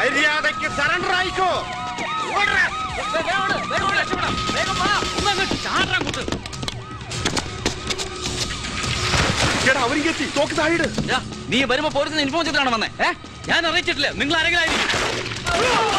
മര്യാദയ്ക്ക് സറണ്ടർ ആയിക്കോ ഓടടാ. എടാ അവരിങ്ങ് എത്തി തോക്ക് താഴിട് നീ വരുമ്പോ പോലീസിന് ഇൻഫോം ചെയ്തിട്ടാണ് വന്നേ ഏ ഞാൻ അറിയിച്ചിട്ടില്ല നിങ്ങൾ ആരെങ്കിലും ആയിരിക്കും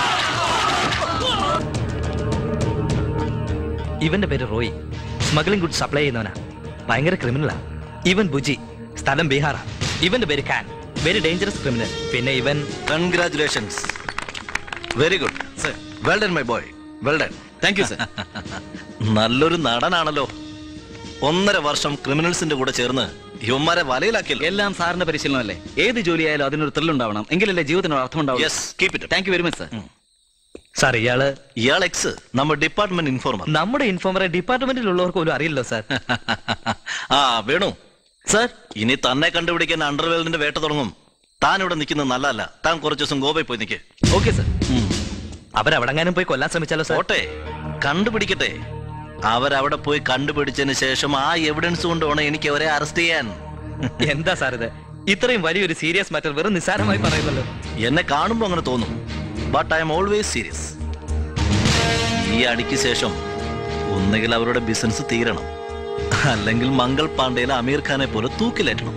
ഇവന്റെ പേര് റോയ് സ്മഗ്ലിംഗ് ഗുഡ് സപ്ലൈ ചെയ്യുന്നവനാ ഭയങ്കര ക്രിമിനലാ ഇവൻ ബുജി സ്ഥലം ബീഹാറാ ഇവന്റെ പേര് ഖാൻ വെരി ഡേഞ്ചറസ് ക്രിമിനൽ പിന്നെ ഇവൻ congratulations very good well done my boy well done thank you sir നല്ലൊരു നടനാണല്ലോ ഒന്നര വർഷം ക്രിമിനൽസിന്റെ കൂടെ ചേർന്ന് യുവന്മാരെ വലയിലാക്കിയല്ലോ എല്ലാം സാറിന്റെ പരിശീലനമല്ലേ ഏത് ജോലിയായാലും അതിനൊരു ത്രില്ല് ഉണ്ടാവണം എങ്കിലല്ലേ ജീവിതത്തിന് ഒരു അർത്ഥം ഉണ്ടാവും yes keep it thank you very much sir sir ഇയാള് ഇയാൾ എക്സ് നമ്മുടെ ഡിപ്പാർട്ട്മെന്റ് ഇൻഫോർമർ നമ്മുടെ ഇൻഫോമറെ ഡിപ്പാർട്ട്മെന്റിലുള്ളവർക്ക് പോലും അറിയില്ലോ സാർ ആ വേണു സർ ഇനി തന്നെ കണ്ടുപിടിക്കാൻ അണ്ടർവേൾഡിന്റെ വേട്ട തുടങ്ങും താൻ ഇവിടെ നിൽക്കുന്നത് നല്ലതല്ല താൻ കുറച്ച് ദിവസം ഗോവയിൽ പോയി നിൽക്ക് ഓക്കെ സർ അവരവിടെങ്ങാനും പോയി കൊല്ലാൻ ശ്രമിച്ചാലോ സാർ പോട്ടെ കണ്ടുപിടിക്കട്ടെ അവരവിടെ പോയി കണ്ടുപിടിച്ചതിന് ശേഷം ആ എവിഡൻസ് കൊണ്ട് വേണം എനിക്ക് അവരെ അറസ്റ്റ് ചെയ്യാൻ എന്താ സാർ ഇത് ഇത്രയും വലിയൊരു സീരിയസ് മാറ്റർ വെറും നിസ്സാരമായി പറയുന്നല്ലോ എന്നെ കാണുമ്പോ അങ്ങനെ തോന്നും but I am always serious ഈ അടിക്ക് ശേഷം ഒന്നുകിൽ അവരുടെ ബിസിനസ് തീരണം അല്ലെങ്കിൽ മംഗൾ പാണ്ഡേയിലെ അമീർ ഖാനെ പോലെ തൂക്കിലേറ്റണം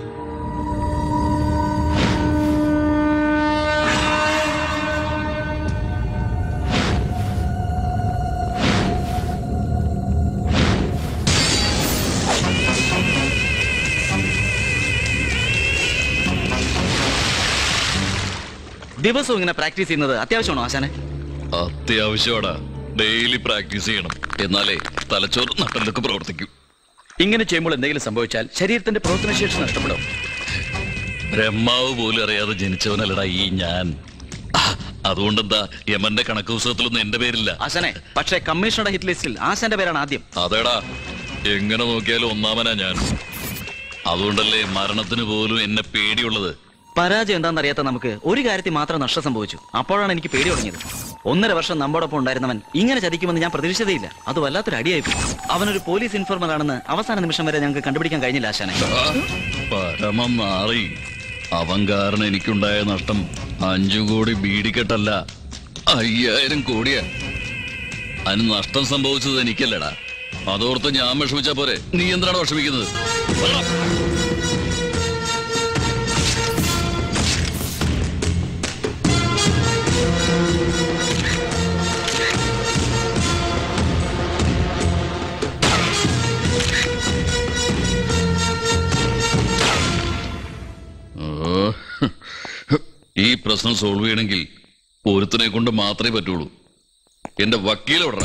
ദിവസവും ഇങ്ങനെ പ്രാക്ടീസ് ചെയ്യുന്നത് അത്യാവശ്യമാണോ ആശാനെ അത്യാവശ്യമാടാ ഡെയിലി പ്രാക്ടീസ് ചെയ്യണം എന്നാലേ തലച്ചോറ് നട്ടലൊക്കെ പ്രവർത്തിക്കൂ ഇങ്ങനെ ചെയ്യുമ്പോൾ എന്തെങ്കിലും സംഭവിച്ചാൽ ശരീരത്തിന്റെ പ്രവർത്തനശേഷി നഷ്ടപ്പെടും ബ്രഹ്മാവ് പോലും അറിയാതെ ജനിച്ചവനല്ലടാ ഈ ഞാൻ ആ, അതുകൊണ്ടെന്താ യമന്റെ കണക്ക് പുസ്തകത്തിലൊന്നും എന്റെ പേരില്ല ആശാനെ പക്ഷേ കമ്മീഷണറുടെ ഹിറ്റ് ലിസ്റ്റിൽ ആശാന്റെ പേരാണ് ആദ്യം അതേടാ എങ്ങനെ നോക്കിയാലും ഒന്നാമനാ ഞാൻ അതുകൊണ്ടല്ലേ മരണത്തിന് പോലും എന്നെ പേടിയുള്ളത് പരാജയം എന്താണെന്ന് അറിയാത്ത നമുക്ക് ഒരു കാര്യത്തിൽ മാത്രം നഷ്ടം സംഭവിച്ചു അപ്പോഴാണ് എനിക്ക് പേടി തുടങ്ങിയത് ഒന്നര വർഷം നമ്മോടൊപ്പം ഉണ്ടായിരുന്നവൻ ഇങ്ങനെ ചതിക്കുമെന്ന് ഞാൻ പ്രതീക്ഷിച്ചതേയില്ല അത് വല്ലാത്തൊരു അടിയായി പോയി അവനൊരു പോലീസ് ഇൻഫോർമർ ആണെന്ന് അവസാന നിമിഷം വരെ ഞങ്ങൾക്ക് കണ്ടുപിടിക്കാൻ കഴിഞ്ഞില്ല ആശാനെ ആ, പരമം നാറി അവൻ കാരണം എനിക്കുണ്ടായ നഷ്ടം അഞ്ചു കോടി ബീഡിക്കെട്ടല്ല അയ്യായിരം കോടിയാ അതിന് നഷ്ടം സംഭവിച്ചത് എനിക്കല്ലടാ അതോർത്ത് ഞാൻ വിഷമിച്ചാ പോരെ നീ എന്തിനാണ് വിഷമിക്കുന്നത് പറ. ഓ, ഈ പ്രശ്നം സോൾവ് ചെയ്യണമെങ്കിൽ ഒരുത്തനെ കൊണ്ട് മാത്രമേ പറ്റുള്ളൂ എന്റെ വക്കീലോടാ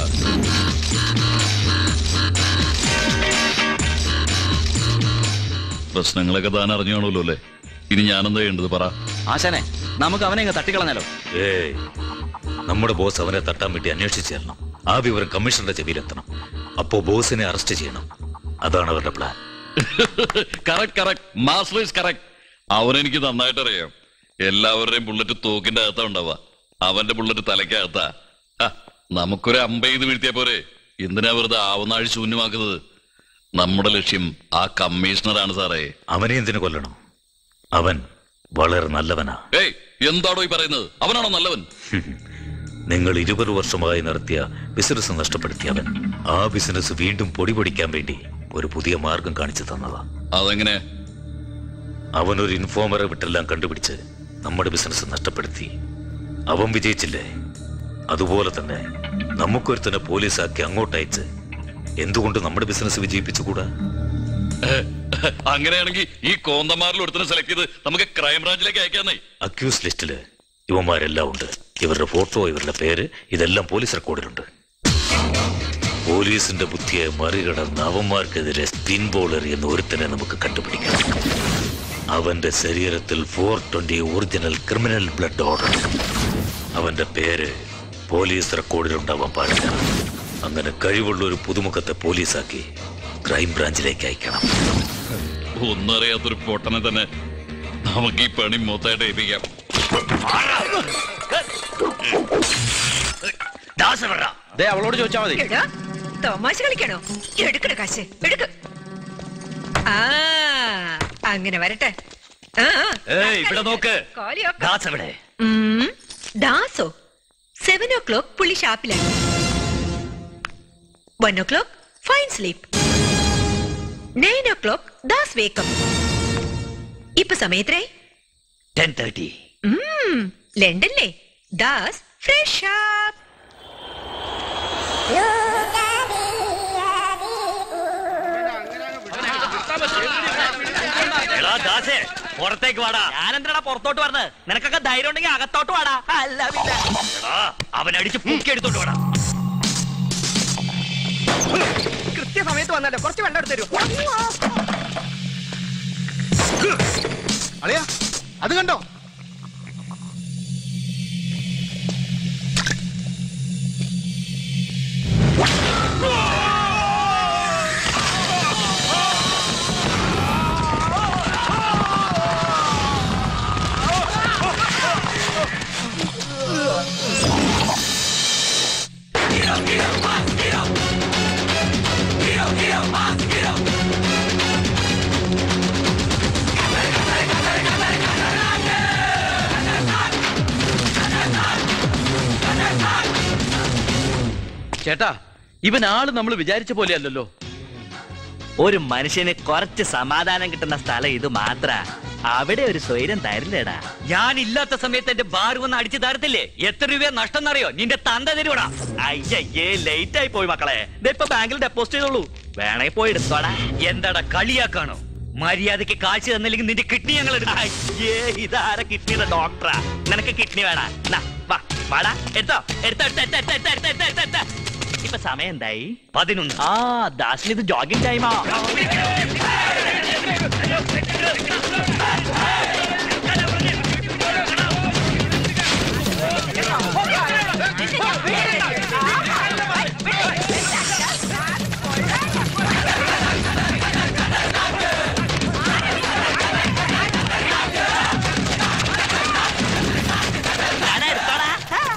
പ്രശ്നങ്ങളൊക്കെ താൻ അറിഞ്ഞാണല്ലോ അല്ലേ ഇനി ഞാനെന്താ ചെയ്യേണ്ടത് പറ ആശാനെ നമുക്ക് അവനെ ഇങ്ങ് തട്ടിക്കളഞ്ഞാലോ ഏയ് നമ്മുടെ ബോസ് അവനെ തട്ടാൻ വേണ്ടി അന്വേഷിച്ചു തരണം ആ വിവരം കമ്മീഷണറുടെ ചെവിയിലെത്തണം അപ്പോ ബോസിനെ അറസ്റ്റ് ചെയ്യണം അതാണ് അവരുടെ plan correct correct master is correct അവനെനിക്ക് നന്നായിട്ട് അറിയാം എല്ലാവരുടെയും ബുള്ളറ്റ് തോക്കിന്റെ അകത്താ ഉണ്ടാവുക അവന്റെ ബുള്ളറ്റ് തലയ്ക്കകത്താ ആ, നമുക്കൊരു അമ്പെയ്ത് വീഴ്ത്തിയ പോരെ എന്തിനാ വെറുതെ ആവുന്നാഴ് ശൂന്യമാക്കുന്നത് നമ്മുടെ ലക്ഷ്യം ആ കമ്മീഷണറാണ് സാറേ അവനെ എന്തിനു കൊല്ലണം അവൻ വളരെ നല്ലവനാ ഏയ് എന്താണോ ഈ പറയുന്നത് അവനാണോ നല്ലവൻ നിങ്ങൾ ഇരുപത് വർഷമായി നടത്തിയ ബിസിനസ് നഷ്ടപ്പെടുത്തിയവൻ ആ ബിസിനസ് വീണ്ടും പൊടി പൊടിക്കാൻ വേണ്ടി ഒരു പുതിയ മാർഗം കാണിച്ചു തന്നതാ അതെങ്ങനെ അവനൊരു ഇൻഫോമറെ വിട്ടെല്ലാം കണ്ടുപിടിച്ച് നമ്മുടെ ബിസിനസ് നഷ്ടപ്പെടുത്തി അവൻ വിജയിച്ചില്ലേ അതുപോലെ തന്നെ നമുക്കൊരുത്തനെ പോലീസാക്കി അങ്ങോട്ടയച്ച് എന്തുകൊണ്ട് നമ്മുടെ ബിസിനസ് വിജയിപ്പിച്ചുകൂടാ അങ്ങനെയാണെങ്കിൽ ഈ കോന്തമാരിൽ ഒരുത്തനെ സെലക്ട് ചെയ്ത് നമുക്ക് ക്രൈംബ്രാഞ്ചിലേക്ക് അയക്കാന്നേ അക്യൂസ് ലിസ്റ്റില് ഇവന്മാരെല്ലാം ഉണ്ട് ഇവരുടെ ഫോട്ടോ ഇവരുടെ പേര് ഇതെല്ലാം പോലീസ് റെക്കോർഡിലുണ്ട് പോലീസിന്റെ ബുദ്ധിയെ മറികടന്ന് അവന്മാർക്കെതിരെ സ്പിൻ ബോൾ എറിയുന്ന ഒരുത്തനെ നമുക്ക് കണ്ടുപിടിക്കണം അവന്റെ ശരീരത്തിൽ four twenty original criminal blood order അവന്റെ പേര് പോലീസ് റെക്കോർഡിലുണ്ടാവാൻ പാടില്ല അങ്ങനെ കഴിവുള്ള ഒരു പുതുമുഖത്തെ പോലീസാക്കി ക്രൈം ബ്രാഞ്ചിലേക്ക് അയക്കണം ഒന്നറിയാത്തൊരു പൊട്ടനെ തന്നെ നമുക്ക് ഈ പണി മൊത്തമായിട്ട് ഏൽപ്പിക്കാം ദേ അവളോട് ചോദിച്ചാൽ മതി എടാ തമാശ കളിക്കണോ എടുക്കണ കാശ് എടുക്ക് ആ അങ്ങനെ വരട്ടെ ആ, ആ. ഏയ് ഇവിടെ നോക്ക് കാലിയാക്ക. ദാസ് എവിടെ ഉം. ദാസോ സെവൻ ഓ ക്ലോക്ക് പുള്ളി ഷാപ്പിലാണ് one o'clock fine sleep nine o'clock Das വേക്കം ഇപ്പൊ സമയത്രേ ടെൻ തേർട്ടി ഉം, ലണ്ടനിലെ ദാസ് ഫ്രഷ് ആപ്പ് എടാ ദാസേ പുറത്തേക്ക് വാടാ ഞാനെന്തിനാ പുറത്തോട്ട് പറഞ്ഞത് നിനക്കൊക്കെ ധൈര്യം ഉണ്ടെങ്കിൽ അകത്തോട്ട് വാടാ അല്ല പിന്നെ എടാ അവൻ അടിച്ച് പൂക്കി എടുത്തോട്ട് വാടാ കൃത്യസമയത്ത് വന്നല്ലോ കുറച്ച് വെള്ളം എടുത്തു തരുമോ അളിയാ അത് കണ്ടോ ചേട്ടാ ഇവൻ ആള് നമ്മൾ വിചാരിച്ച പോലെയല്ലല്ലോ ഒരു മനുഷ്യന് കുറച്ച് സമാധാനം കിട്ടുന്ന സ്ഥലം ഇത് മാത്ര അവിടെ ഒരു സ്വൈരം തരില്ലേടാ ഞാൻ ഇല്ലാത്ത സമയത്ത് എന്റെ ബാർ വന്ന് അടിച്ചു തരത്തില്ലേ എത്ര രൂപ നഷ്ടം എന്നറിയോ നിന്റെ തന്ത തരുവടാ അയ്യേ ലേറ്റ് ആയി പോയി മക്കളെ ദേ ഇപ്പൊ ബാങ്കിൽ ഡെപ്പോസിറ്റ് ചെയ്തോളൂ വേണേ പോയി എടുത്തോടാ എന്താടാ കളിയാക്കാണോ മര്യാദക്ക് കാശ് തന്നില്ലെങ്കിൽ നിന്റെ കിഡ്നി ഞങ്ങൾ എടുക്കും അയ്യേ ഇതാര കിഡ്നിയുടെ ഡോക്ടറാ നിനക്ക് കിഡ്നി വേണ വാ വാടാ എടുത്തോ എടുത്തോ എടുത്തോ എടുത്തോ എടുത്തോ എടുത്തോ എടുത്തോ എടുത്തോ എടുത്തോ ഇപ്പൊ സമയം എന്തായി പതിനൊന്ന് ആ ദാസിന് ഇത് ജോഗിങ് ടൈമാ ഞാനാ എടുത്തോടാ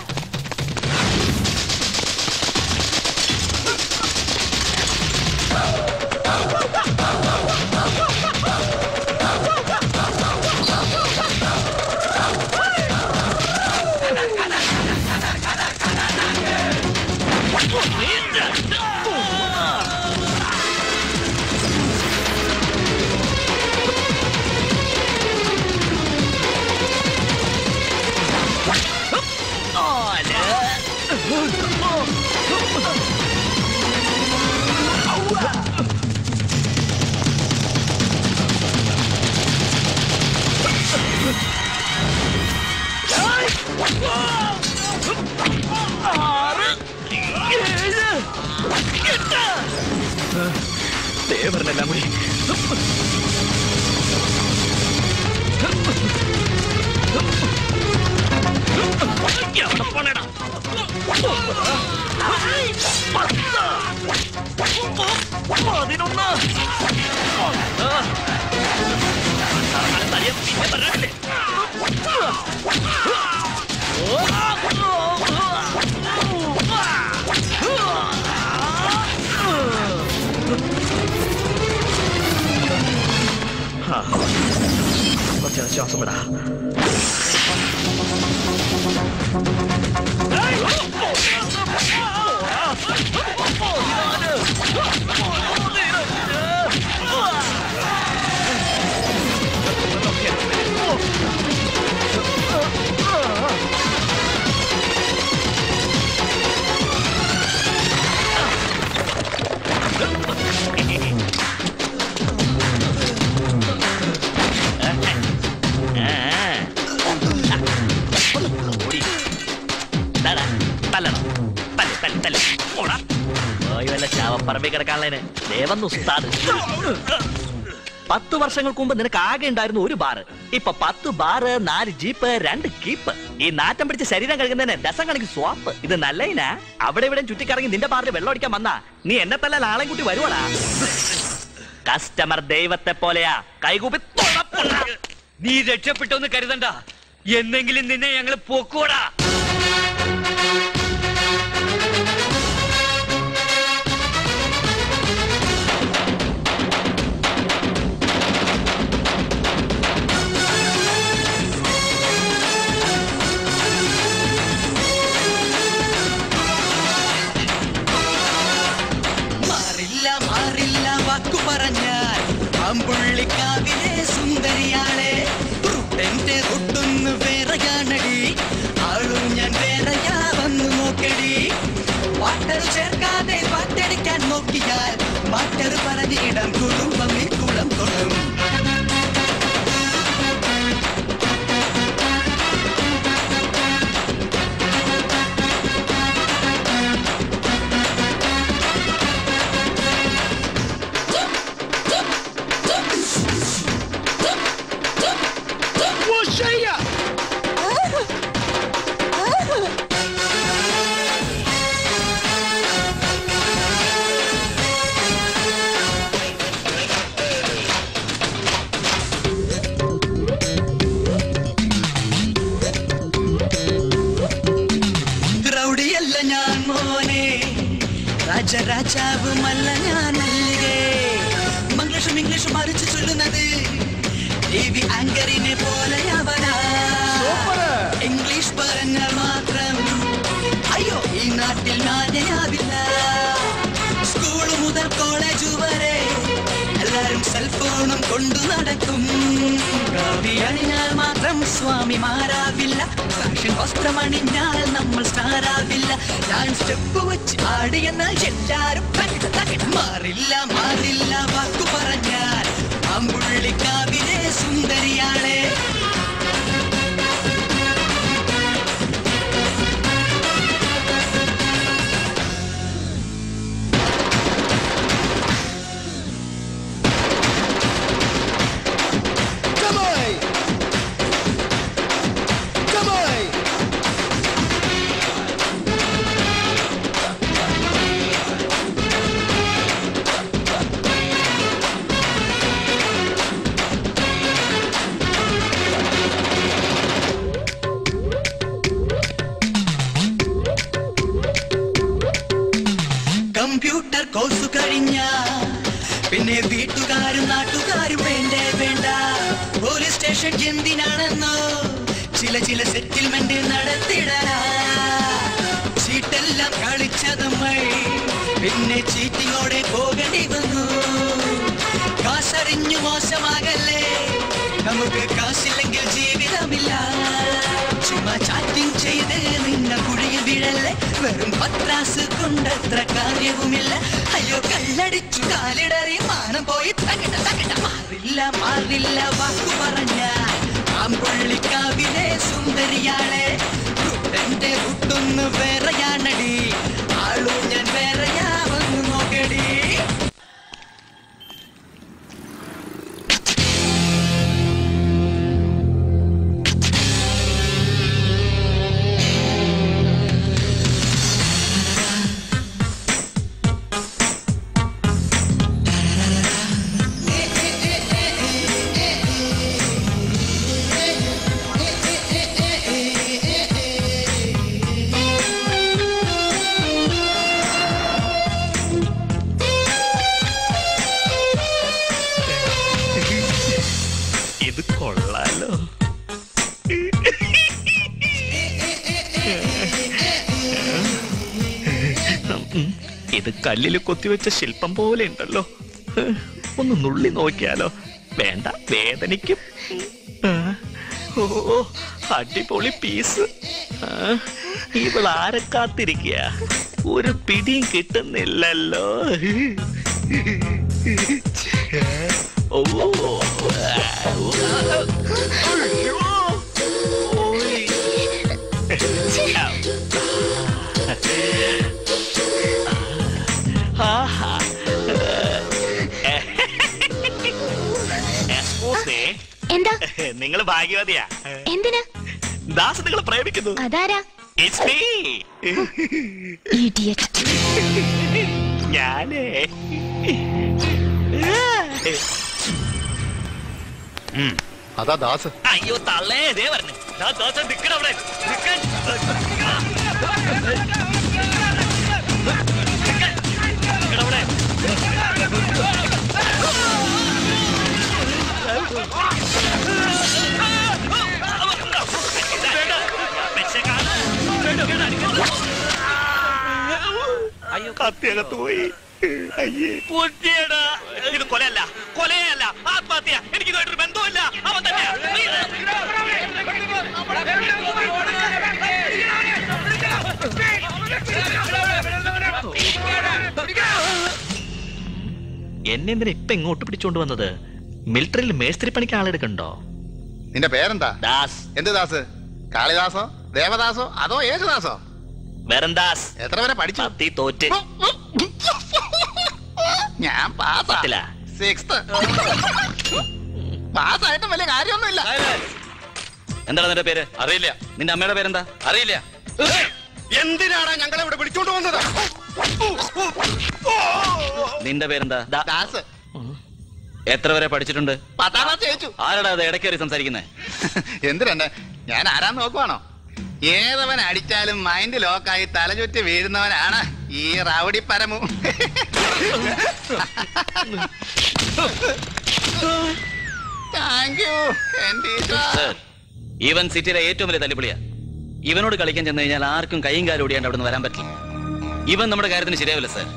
ദേവരനെല്ലാം കൂടി എവിടെ പോണേടാ പതിനൊന്ന് പിന്നെ പറഞ്ഞില്ലേ കുറച്ച് ശ്വാസം വിടാ പറമ്പിൽ കിടക്കാനുള്ളതിന് ദേവന്ന് ഉസ്താദ് പത്ത് വർഷങ്ങൾക്ക് മുമ്പ് നിനക്ക് ആകെ ഉണ്ടായിരുന്നു ഒരു ബാറ് ഇപ്പൊ പത്ത് ബാറ് നാല് ജീപ്പ് രണ്ട് കീപ്പ് ഈ നാറ്റം പിടിച്ച് ശരീരം കഴുകുന്നതിന് ഡസം കണക്ക് സ്വാപ്പ് ഇത് നല്ലതിനാ അവിടെ ഇവിടെ ചുറ്റിക്കറങ്ങി നിന്റെ ബാറിൽ വെള്ളം അടിക്കാൻ വന്നാ നീ എന്നെ തല്ലാൻ ആളെ കൂട്ടി വരുവാടാ കസ്റ്റമർ ദൈവത്തെ പോലെയാ കൈകൂപ്പി തുണപ്പുണ്ട. നീ രക്ഷപ്പെട്ടൊന്ന് കരുതണ്ട എന്നെങ്കിലും നിന്നെ ഞങ്ങൾ പൊക്കൂടാ റൗഡിയല്ല ഞാൻ മോനെ രാജരാജാവുമല്ല ഞാൻ മല്ലികേ മംഗ്ലീഷും ഇംഗ്ലീഷും മറിച്ച് ചൊല്ലുന്നത് ടി വി ആങ്കറിനെ പോലെയവനാ ഇംഗ്ലീഷ് പറഞ്ഞാൽ മാത്രം അയ്യോ ഈ നാട്ടിൽ നാനയാവില്ല സ്കൂൾ മുതൽ കോളേജ് വരെ എല്ലാരും സെൽഫോണും കൊണ്ടു നടക്കും കാവി അണിഞ്ഞാൽ മാത്രം സ്വാമിമാരാവില്ല ഫാഷൻ വസ്ത്രമണിഞ്ഞാൽ നമ്മൾ സ്റ്റാറാവില്ല ഞാൻ സ്റ്റെപ്പ് വെച്ച് ആടിയെന്നാൽ എല്ലാരും തകിട തകിട. മാറില്ല മാറില്ല വാക്കു പറഞ്ഞാൽ അമ്പുള്ളിക്കാവിലെ സുന്ദരിയാളെ കമ്പ്യൂട്ടർ കോഴ്സ് കഴിഞ്ഞ പിന്നെ വീട്ടുകാരും നാട്ടുകാരും വേണ്ടേ വേണ്ട പോലീസ് സ്റ്റേഷൻ എന്തിനാണെന്നോ ചില ചില സെറ്റിൽമെന്റ് നടത്തിടലാ ചീട്ടെല്ലാം കളിച്ചതമ്മൾ പിന്നെ ചീറ്റിങ്ങോടെ പോകേണ്ടി വന്നു കാശറിഞ്ഞു മോശമാകല്ലേ നമുക്ക് കാശില്ലെങ്കിൽ ജീവിതമില്ല ചുമ്മാ ചാറ്റിംഗ് ചെയ്ത് നിന്ന കുഴിയിൽ വീഴല്ലേ വെറും പത്രാസ് കൊണ്ടത്ര കാര്യവുമില്ല അയ്യോ കല്ലടിച്ചു കാലിടറി മാനം പോയി തകിട തകിട മാറില്ല മാറില്ല വാക്കു പറഞ്ഞാൽ ആമ്പുള്ളിക്കാവിലെ സുന്ദരിയാളെ കുട്ടന്റെ കുട്ടൊന്ന് വേറെയാണടി ആളു ഞാൻ വേറെയാ വന്നു നോക്കടി ഇത് കൊള്ളാലോ ഇത് കല്ലിൽ കൊത്തിവെച്ച ശില്പം പോലെ ഉണ്ടല്ലോ ഒന്ന് നുള്ളി നോക്കിയാലോ വേണ്ട വേദനിക്കും ആ, ഓ അടിപൊളി പീസ് ഇവൾ ആരെ കാത്തിരിക്കുക ഒരു പിടിയും കിട്ടുന്നില്ലല്ലോ ഓ എന്താ നിങ്ങൾ ഭാഗ്യവതിയാ എന്തിന് ദാസ് നിങ്ങൾ പ്രേമിക്കുന്നു അതാരാ It's me. ഇഡിയറ്റ് ഞാനേ അതാ ദാസ് അയ്യോ തള്ളേ ദേ പറഞ്ഞു ദാസ നിക്കടവിടെ നിക്കാൻ അയ്യോ കത്തിയകത്ത് പോയി അയ്യേ പുറ്റിയടാ ഇത് കൊലയല്ല കൊലയല്ല ആത്മഹത്യ എനിക്ക് ഇതുമായിട്ടൊരു ബന്ധമില്ല അവൻ തന്നെ എന്നെ എന്തിനാ ഇപ്പൊ ഇങ്ങോട്ട് പിടിച്ചോണ്ട് വന്നത് മിലിറ്ററിയിൽ മേസ്ത്രി പണിക്ക് ആളെടുക്കണ്ടോ നിന്റെ പേരെന്താ ദാസ് എന്ത് ദാസ് കാളിദാസോ ദേവദാസോ അതോ യേശുദാസോ വേറെന്താസ് എത്ര വരെ പഠിച്ചു പത്തി തോറ്റ് ഞാൻ പാസ്സാ പത്തിലാ? സിക്സ്ത് പാസ്സായിട്ടും വലിയ കാര്യമൊന്നുമില്ല എന്താണ് നിന്റെ പേര് അറിയില്ല നിന്റെ അമ്മയുടെ പേരെന്താ അറിയില്ല എന്തിനാണ് ഞങ്ങളെ ഇവിടെ വിളിച്ചോണ്ട് വന്നത് നിന്റെ പേരെന്താ ദാസ് എത്ര വരെ പഠിച്ചിട്ടുണ്ട് പത്താം ക്ലാസ് ജയിച്ചു ആരടാ അത് ഇടയ്ക്കേറി സംസാരിക്കുന്നേ എന്തിനാ ഞാൻ ആരാന്ന് നോക്കുവാണോ ഏതവൻ അടിച്ചാലും മൈൻഡ് ലോക്കായി തലചുറ്റി വീഴുന്നവനാണ് ഈ റൗഡി പരമു താങ്ക് യു എന്റെ ഈശ്വരാ. സർ ഇവൻ സിറ്റിയിലെ ഏറ്റവും വലിയ തല്ലിപ്പൊളിയാ ഇവനോട് കളിക്കാൻ ചെന്ന് കഴിഞ്ഞാൽ ആർക്കും കൈയും കാലും ഓടിയാണ്ട് അവിടെ നിന്ന് വരാൻ പറ്റില്ല ഇവൻ നമ്മുടെ കാര്യത്തിന് ശരിയാവില്ല സർ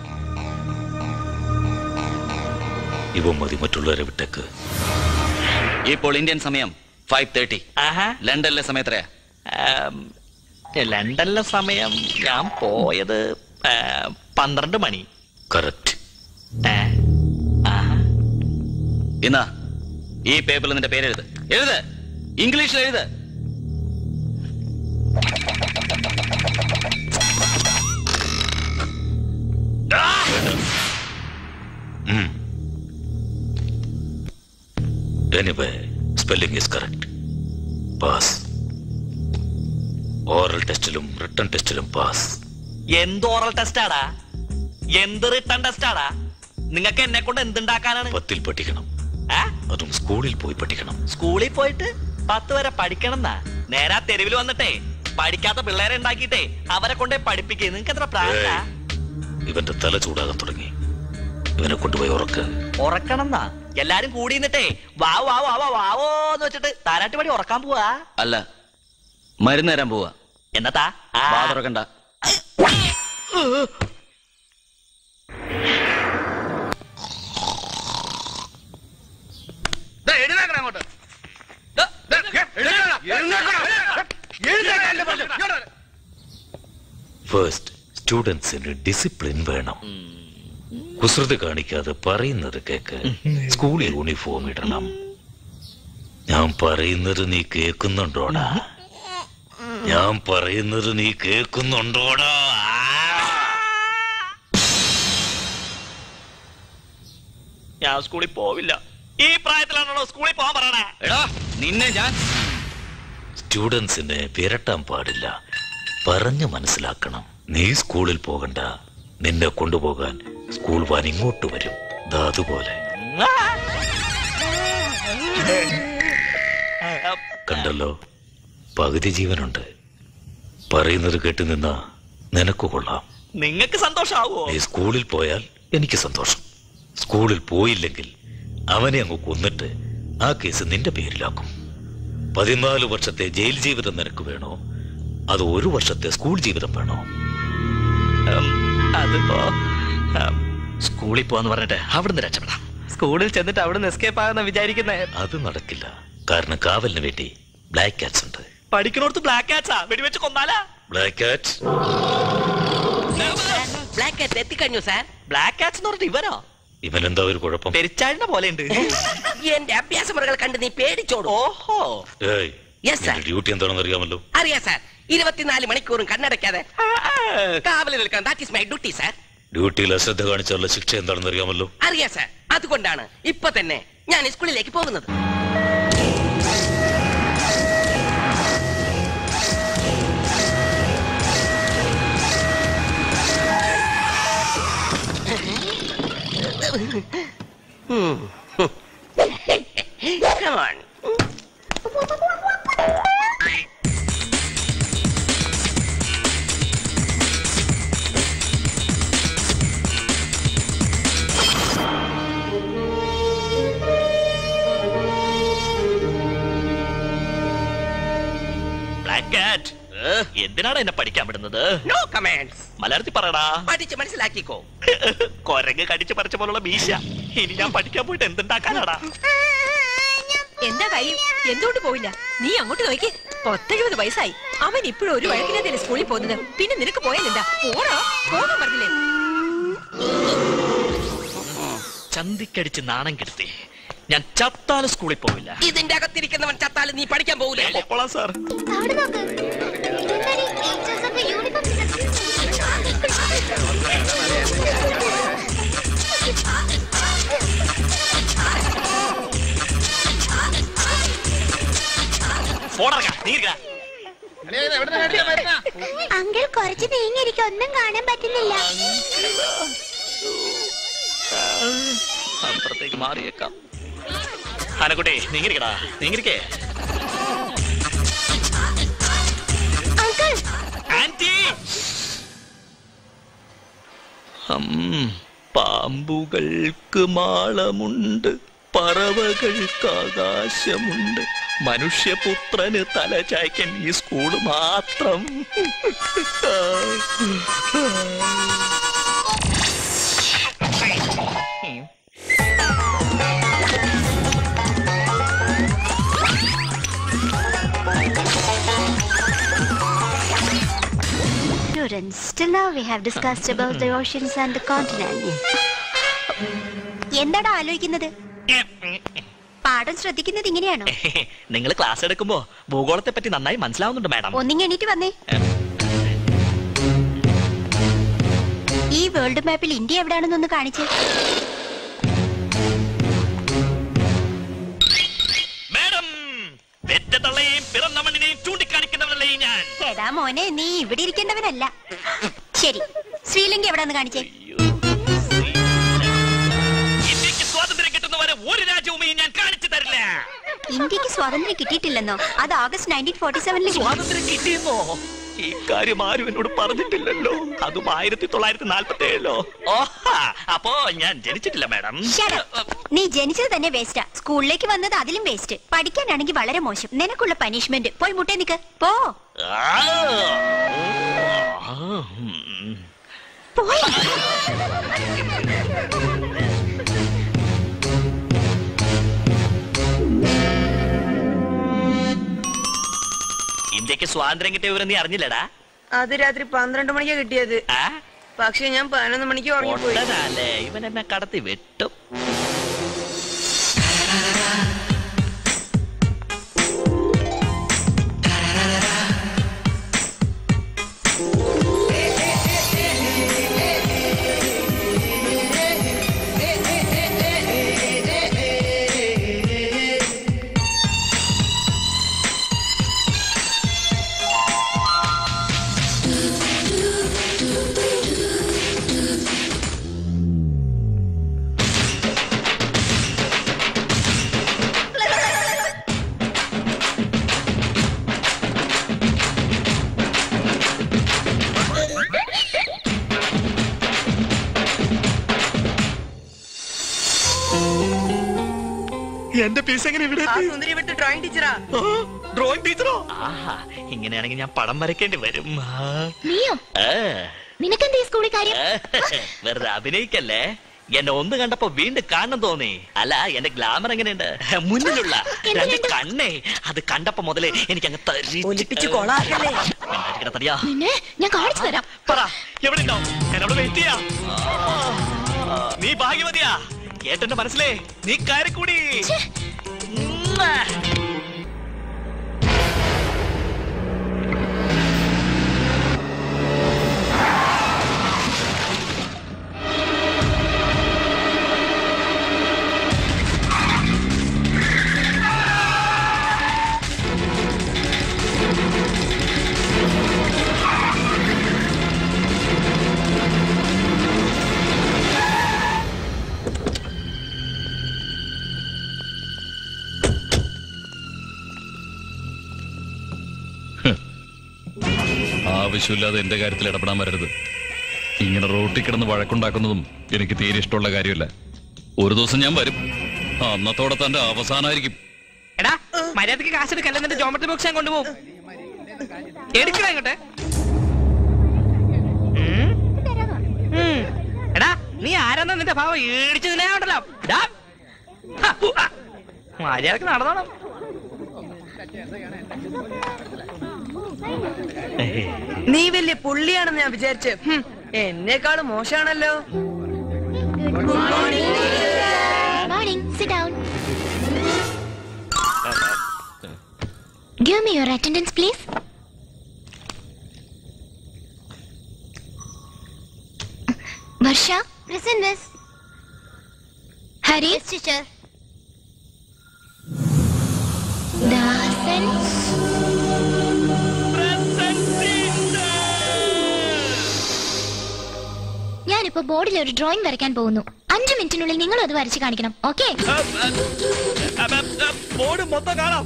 ഇവ മതി മറ്റുള്ളവരെ വിട്ടേക്ക് ഇപ്പോൾ ഇന്ത്യൻ സമയം ഫൈവ് തേർട്ടി ആഹാ ലണ്ടനിലെ സമയം എത്രയാ ആം, ലണ്ടനിലെ സമയം ഞാൻ പോയത് ആ, പന്ത്രണ്ട് മണി കറക്റ്റ് ആ, ആഹാ. ഇന്നാ ഈ പേപ്പറിൽ നിന്റെ പേരെഴുത് എഴുത് ഇംഗ്ലീഷിൽ എഴുത് anyway spelling is correct pass oral ടെസ്റ്റിലും റിട്ടൺ ടെസ്റ്റിലും പാസ് എന്ത് ഓറൽ ടെസ്റ്റാടാ എന്ത് റിട്ടേൺ ടെസ്റ്റാടാ നിങ്ങൾക്ക് എന്നെ കൊണ്ട് എന്തുണ്ടാക്കാനാണ് പത്തിൽ പഠിക്കണം ആ? അതും സ്കൂളിൽ പോയി പഠിക്കണം സ്കൂളിൽ പോയിട്ട് പത്ത് വരെ പഠിക്കണം എന്നാ നേരാ തെരുവിൽ വന്നിട്ടേ പഠിക്കാത്ത പിള്ളേരെ ഉണ്ടാക്കിയിട്ടേ അവരെ കൊണ്ടേ പഠിപ്പിക്കേ നിങ്ങൾക്ക് എത്ര പ്രായ ഏയ്, ഇവന്റെ തല ചൂടാകാൻ തുടങ്ങി ഇവനെ കൊണ്ടുപോയി ഉറക്ക് ഉറക്കണം എന്നാ എല്ലാരും കൂടി നിന്നിട്ടേ വാവ് വാവ് വാവോ വാവോ എന്ന് വെച്ചിട്ട് താരാട്ട് പടി ഉറക്കാൻ പോവാ അല്ല മരുന്ന് തരാൻ പോവാ എന്നത്താ ആ. വാ തുറക്കണ്ട ദേ, എഴുന്നേക്കണം അങ്ങോട്ട്. ദേ, ദേ, എഴുന്നേക്കണം. എഴുന്നേക്കണം. എഴുന്നേക്കാൻ അല്ലേ പറഞ്ഞത്? ഇങ്ങോട്ട് വരെ. ഫസ്റ്റ് സ്റ്റുഡൻസിന് ഡിസിപ്ലിൻ വേണം കുസൃതി കാണിക്കാതെ പറയുന്നത് കേക്ക് സ്കൂൾ യൂണിഫോം ഇടണം ഞാൻ പറയുന്നത് നീ കേൾക്കുന്നുണ്ടോടാ ഞാൻ പറയുന്നത് നീ കേൾക്കുന്നുണ്ടോടാ ഞാൻ സ്കൂളിൽ പോവില്ല ഈ പ്രായത്തിലാണോ സ്കൂളിൽ പോകാൻ പറയണേ എടാ നിന്നെ ഞാൻ സ്റ്റുഡൻസിനെ വിരട്ടാൻ പാടില്ല പറഞ്ഞു മനസ്സിലാക്കണം നീ സ്കൂളിൽ പോകണ്ട നിന്നെ കൊണ്ടുപോകാൻ സ്കൂൾ വാൻ ഇങ്ങോട്ട് വരും ദാ അതുപോലെ കണ്ടല്ലോ പകുതി ജീവനുണ്ട് പറയുന്നത് കേട്ട് നിന്നാ നിനക്ക് കൊള്ളാം നിങ്ങക്ക് സന്തോഷാവോ നീ സ്കൂളിൽ പോയാൽ എനിക്ക് സന്തോഷം സ്കൂളിൽ പോയില്ലെങ്കിൽ അവനെ അങ്ങ് കൊന്നിട്ട് ആ കേസ് നിന്റെ പേരിലാക്കും പതിനാല് വർഷത്തെ ജയിൽ ജീവിതം നിനക്ക് വേണോ അത് ഒരു വർഷത്തെ സ്കൂൾ ജീവിതം വേണോ ഉം, അതിപ്പോ ഉം, സ്കൂളിൽ പോവാന്ന് പറഞ്ഞിട്ട് അവിടുന്ന് രക്ഷപ്പെടാം സ്കൂളിൽ ചെന്നിട്ട് അവിടുന്ന് എസ്കേപ്പ് ആകുന്ന വിചാരിക്കുന്നേ അത് നടക്കില്ല കാരണം കാവലിന് വേണ്ടി ബ്ലാക്ക് കാറ്റ്സ് ഉണ്ട് പഠിക്കണോടത്ത് ബ്ലാക്ക് കാറ്റ്സാ വെടിവെച്ച് കൊന്നാലാ ബ്ലാക്ക് കാറ്റ് ബ്ലാക്ക് കാറ്റ് എത്തിക്കഴിഞ്ഞു സാർ ബ്ലാക്ക് കാറ്റ്സ് എന്ന് പറഞ്ഞിട്ട് ഇവനോ ഇവനെന്താ ഒരു കുഴപ്പം പെരിച്ചാഴിനെ പോലെ ഉണ്ട് എന്റെ അഭ്യാസ മുറകൾ കണ്ട് നീ പേടിച്ചോടൂ ഓഹോ ഏയ് Yes, sir. നിന്റെ ഡ്യൂട്ടി എന്താണെന്ന് അറിയാമല്ലോ അറിയാം സാർ ഇരുപത്തിനാല് മണിക്കൂറും കണ്ണടയ്ക്കാതെ കാവലിൽ നിൽക്കണം that is my duty sir ഡ്യൂട്ടിയിൽ അശ്രദ്ധ കാണിച്ചുള്ള ശിക്ഷ എന്താണെന്ന് അറിയാമല്ലോ അറിയാം സാർ അതുകൊണ്ടാണ് ഇപ്പൊ തന്നെ ഞാൻ സ്കൂളിലേക്ക് പോകുന്നത് Hmm. Come on. Black cat എന്തിനാണ് എന്നെ പഠിക്കാൻ വിടുന്നത് No comments. മലയാളത്തിൽ പറയടാ പഠിച്ച് മനസ്സിലാക്കിക്കോ കൊരങ്ങ് കടിച്ചു പറിച്ച പോലുള്ള മീശ ഇനി ഞാൻ പഠിക്കാൻ പോയിട്ട് എന്തുണ്ടാക്കാനാടാ എന്താ കാര്യം എന്തുകൊണ്ട് പോവില്ല നീ അങ്ങോട്ട് നോക്കി പത്തെഴുപത് വയസ്സായി അവൻ ഇപ്പോഴും ഒരു വഴക്കില്ലാതെ സ്കൂളിൽ പോകുന്നത് പിന്നെ നിനക്ക് പോയാൽ എന്താ പോടാ പോകാൻ പറഞ്ഞില്ലേ ചന്തിക്കടിച്ച് നാണം കെടുത്തി ഞാൻ ചത്താലും സ്കൂളിൽ പോവില്ല ഇതിന്റെ അകത്തിരിക്കുന്നവൻ ചത്താലും നീ പഠിക്കാൻ പോകൂലേ പോളാം സാർ അവിടെ നോക്ക് ഇതെന്താടി ഏഞ്ചൽസ് ഓഫ് യൂണിഫോം അങ്കിൾ കുറച്ച് നീങ്ങിയിരിക്കും ഒന്നും കാണാൻ പറ്റുന്നില്ല അപ്പുറത്തേക്ക് മാറിയേക്കാം ആനക്കുട്ടി നീങ്ങിരിക്കടാ നീങ്ങിരിക്കേ അങ്കിൾ ആന്റി ഹം, പാമ്പുകൾക്ക് മാളമുണ്ട് പറവകൾക്ക് ആകാശമുണ്ട് മനുഷ്യപുത്രന് തല ചായ്ക്കാൻ ഈ സ്കൂള് മാത്രം Students, till now we have discussed about the oceans and the continents. എന്താടാ ആലോചിക്കുന്നത് പാഠം ശ്രദ്ധിക്കുന്നത് ഇങ്ങനെയാണോ നിങ്ങൾ ക്ലാസ് എടുക്കുമ്പോ ഭൂഗോളത്തെ പറ്റി നന്നായി മനസ്സിലാവുന്നുണ്ട് മാഡം ഒന്നിങ്ങ് എണീറ്റ് വന്നേ ഈ വേൾഡ് മാപ്പിൽ ഇന്ത്യ എവിടെയാണെന്നൊന്ന് കാണിച്ചേ മാഡം പെറ്റ തള്ളയെയും പിറന്ന മണ്ണിനെയും ചൂണ്ടിക്കാണിക്കുന്നവരല്ലേ ഞാൻ എടാ മോനെ നീ ഇവിടെ ഇരിക്കേണ്ടവനല്ല ശരി ശ്രീലങ്ക എവിടെയാന്ന് കാണിച്ചേ ഇന്ത്യക്ക് സ്വാതന്ത്ര്യം കിട്ടുന്നവരെ ഒരു രാജ്യവും ഇനി ഞാൻ കാണിച്ചു തരില്ല ഇന്ത്യക്ക് സ്വാതന്ത്ര്യം കിട്ടിയിട്ടില്ലെന്നോ അത് ആഗസ്റ്റ് നയൻറ്റീൻ ഫോർട്ടി സെവനിൽ സ്വാതന്ത്ര്യം കിട്ടിയെന്നോ ഈ കാര്യം ആരും എന്നോട് പറഞ്ഞിട്ടില്ലല്ലോ അതും ആയിരത്തി തൊള്ളായിരത്തി നാൽപ്പത്തി ഏഴിലോ ഓഹാ അപ്പോ ഞാൻ ജനിച്ചിട്ടില്ല മാഡം നീ ജനിച്ചത് തന്നെ വേസ്റ്റാ സ്കൂളിലേക്ക് വന്നത് അതിലും വേസ്റ്റ് പഠിക്കാനാണെങ്കിൽ വളരെ മോശം നിനക്കുള്ള പനിഷ്മെന്റ് പോയി മുട്ടേ നിക്ക് പോ ആ, ആ, ഉം. പോയി ഇന്ത്യക്ക് സ്വാതന്ത്ര്യം കിട്ടിയ വിവരം നീ അറിഞ്ഞില്ലടാ അത് രാത്രി പന്ത്രണ്ട് മണിക്കാ കിട്ടിയത് ആ പക്ഷെ ഞാൻ പതിനൊന്ന് മണിക്ക് ഉറങ്ങിപ്പോയി പൊട്ടനല്ലേ ഇവൻ എന്നെ കടത്തി വെട്ടും എന്റെ പീസ് എങ്ങനെ ഇവിടെ ആ സുന്ദരി ഇവിടുത്തെ ഡ്രോയിങ് ടീച്ചറാ ഡ്രോയിങ് ടീച്ചറോ ആഹാ ഇങ്ങനെയാണെങ്കിൽ ഞാൻ പടം വരയ്ക്കേണ്ടി വരും ആ. നീയോ ആ, നിനക്കെന്താ ഈ സ്കൂളിൽ കാര്യം ആ, വെറുതെ അഭിനയിക്കല്ലേ എന്നെ ഒന്ന് കണ്ടപ്പോ വീണ്ടും കാണണം തോന്നി അല്ല എന്റെ ഗ്ലാമർ എങ്ങനെയുണ്ട് മുന്നിലുള്ള രണ്ട് കണ്ണേ അത് കണ്ടപ്പോ മുതലേ എനിക്ക് അങ്ങ് ഒലിപ്പിച്ച് കൊളാക്കല്ലേ തരിയാ നിന്നെ ഞാൻ കാണിച്ചു തരാം പറ എവിടെ ഉണ്ടാവും എന്നോട് വെയിറ്റ് ചെയ്യാം ആ, നീ ഭാഗ്യവതിയാ കേട്ടെന്റെ മനസ്സിലേ നീ കയറിക്കൂടി ഉമ്മ. ആവശ്യമില്ലാതെ എന്റെ കാര്യത്തിൽ ഇടപെടാൻ വരരുത് ഇങ്ങനെ റോട്ടിൽ കിടന്ന് വഴക്കുണ്ടാക്കുന്നതും എനിക്ക് തീരെ ഇഷ്ടമുള്ള കാര്യമല്ല ഒരു ദിവസം ഞാൻ വരും അന്നത്തോടെ തന്റെ അവസാനമായിരിക്കും എടാ മര്യാദക്ക് കാശ് എടുക്കല്ല എന്നിട്ട് ജോമെട്രി ബോക്സ് ഞാൻ കൊണ്ടുപോകും എടുക്കണ ഇങ്ങോട്ടെ ഉം. ഉം. എടാ നീ ആരാന്നാ നിന്റെ ഭാവം ഇടിച്ചതിനെ ഉണ്ടല്ലോ ഡാ. ഹ, ഉ, ആ. മര്യാദക്ക് നടന്നോണം നീ വലിയ പുള്ളിയാണെന്ന് ഞാൻ വിചാരിച്ചു എന്നെക്കാളും മോശമാണല്ലോ morning sit down Give me your attendance, please. Varsha? Present, miss. Hari? Yes, teacher. Dasa present ഞാനിപ്പോ ബോർഡിൽ ഒരു ഡ്രോയിങ് വരയ്ക്കാൻ പോകുന്നു അഞ്ചു മിനിറ്റിനുള്ളിൽ നിങ്ങൾ അത് വരച്ച് കാണിക്കണം ഓക്കെ ബോർഡ് മൊത്തം കാണാം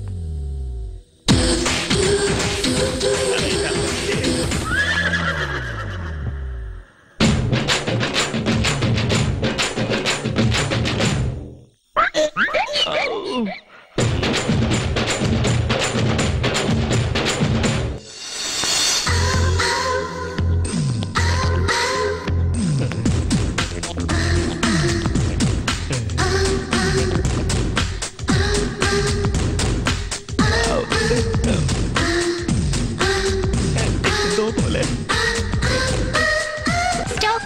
stop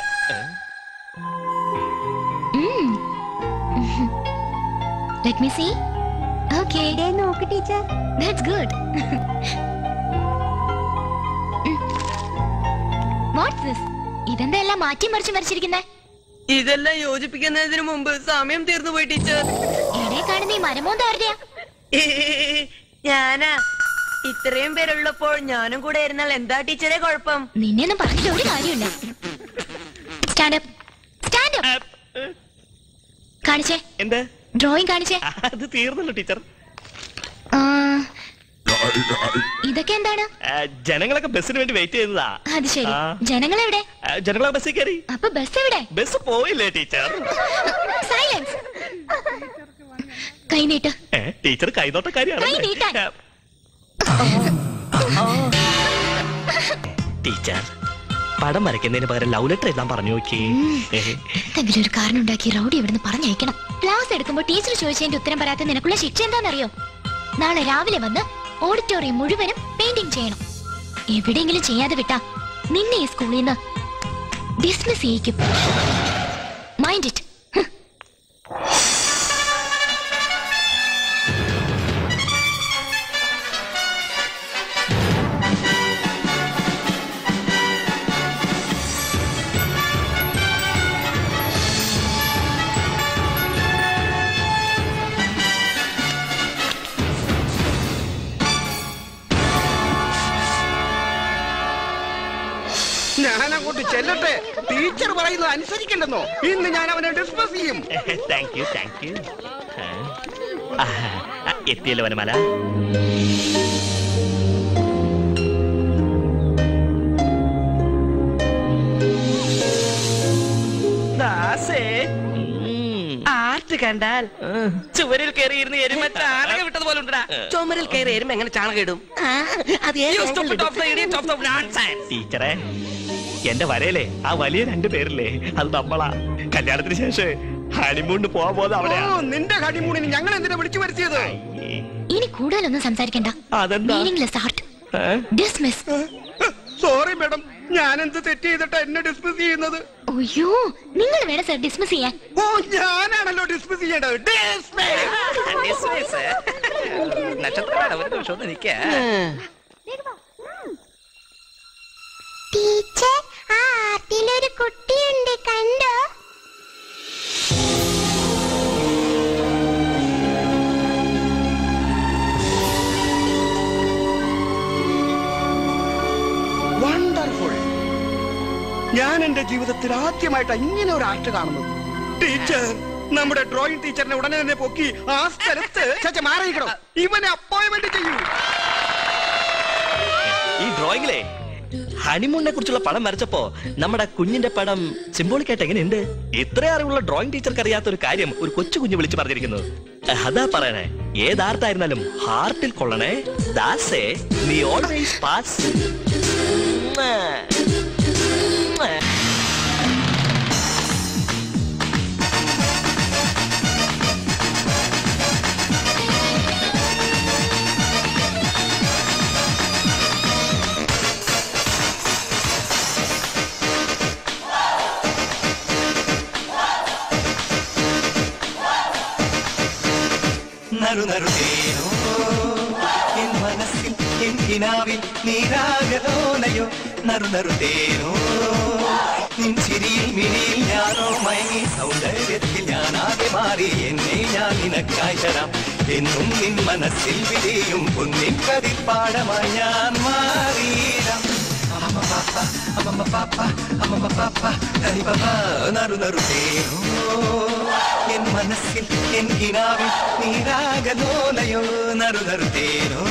let me see okay നോക്ക് teacher that's good what's this ഇതെന്താ എല്ലാം മാറ്റി മറിച്ച് വരച്ചിരിക്കുന്നേ ഇതെല്ലാം യോജിപ്പിക്കുന്നതിന് മുമ്പ് സമയം തീർന്നു പോയി ടീച്ചർ എവിടെ കാണുന്ന ഈ മരമോന്ത ആരുടെയാ ഞാനാ ഇത്രയും പേരുള്ളപ്പോൾ ഞാനും കൂടെ ഇരുന്നാൽ എന്താ ടീച്ചറെ കുഴപ്പം നിന്നെ ഒന്നും പറഞ്ഞിട്ട് ഒരു കാര്യമില്ല സ്റ്റാൻഡപ്പ് സ്റ്റാൻഡപ്പ് കാണിച്ചേ എന്ത് ഡ്രോയിങ് കാണിച്ചേ അത് തീർന്നല്ലോ ടീച്ചർ ആ, ഇതൊക്കെ എന്താണ് ആ, ജനങ്ങളൊക്കെ ബസ്സിന് വേണ്ടി വെയിറ്റ് ചെയ്തതാ അത് ശരി ആ. ജനങ്ങൾ എവിടെ ആ, ജനങ്ങളൊക്കെ ബസ്സിൽ കയറി അപ്പൊ ബസ് എവിടെ ബസ് പോയില്ലേ ടീച്ചർ സൈലൻസ് കൈ നീട്ട് ഏ, ടീച്ചർ കൈനോട്ടക്കാരിയാണ് കൈ നീട്ടാൻ. ടീച്ചർ പടം വരയ്ക്കുന്നതിന് പകരം ലവ് ലെറ്റർ എഴുതാൻ പറഞ്ഞു നോക്കി എന്തെങ്കിലും ഒരു കാരണം ഉണ്ടാക്കി റൗഡി ഇവിടുന്ന് പറഞ്ഞയക്കണം ക്ലാസ് എടുക്കുമ്പോൾ ടീച്ചർ ചോദിച്ചതിന്റെ ഉത്തരം പറയാത്ത നിനക്കുള്ള ശിക്ഷ എന്താണെന്നറിയോ നാളെ രാവിലെ വന്ന് ഓഡിറ്റോറിയം മുഴുവനും പെയിന്റിംഗ് ചെയ്യണം എവിടെയെങ്കിലും ചെയ്യാതെ വിട്ടാ നിന്നെ ഈ സ്കൂളിൽ നിന്ന് ഡിസ്മിസ് ചെയ്യിക്കും മൈൻഡ് ഇറ്റ് ഞാൻ അങ്ങോട്ട് ചെല്ലട്ടെ ടീച്ചർ പറയുന്നത് അനുസരിക്കണ്ടെന്നോ ഇന്ന് ഞാൻ അവനെ ഡിസ്കസ് ചെയ്യും താങ്ക് യു താങ്ക് യു എത്തിയല്ലോ വനമല ദാസേ ആർട്ട് കണ്ടാൽ ചുവരിൽ കയറി ഇരുന്ന് എരുമ ചാണകം വിട്ടതുപോലെ ഉണ്ടടാ ചുമരിൽ കയറി എരുമ എങ്ങനെ ചാണകം ഇടും You stupid of the idiot of the nonsense. ടീച്ചറെ എന്റെ വരയിലെ ആ വലിയ രണ്ട് പേരില്ലേ അത് നമ്മളാ കല്യാണത്തിന് ശേഷം ഹണിമൂണിന് പോവാൻ പോകുന്നത് ഓ അവിടെയാ നിന്റെ ഹണിമൂണിന് ഞങ്ങൾ എന്തിനാ വിളിച്ചു വരുത്തിയത് ഇനി കൂടുതലൊന്നും സംസാരിക്കണ്ട അതെന്താ meaningless art dismiss sorry madam ഞാൻ എന്ത് തെറ്റ് ചെയ്തിട്ടാ എന്നെ ഡിസ്മിസ് ചെയ്യുന്നത് അയ്യോ നിങ്ങൾ വേണം സർ ഡിസ്മിസ് ചെയ്യാൻ ഓ ഞാനാണല്ലോ ഡിസ്മിസ് ചെയ്യേണ്ടത് Dismiss. നക്ഷത്രമാണ് ഒരു നിമിഷം ഒന്ന് നിൽക്കുക ടീച്ചർ ആ ആർട്ടിലൊരു കുട്ടിയുണ്ട് കണ്ടോ വണ്ടർഫുൾ ഞാൻ എന്റെ ജീവിതത്തിൽ ആദ്യമായിട്ട് ഇങ്ങനെ ഒരു ആർട്ട് കാണുന്നത് ടീച്ചർ നമ്മുടെ ഡ്രോയിങ് ടീച്ചറിനെ ഉടനെ തന്നെ പൊക്കി ആ സ്ഥലത്ത് ചച്ച മാറിയിക്കണം ഇവനെ അപ്പോയിന്റ്മെന്റ് ചെയ്യൂ ഈ ഡ്രോയിങ്ങിലെ ഹണിമൂണിനെ കുറിച്ചുള്ള പടം വരച്ചപ്പോ നമ്മുടെ കുഞ്ഞിന്റെ പടം സിംബോളിക് ആയിട്ട് എങ്ങനെയുണ്ട് ഇത്ര അറിവുള്ള ഡ്രോയിങ് ടീച്ചർക്ക് അറിയാത്ത ഒരു കാര്യം ഒരു കൊച്ചു കുഞ്ഞ് വിളിച്ചു പറഞ്ഞിരിക്കുന്നു അതാ പറയണേ ഏതാർത്തായിരുന്നാലും ഹാർട്ടിൽ കൊള്ളണേ ദാസേ നീ ഓൾവേസ് പാസ് നറു നറുതേനോ എൻ മനസ്സിൽ എൻ കിനാവിൽ നീരാകലോലയോ നറു നറുതേനോ നിൻ ചിരിയിൽ മിഴിയിൽ ഞാനോ മയങ്ങി സൗന്ദര്യത്തിൽ ഞാനാകെ മാറി എന്നെ ഞാൻ നിനക്കായി തരാം എന്നും നിൻ മനസ്സിൽ വിരിയും പൊന്നിൻ കതിപ്പാടമായി ഞാൻ മാറിയിടാം അമ്മ പാപ്പ അമ്മ പാപ്പ അമ്മ പാപ്പ ഹരി പാപ്പ നറു നറു തേനോ എൻ മനസ്സിൽ എൻ കിനാവിൽ നീരാകലോലയോ നറു നറു തേനോ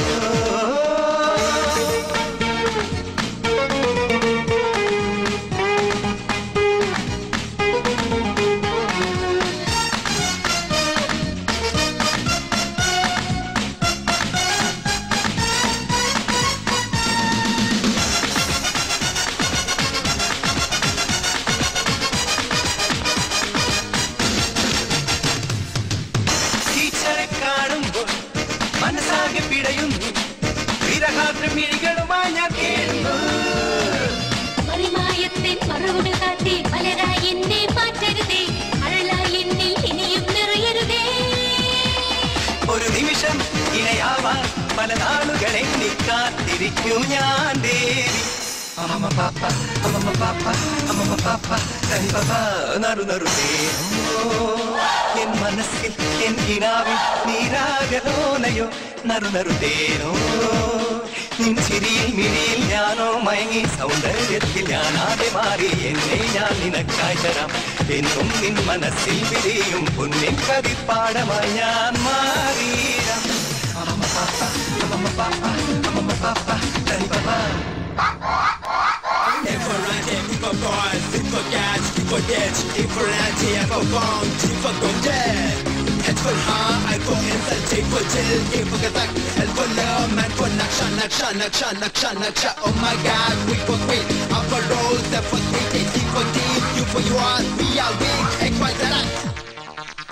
ടീച്ചറെ കാണുമ്പോൾ മനസ്സാകെ പിടയുന്നു വിരഹാത്ര മിഴികളുമായി ഞാൻ കേഴുന്നു മറിമായത്തിൻ മറവുകൾ കാട്ടി മലരായി എന്നെ മാറ്റരുതേ അഴലായി എന്നിൽ ഇനിയും നിറയരുതേ ഒരു നിമിഷം ഇണയാവാൻ പല നാളുകൾ എണ്ണി കാത്തിരിക്കും ഞാൻ ദേവി അമ്മ പാപ്പ അമ്മ പാപ്പ അമ്മ പാപ്പ ഹരി പാപ്പ നറു നറു തേനോ എൻ മനസ്സിൽ എൻ കിനാവിൽ നീരാകലോലയോ നറു നറു തേനോ നിൻ ചിരിയിൽ മിഴിയിൽ ഞാനോ മയങ്ങി സൗന്ദര്യത്തിൽ ഞാനാകെ മാറി എന്നെ ഞാൻ നിനക്കായി തരാം എന്നും നിൻ മനസ്സിൽ വിരിയും പൊന്നിൻ കതിപ്പാടമായി ഞാൻ മാറിയിടാം അമ്മ പാപ്പ അമ്മ പാപ്പ അമ്മ പാപ്പ ഹരി പാപ്പ Oh my god, we for queen. Upper road, the for three, T for T, you for you are, we are we, X, Y, Z.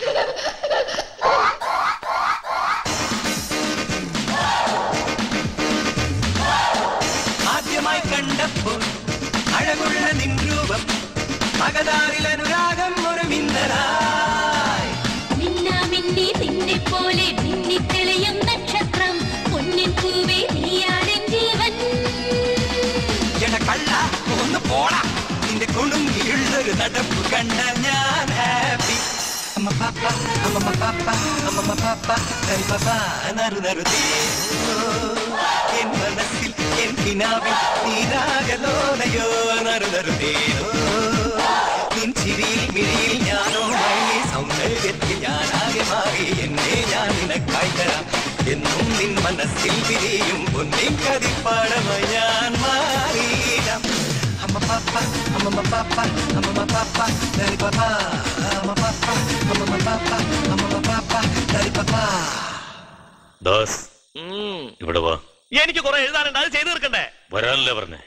ആദ്യമായി കണ്ടപ്പോൾ അഴകുള്ള നിൻ രൂപം മകതാരിൽ അനുരാഗം ഒരു മിന്നലായി മിന്നാ മിന്നി നിന്നെ പോലെ മിന്നിത്തെളിയും നക്ഷത്രം പൊന്നിൻ പൂവേ നീയാണെൻ ജീവൻ എട കള്ള ഒന്ന് പോടാ നിന്റെ കുണുങ്ങിയുള്ളൊരു നടപ്പ് കണ്ട ഞാൻ ഹാപ്പി അമ്മ പാപ്പ അമ്മ പാപ്പ അമ്മ പാപ്പ ഹരി പാപ്പ നറു നറു തേനോ എൻ മനസ്സിൽ എൻ കിനാവിൽ നീരാകലോലയോ നറു നറു തേനോ നിൻ ചിരിയിൽ മിഴിയിൽ ഞാനോ മയങ്ങി സൗന്ദര്യത്തിൽ ഞാനാകെ മാറി എന്നെ ഞാൻ നിനക്കായി തരാം എന്നും നിൻ മനസ്സിൽ വിരിയും പൊന്നിൻ കതിപ്പാടമായി ഞാൻ മാറിയിടാം അമ്മ പാപ്പ അമ്മ പാപ്പ അമ്മ പാപ്പ ഹരി പാപ്പ അമ്മ പാപ്പ അമ്മ പാപ്പ അമ്മ പാപ്പ ഹരി പാപ്പ ദാസ് ഇവിടെ വാ എനിക്ക് കുറെ എഴുതാനുണ്ട് അത് ചെയ്തു തീർക്കണ്ടേ വരാനല്ലേ പറഞ്ഞേ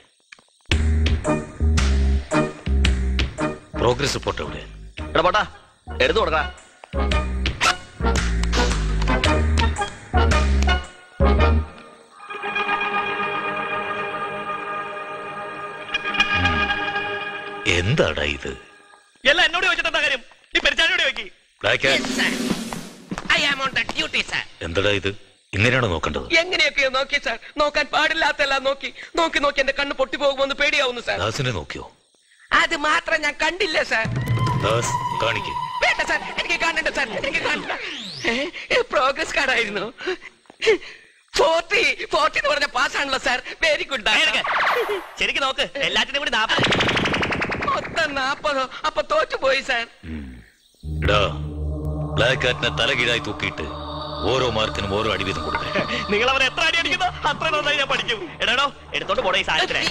പ്രോഗ്രസ് റിപ്പോർട്ട് എവിടെ എടാ പോട്ടാ എടുത്തു കൊടുക്കടാ എന്താടാ ഇത് എല്ലാം എന്നോട് ചോദിച്ചിട്ടെന്താ കാര്യം ഈ പെരിച്ചാഴിയോട് ചോദിക്കി black I am on the duty sir എന്താടാ ഇത് ഇങ്ങനെയാണോ നോക്കേണ്ടത് എങ്ങനെയൊക്കെയോ നോക്കി സാർ നോക്കാൻ പാടില്ലാത്തെല്ലാം നോക്കി നോക്കി നോക്കി എന്റെ കണ്ണ് പൊട്ടിപ്പോകുമെന്ന് പേടിയാവുന്നു സാർ ദാസിനെ നോക്കിയോ അത് മാത്രം ഞാൻ കണ്ടില്ല സാർ ദാസ് കാണിക്കേ വേണ്ട സാർ എനിക്ക് കാണണ്ട സാർ എനിക്ക് കാണണ്ട പ്രോഗ്രസ് കാർഡായിരുന്നു ഫോർട്ടി ഫോർട്ടി എന്ന് പറഞ്ഞ പാസ്സാണല്ലോ സാർ വെരി ഗുഡ് ശരിക്കും നോക്ക് എല്ലാത്തിനും കൂടി നാപ്പത് മൊത്തം നാപ്പതോ അപ്പൊ തോറ്റുപോയി സാർ എടാ ബ്ലാക്ക് കാറ്റിനെ തലകീഴായി തൂക്കിയിട്ട് ഓരോ മാർക്കിനും ഓരോ അടി വീതം കൊടുക്കണം നിങ്ങൾ അവരെ എത്ര അടി അടിക്കുന്നോ അത്ര നന്നായി ഞാൻ പഠിക്കും എടാടോ എടുത്തോണ്ട് പോടേ ഈ സാധനത്തിനെ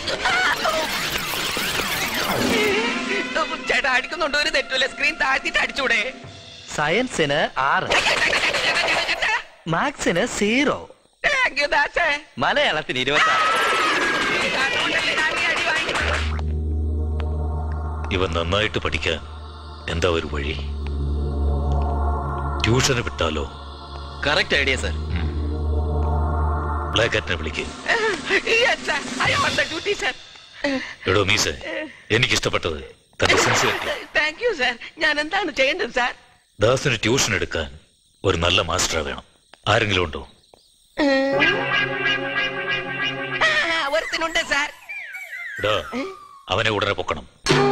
ചേട്ടാ അടിക്കുന്നുണ്ടോ ഒരു തെറ്റൂല സ്ക്രീൻ താഴ്ത്തിട്ട് അടിച്ചൂടെ സയൻസിന് ആറ് മാത്സിന് സീറോ താങ്ക് യു ദാസേ മലയാളത്തിന് ഇരുപത്തി ഇവൻ നന്നായിട്ട് പഠിക്കാൻ എന്താ ഒരു വഴി ട്യൂഷന് വിട്ടാലോ കറക്റ്റ് ഐഡിയ സർ ബ്ലാക്ക് കാറ്റിനെ വിളിക്ക് yes sir I am on the duty sir എടോ മീസെ എനിക്കിഷ്ടപ്പെട്ടത് തന്റെ സിൻസിയറിറ്റി താങ്ക് യു സർ ഞാൻ എന്താണ് ചെയ്യേണ്ടത് സാർ ദാസിന് ട്യൂഷൻ എടുക്കാൻ ഒരു നല്ല മാസ്റ്റർ വേണം ആരെങ്കിലും ഉണ്ടോ ഒരുത്തിനുണ്ട് സാർ എടാ അവനെ ഉടനെ പൊക്കണം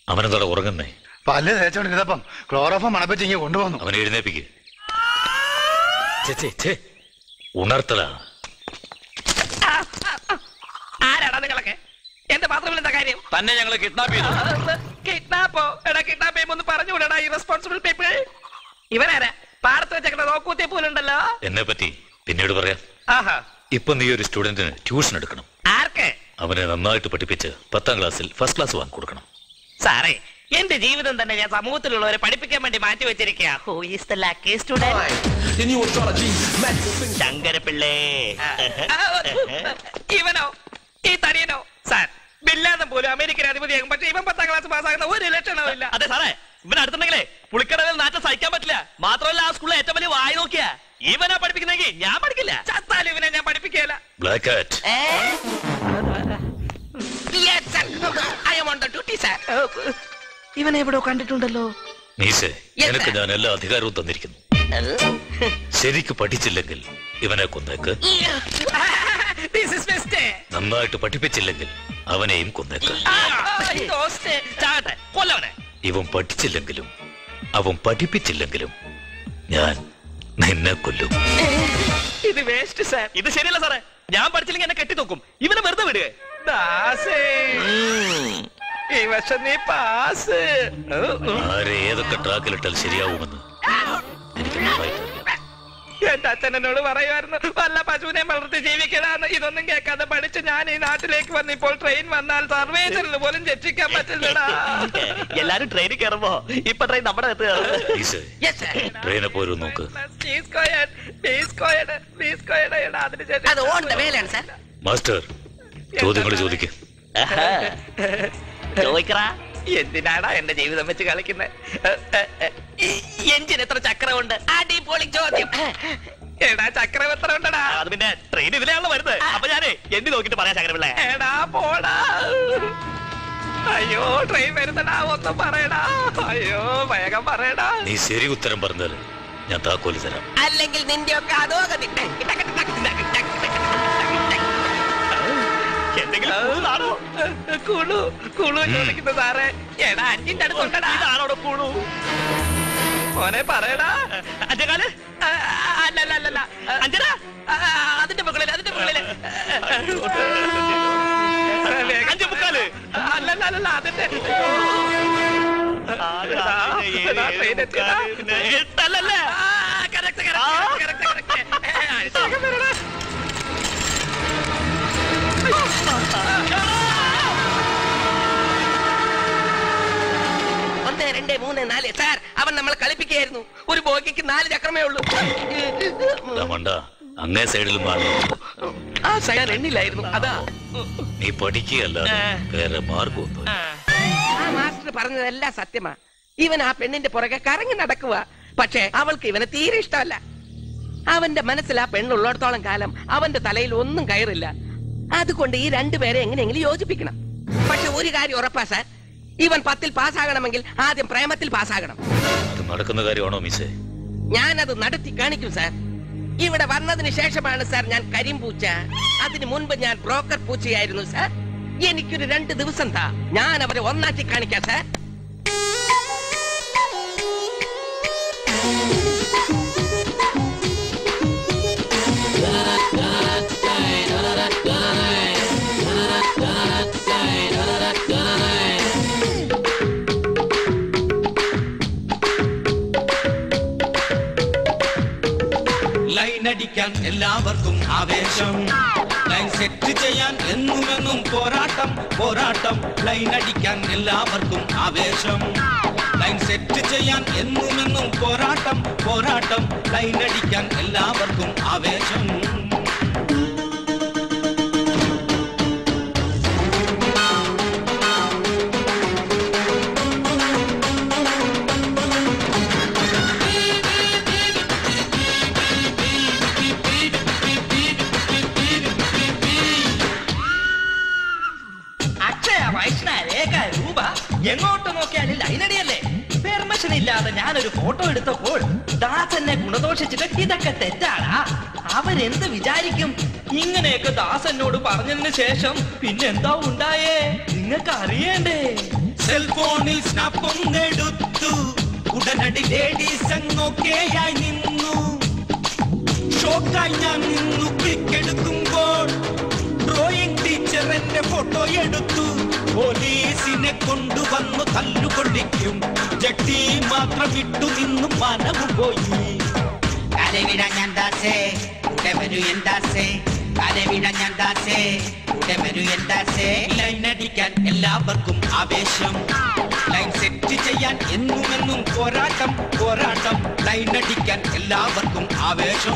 അവനെന്താ ഉറങ്ങുന്നേ പല്ല് തേച്ചോണ്ടിരുന്നപ്പം ക്ലോറോഫം മണപ്പിച്ച് ഇങ്ങനെ കൊണ്ടുപോന്നു അവനെ എഴുന്നേപ്പിക്ക് ഛെ, ഛെ, ഛെ. ഉണർത്തലാ ആരാടാ നിങ്ങളൊക്കെ എന്റെ ബാത്റൂമിൽ എന്താ കാര്യം തന്നെ ഞങ്ങൾ കിഡ്നാപ്പ് ചെയ്തു കിഡ്നാപ്പോ എടാ കിഡ്നാപ്പ് ചെയ്യുമ്പോ ഒന്ന് പറഞ്ഞുകൂടാ ഈ റെസ്പോൺസിബിൾ പീപ്പിൾ ഇവനാരാ പാടത്ത് വെച്ചേക്കണ നോക്കൂത്തിയ പോലുണ്ടല്ലോ എന്നെ പറ്റി പിന്നീട് പറയാം ആഹാ ഇപ്പൊ നീ ഒരു സ്റ്റുഡന്റിന് ട്യൂഷൻ എടുക്കണം ആർക്ക് അവനെ നന്നായിട്ട് പഠിപ്പിച്ച് പത്താം ക്ലാസ്സിൽ ഫസ്റ്റ് ക്ലാസ് വാങ്ങി കൊടുക്കണം സാറേ എന്റെ ജീവിതം തന്നെ ഞാൻ സമൂഹത്തിലുള്ളവരെ പഠിപ്പിക്കാൻ വേണ്ടി മാറ്റി വെച്ചിരിക്കുക who is the lucky student ശങ്കരപിള്ളേ ഇവനോ ഈ തനിയനോ സാർ ബില്ലാതെ പോലും അമേരിക്കൻ അധിപതിയാകും പക്ഷെ ഇവൻ പത്താം ക്ലാസ് പാസ്സാകുന്ന ഒരു ലക്ഷണവും ഇല്ല അതെ സാറേ ഇവൻ അടുത്തുണ്ടെങ്കിലേ പുളിക്കടവിൽ നാറ്റം സഹിക്കാൻ പറ്റില്ല മാത്രമല്ല ആ സ്കൂളിലെ ഏറ്റവും വലിയ വായി നോക്കിയാ ഇവനാ പഠിപ്പിക്കുന്നെങ്കിൽ ഞാൻ പഠിക്കില്ല ചത്താലും ഇവനെ ഞാൻ പഠിപ്പിക്കുകയില്ല black cat Yes, sir. I am on the duty, sir. ഇവനെ എവിടെയോ കണ്ടിട്ടുണ്ടല്ലോ മീശെ Yes, നിനക്ക് sir. ഞാൻ എല്ലാ അധികാരവും തന്നിരിക്കുന്നു ശരിക്ക് പഠിച്ചില്ലെങ്കിൽ ഇവനെ കൊന്നേക്ക് This is best. നന്നായിട്ട് പഠിപ്പിച്ചില്ലെങ്കിൽ അവനെയും കൊന്നേക്ക് ആ, ഈ ദോസ്ത്. ചാകട്ടെ, കൊല്ലവനെ. ഇവൻ പഠിച്ചില്ലെങ്കിലും അവൻ പഠിപ്പിച്ചില്ലെങ്കിലും ഞാൻ നിന്നെ കൊല്ലും ഇത് വേസ്റ്റ് സാർ ഇത് ശരിയല്ല സാറേ ഞാൻ പഠിച്ചില്ലെങ്കിൽ എന്നെ കെട്ടി നോക്കും ഇവനെ വെറുതെ വിടുക ദാസേ ഈ വർഷം നീ പാസ് ആരെ ഏതൊക്കെ ട്രാക്കിലിട്ടാൽ ശരിയാവുമെന്ന് എനിക്ക് നന്നായിട്ട് അറിയാം. എന്റെ അച്ഛൻ എന്നോട് പറയുമായിരുന്നു വല്ല പശുവിനെ വളർത്തി ജീവിക്കലാന്ന് ഇതൊന്നും കേൾക്കാതെ പഠിച്ച് ഞാൻ ഈ നാട്ടിലേക്ക് വന്ന് ഇപ്പോൾ ട്രെയിൻ വന്നാൽ സർവേച്ചറിൽ പോലും രക്ഷിക്കാൻ പറ്റില്ലടാ എല്ലാരും ട്രെയിനിൽ കയറുമ്പോ ഇപ്പൊ ട്രെയിൻ നമ്മുടെ അടുത്ത് കയറും. മീശെ Yes, sir. ട്രെയിനെ പോരും നോക്ക് T squared, T squared, T squared എടാ, അതിനുശേഷം അത് ഓൺ ദ വേലാണ് സാർ മാസ്റ്റർ ചോദ്യങ്ങൾ ചോദിക്കും ചോദിക്കറാ എന്തിനാടാ എന്റെ ജീവിതം വെച്ച് കളിക്കുന്നത് എഞ്ചിൻ എത്ര ചക്രമുണ്ട് അടിപൊളി ചോദ്യം എടാ ചക്രം എത്ര ഉണ്ടടാ അത് പിന്നെ ട്രെയിൻ ഇതിലാണല്ലോ വരുന്നത് അപ്പൊ ഞാനേ എന്ത് നോക്കിട്ട് പറയാം ശങ്കരപിള്ളേ എടാ പോടാ അയ്യോ ട്രെയിൻ വരുന്നടാ ഒന്നും പറയടാ അയ്യോ വേഗം പറയടാ നീ ശരി ഉത്തരം പറഞ്ഞാൽ ഞാൻ താക്കോല് തരാം അല്ലെങ്കിൽ നിന്റെ ഒക്കെ അതോഗതിട്ടെ എന്തെങ്കിലും കൂടുതലാണോ? കുളു കുളു ചോദിക്കുന്നു സാറേ എടാ അഞ്ചിന്റെ അടുത്തുണ്ടടാ ഇതാണോ കൂണു മോനെ പറയടാ അഞ്ചേകാല് ആ, അല്ലല്ല അല്ലല്ല അഞ്ചര ആ, അതിന്റെ മുകളിൽ അതിന്റെ മുകളിൽ അഞ്ചേ മുക്കാല് അല്ലല്ല അല്ലല്ല അതിന്റെ എടാ, എടാ, ട്രെയിൻ എത്തിയടാ. എട്ടല്ലല്ലേ ആ, correct, correct, correct, correct. ഏ, അഴിച്ചേക്കാൻ വരടാ. ഒന്ന് രണ്ട് മൂന്ന് നാല് സാർ അവൻ നമ്മളെ കളിപ്പിക്കുകയായിരുന്നു ഒരു ബോഗിക്ക് നാല് ചക്രമേ ഉള്ളൂ ദാ മണ്ട അങ്ങേ സൈഡിലും മാറി ആ സൈഡ് എണ്ണില്ലായിരുന്നു അതാ നീ പഠിക്കുകയല്ല വേറെ മാർഗമൊന്നും ആ മാസ്റ്റർ പറഞ്ഞതെല്ലാം സത്യമാ ഇവൻ ആ പെണ്ണിന്റെ പുറകെ കറങ്ങി നടക്കുക പക്ഷേ അവൾക്ക് ഇവനെ തീരെ ഇഷ്ടമല്ല അവന്റെ മനസ്സിൽ ആ പെണ്ണുള്ളിടത്തോളം കാലം അവന്റെ തലയിൽ ഒന്നും കയറില്ല അതുകൊണ്ട് ഈ രണ്ടുപേരെ എങ്ങനെയെങ്കിലും യോജിപ്പിക്കണം പക്ഷെ ഒരു കാര്യം ഉറപ്പാ സാർ ഇവൻ പത്തിൽ പാസ്സാകണമെങ്കിൽ ആദ്യം പ്രേമത്തിൽ പാസ്സാകണം അത് നടക്കുന്ന കാര്യമാണോ മിസ്സേ ഞാനത് നടത്തി കാണിക്കും സാർ ഇവിടെ വന്നതിന് ശേഷമാണ് സാർ ഞാൻ കരിമ്പൂച്ച അതിനു മുൻപ് ഞാൻ ബ്രോക്കർ പൂച്ചയായിരുന്നു സാർ എനിക്കൊരു രണ്ട് ദിവസം താ ഞാൻ അവരെ ഒന്നാക്കി കാണിക്കാം സാർ ലൈൻ അടിക്കാൻ എല്ലാവർക്കും ആവേശം ലൈൻ സെറ്റ് ചെയ്യാൻ എന്നുമെന്നും പോരാട്ടം പോരാട്ടം ലൈൻ അടിക്കാൻ എല്ലാവർക്കും ആവേശം ലൈൻ സെറ്റ് ചെയ്യാൻ എന്നുമെന്നും പോരാട്ടം പോരാട്ടം ലൈൻ അടിക്കാൻ എല്ലാവർക്കും ആവേശം അക്ഷയ വൈഷ്ണ രേഖ രൂപ എങ്ങോട്ട് നോക്കിയാലും ലൈനടിയല്ലേ പെർമിഷൻ ഇല്ലാതെ ഞാനൊരു ഫോട്ടോ എടുത്തപ്പോൾ ദാസനെ ഗുണദോഷിച്ചിട്ട് ഇതൊക്കെ തെറ്റാടാ അവരെന്ത് വിചാരിക്കും ഇങ്ങനെയൊക്കെ ദാസനോട് പറഞ്ഞതിന് ശേഷം പിന്നെന്താ ഉണ്ടായേ നിങ്ങൾക്ക് അറിയണ്ടേ സെൽഫോണിൽ സ്നാപ്പൊന്നെടുത്തു ഉടനടി ലേഡീസ് അങ്ങൊക്കെയായി നിന്നു ഷോക്കായി ഞാൻ നിന്നു ക്ലിക്കെടുക്കുമ്പോൾ ഡ്രോയിങ് ടീച്ചർ എന്റെ ഫോട്ടോ എടുത്തു പോലീസിനെ കൊണ്ടുവന്നു തല്ലുകൊള്ളിക്കും ജട്ടി മാത്രം ഇട്ടു നിന്നു മനവും പോയി കാലവിട ഞാൻ ദാസേ കൂടെ വരൂ എന്താസേ കാലവിട ഞാൻ ദാസേ കൂടെ വരൂ എന്താസേ ലൈൻ അടിക്കാൻ എല്ലാവർക്കും ആവേശം ലൈൻ സെറ്റ് ചെയ്യാൻ എന്നും എന്നും പോരാട്ടം പോരാട്ടം ലൈൻ അടിക്കാൻ എല്ലാവർക്കും ആവേശം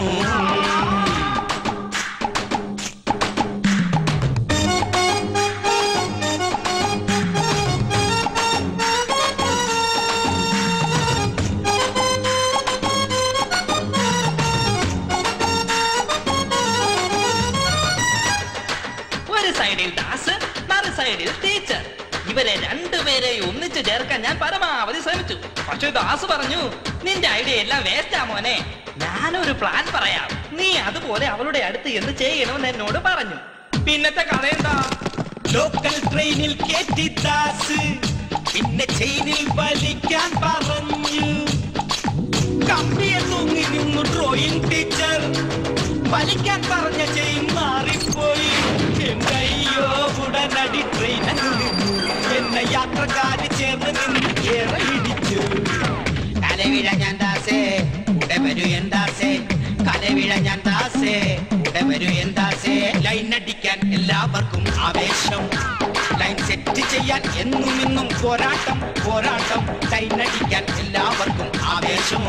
ഒരു സൈഡിൽ ദാസ് മറു സൈഡിൽ ടീച്ചർ ഇവരെ രണ്ടുപേരെ ഒന്നിച്ചു ചേർക്കാൻ ഞാൻ പരമാവധി ശ്രമിച്ചു പക്ഷെ ദാസ് പറഞ്ഞു നിന്റെ ഐഡിയ എല്ലാം വേസ്റ്റാ മോനെ ഞാനൊരു പ്ലാൻ പറയാം നീ അതുപോലെ അവളുടെ അടുത്ത് എന്ത് ചെയ്യണമെന്ന് എന്നോട് പറഞ്ഞു പിന്നത്തെ കഥ എന്താ ലോക്കൽ ട്രെയിനിൽ കയറ്റി ദാസ് പിന്നെ ചെയിനിൽ വലിക്കാൻ പറഞ്ഞു കമ്പിയെ തൂങ്ങി നിന്നു ഡ്രോയിങ് ടീച്ചർ വലിക്കാൻ പറഞ്ഞ ചെയിൻ മാറിപ്പോയി എന്തയ്യോ ഉടനടി ട്രെയിൻ അങ്ങ് നിന്നു എന്നെ യാത്രക്കാര് ചേർന്ന് നിന്ന് ഏറെ ഇടിച്ചു കാലവിട ഞാൻ ദാസേ കൂടെ വരൂ എന്താസേ കാലവിട ഞാൻ ദാസേ കൂടെ വരൂ എന്താസേ ലൈൻ അടിക്കാൻ എല്ലാവർക്കും ആവേശം ലൈൻ സെറ്റ് ചെയ്യാൻ എന്നും ഇന്നും പോരാട്ടം പോരാട്ടം ലൈൻ അടിക്കാൻ എല്ലാവർക്കും ആവേശം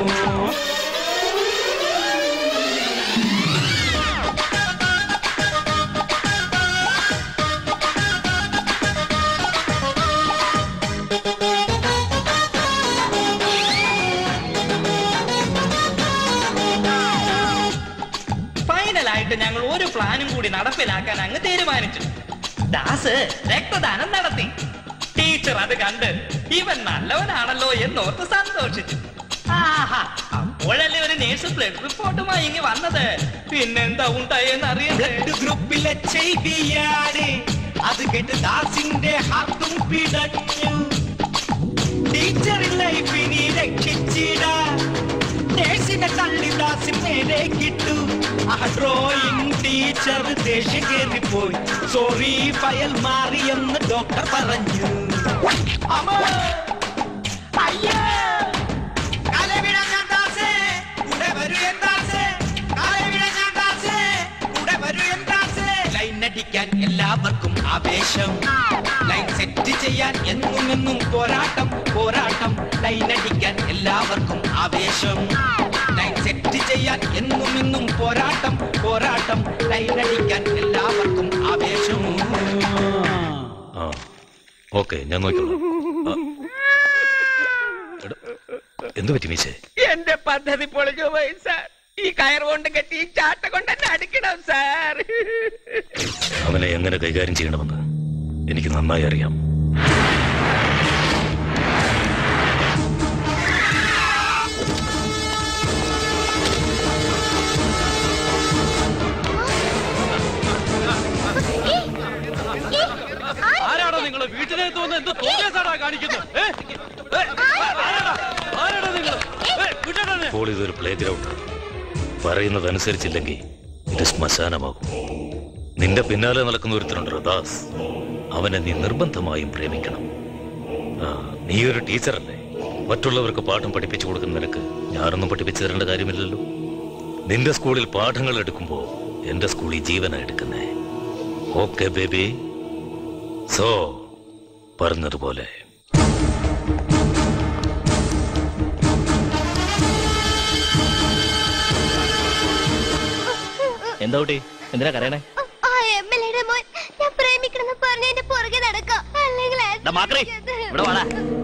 ഫൈനലായിട്ട് ഞങ്ങൾ ഒരു പ്ലാനും കൂടി നടപ്പിലാക്കാൻ അങ്ങ് തീരുമാനിച്ചു ദാസ് രക്തദാനം നടത്തി ടീച്ചർ അത് കണ്ട് ഇവൻ നല്ലവനാണല്ലോ എന്നോർത്ത് സന്തോഷിച്ചു ആഹാ അപ്പോഴല്ലേ ഒരു നേഴ്സ് ബ്ലഡ് റിപ്പോർട്ടുമായി ഇങ്ങ് വന്നത് പിന്നെന്താ ഉണ്ടായെന്ന് അറിയണ്ടേ ഗ്രൂപ്പിലെ ചെയ്തിയാണ് അത് കേട്ട് ദാസിന്റെ ഹാർട്ടും പിടഞ്ഞു ടീച്ചർ ലൈഫിനി രക്ഷിച്ചിട നേഴ്സിനെ തള്ളി ദാസി നേരെ കിട്ടു ആ ഡ്രോയിങ് ടീച്ചർ ദേഷ്യം കയറിപ്പോയി സോറി ഫയൽ മാറിയെന്ന് ഡോക്ടർ പറഞ്ഞു അമ്മ അയ്യോ കാലവിട ഞാൻ ദാസേ കൂടെ വരൂ എന്താസേ കാലവിട ഞാൻ ദാസേ കൂടെ വരൂ എന്താസേ ലൈൻ അടിക്കാൻ എല്ലാവർക്കും ആവേശം ലൈൻ സെറ്റ് ചെയ്യാൻ എന്നും എന്നും പോരാട്ടം പോരാട്ടം ലൈൻ അടിക്കാൻ എല്ലാവർക്കും ആവേശം ലൈൻ സെറ്റ് ചെയ്യാൻ എന്നും ഇന്നും പോരാട്ടം പോരാട്ടം ലൈൻ അടിക്കാൻ എല്ലാവർക്കും ആവേശം ആ ഓക്കെ ഞാൻ നോക്കിക്കോളാം ആ. എടാ, എന്ത് പറ്റി മീശേ എന്റെ പദ്ധതി പൊളിഞ്ഞു പോയി സാർ ഈ കയർ കൊണ്ട് കെട്ടി ഈ ചാട്ട കൊണ്ട് എന്നെ അടിക്കണം സാർ അവനെ എങ്ങനെ കൈകാര്യം ചെയ്യണമെന്ന് എനിക്ക് നന്നായി അറിയാം ആരാണോ നിങ്ങൾ വീട്ടിലേക്ക് വന്ന് എന്ത് തോന്നിയാസാടാ കാണിക്കുന്നത് ഏ? ഏ? ആരാടാ? ആരാടാ നിങ്ങൾ ഇപ്പോൾ ഇതൊരു പ്ലേ ഗ്രൗണ്ട് പറയുന്നതനുസരിച്ചില്ലെങ്കിൽ ഇത് ശ്മശാനമാകും നിന്റെ പിന്നാലെ നടക്കുന്ന ഒരുത്തരുണ്ട് ദാസ് അവനെ നീ നിർബന്ധമായും പ്രേമിക്കണം ആ, നീ ഒരു ടീച്ചറല്ലേ മറ്റുള്ളവർക്ക് പാഠം പഠിപ്പിച്ചു കൊടുക്കുന്ന നിനക്ക് ഞാനൊന്നും പഠിപ്പിച്ചു തരേണ്ട കാര്യമില്ലല്ലോ നിന്റെ സ്കൂളിൽ പാഠങ്ങൾ എടുക്കുമ്പോൾ എന്റെ സ്കൂളിൽ ജീവനാ എടുക്കുന്നേ ഓക്കെ ബേബി സോ പറഞ്ഞതുപോലെ എന്താ കുട്ടി എന്തിനാ കരയണേ ആ എം എൽ എയുടെ മോൻ ഞാൻ പ്രേമിക്കണമെന്ന് പറഞ്ഞ എന്റെ പുറകെ നടക്കാം അല്ലെങ്കിൽ ഡാ മാക്രി, ഇവിടെ വാടാ.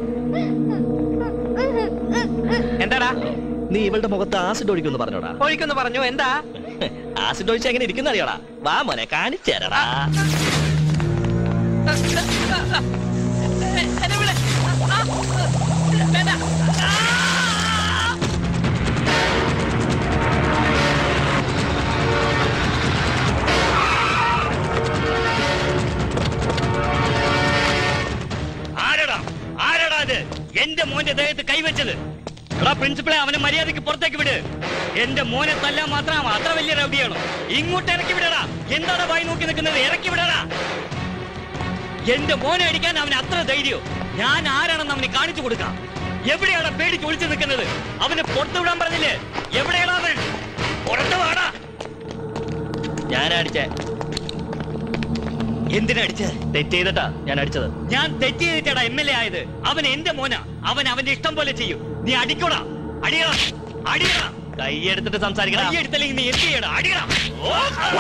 എന്താടാ നീ ഇവളുടെ മുഖത്ത് ആസിഡ് ഒഴിക്കുമെന്ന് പറഞ്ഞോടാ ഒഴിക്കുന്നു പറഞ്ഞു എന്താ ആസിഡ് ഒഴിച്ച് എങ്ങനെ ഇരിക്കുന്ന അറിയോടാ വാ മോനെ കാണിച്ചു തരടാ എന്നെ വിട്. ആ, വേണ്ട. ആരടാ കൈവച്ചത് എടാ പ്രിൻസിപ്പളെ അവനെ മര്യാദയ്ക്ക് പുറത്തേക്ക് വിട് എന്റെ മോനെ തല്ലാൻ മാത്രം അത്ര വലിയ റൗഡിയാണോ ഇങ്ങോട്ട് ഇറക്കി വിടടാ എന്താണ് വായി നോക്കി നിൽക്കുന്നത് ഇറക്കി വിടടാ എന്റെ മോനെ അടിക്കാൻ അവന് അത്ര ധൈര്യോ ഞാൻ ആരാണെന്ന് അവന് കാണിച്ചു കൊടുക്കാം എവിടെയാണ് പേടിച്ച് ഒളിച്ചു നിൽക്കുന്നത് അവനെ പുറത്തു വിടാൻ പറഞ്ഞില്ലേ എവിടെയാണ് അവൻ പുറത്തു വാടാ ഞാനടിച്ചേ എന്തിനാ അടിച്ചത് തെറ്റ് ചെയ്തിട്ടാ ഞാൻ അടിച്ചത് ഞാൻ തെറ്റ് ചെയ്തിട്ടാടാ എം എൽ എ ആയത് അവൻ എന്റെ മോനാ അവൻ അവന്റെ ഇഷ്ടം പോലെ ചെയ്യും നീ അടിക്കോടാ അടിയടാ അടിയടാ കൈയെടുത്തിട്ട് സംസാരിക്കണം കൈയെടുത്തില്ലെങ്കിൽ നീ എന്ത് ചെയ്യടാ അടിയടാ ഓ!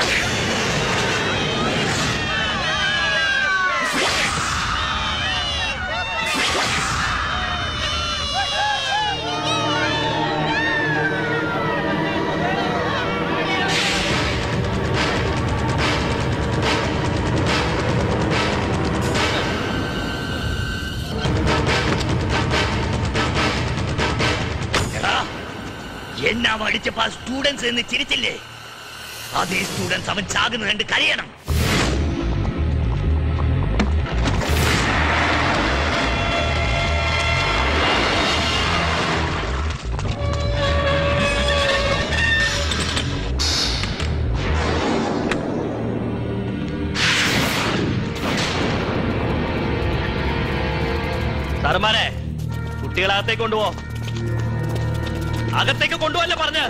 എടാ, എന്നാ അടിച്ചപ്പോ സ്റ്റുഡൻസ് എന്ന് ചിരിച്ചില്ലേ അതേ സ്റ്റുഡൻസ് അവൻ ചാകുന്നത് കണ്ട് കഴിയണം സാറന്മാരെ കുട്ടികളെ അകത്തേക്ക് കൊണ്ടുപോ അകത്തേക്ക് കൊണ്ടുപോകല്ലേ പറഞ്ഞ്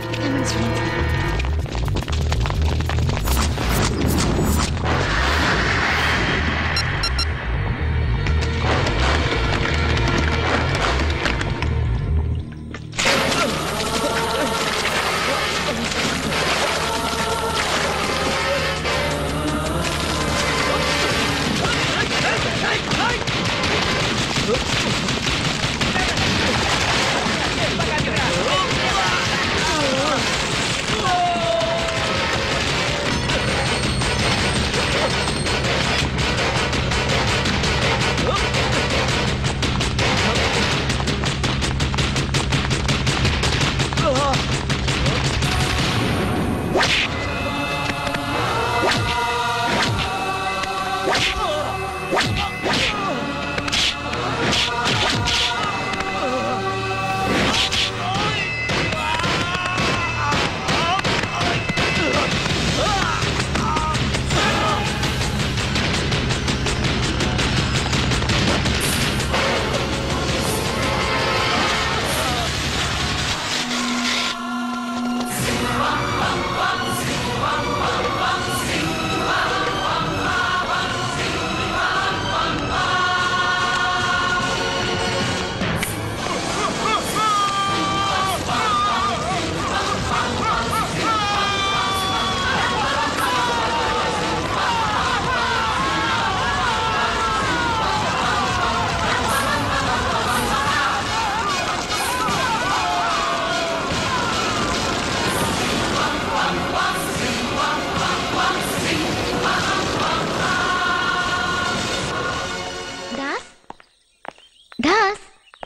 ദാസ് ദാസ്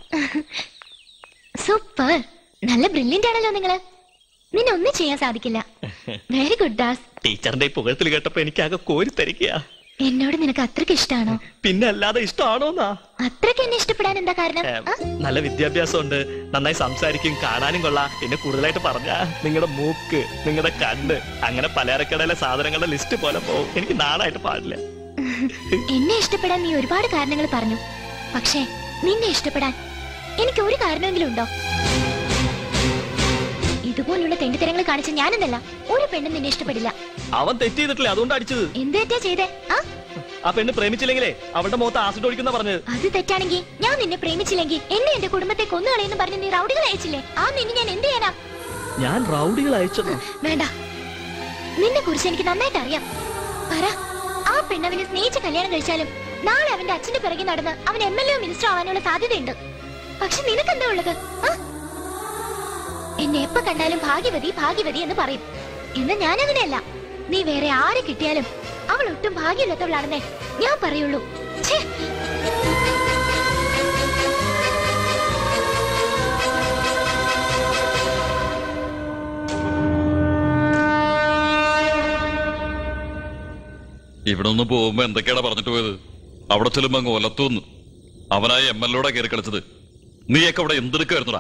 സൂപ്പർ നല്ല ബ്രില്യന്റ് ആണല്ലോ നിങ്ങള് നിന്നെ ഒന്നും ചെയ്യാൻ സാധിക്കില്ല വെരി ഗുഡ് ദാസ് ടീച്ചറിന്റെ ഈ പുകഴത്തിൽ കേട്ടപ്പോ എനിക്കാകെ കോരി തരികയാ എന്നോട് നിനക്ക് അത്രയ്ക്ക് ഇഷ്ടമാണോ പിന്നെ അല്ലാതെ ഇഷ്ടമാണോന്നാ അത്രയ്ക്ക് എന്നെ ഇഷ്ടപ്പെടാൻ എന്താ കാരണം ഏം, ആ? നല്ല വിദ്യാഭ്യാസം ഉണ്ട് നന്നായി സംസാരിക്കും കാണാനും കൊള്ളാം പിന്നെ കൂടുതലായിട്ട് പറഞ്ഞ നിങ്ങളുടെ മൂക്ക് നിങ്ങളുടെ കണ്ണ് അങ്ങനെ പലചരക്കടയിലെ സാധനങ്ങളുടെ ലിസ്റ്റ് പോലെ പോകും എനിക്ക് നാളായിട്ട് പാടില്ല എന്നെ ഇഷ്ടപ്പെടാൻ നീ ഒരുപാട് കാരണങ്ങൾ പറഞ്ഞു പക്ഷേ നിന്നെ ഇഷ്ടപ്പെടാൻ എനിക്ക് ഒരു കാരണമെങ്കിലും ഉണ്ടോ ഇതുപോലുള്ള തെണ്ടിത്തരങ്ങൾ കാണിച്ച ഞാനെന്നല്ല ഒരു പെണ്ണും നിന്നെ ഇഷ്ടപ്പെടില്ല അവൻ തെറ്റ് ചെയ്തിട്ടില്ല അതുകൊണ്ട് അടിച്ചത് എന്തേറ്റാ ചെയ്തേ ആ ആ പെണ്ണ് പ്രേമിച്ചില്ലെങ്കിലേ അവളുടെ മുഖത്ത് ആസിഡ് ഒഴിക്കുന്ന പറഞ്ഞത് അത് തെറ്റാണെങ്കിൽ ഞാൻ നിന്നെ പ്രേമിച്ചില്ലെങ്കിൽ എന്നെ എന്റെ കുടുംബത്തെ കൊന്നുകളയെന്ന് പറഞ്ഞ് നീ റൗഡികൾ അയച്ചില്ലേ ആ നിന്നെ ഞാൻ എന്ത് ചെയ്യാനാ ഞാൻ റൗഡികൾ അയച്ചെന്നോ വേണ്ട നിന്നെ കുറിച്ച് എനിക്ക് നന്നായിട്ട് അറിയാം പറ ആ പെണ്ണവനെ സ്നേഹിച്ച് കല്യാണം കഴിച്ചാലും നാളെ അവന്റെ അച്ഛന്റെ പിറകെ നടന്ന് അവൻ എം എൽ എ മിനിസ്റ്റർ ആവാനുള്ള സാധ്യതയുണ്ട് പക്ഷെ നിനക്കെന്താ ഉള്ളത് ആ? എന്നെ എപ്പോ കണ്ടാലും ഭാഗ്യവതി ഭാഗ്യവതി എന്ന് പറയും എന്ന് ഞാൻ അങ്ങനെയല്ല നീ വേറെ ആരെ കിട്ടിയാലും അവൾ ഒട്ടും ഭാഗ്യമില്ലാത്തവളാണെന്നേ ഞാൻ പറയുള്ളൂ ഛേ ഇവിടെ നിന്ന് പോകുമ്പോ എന്തൊക്കെയാണ് പറഞ്ഞിട്ട് പോയത് അവിടെ ചെല്ലുമ്പോ അങ്ങ് ഒലത്തൂന്ന് അവനായി എം എൽ എയുടെ കയറി കളിച്ചത് നീയൊക്കെ അവിടെ എന്തെടുക്കായിരുന്നുടാ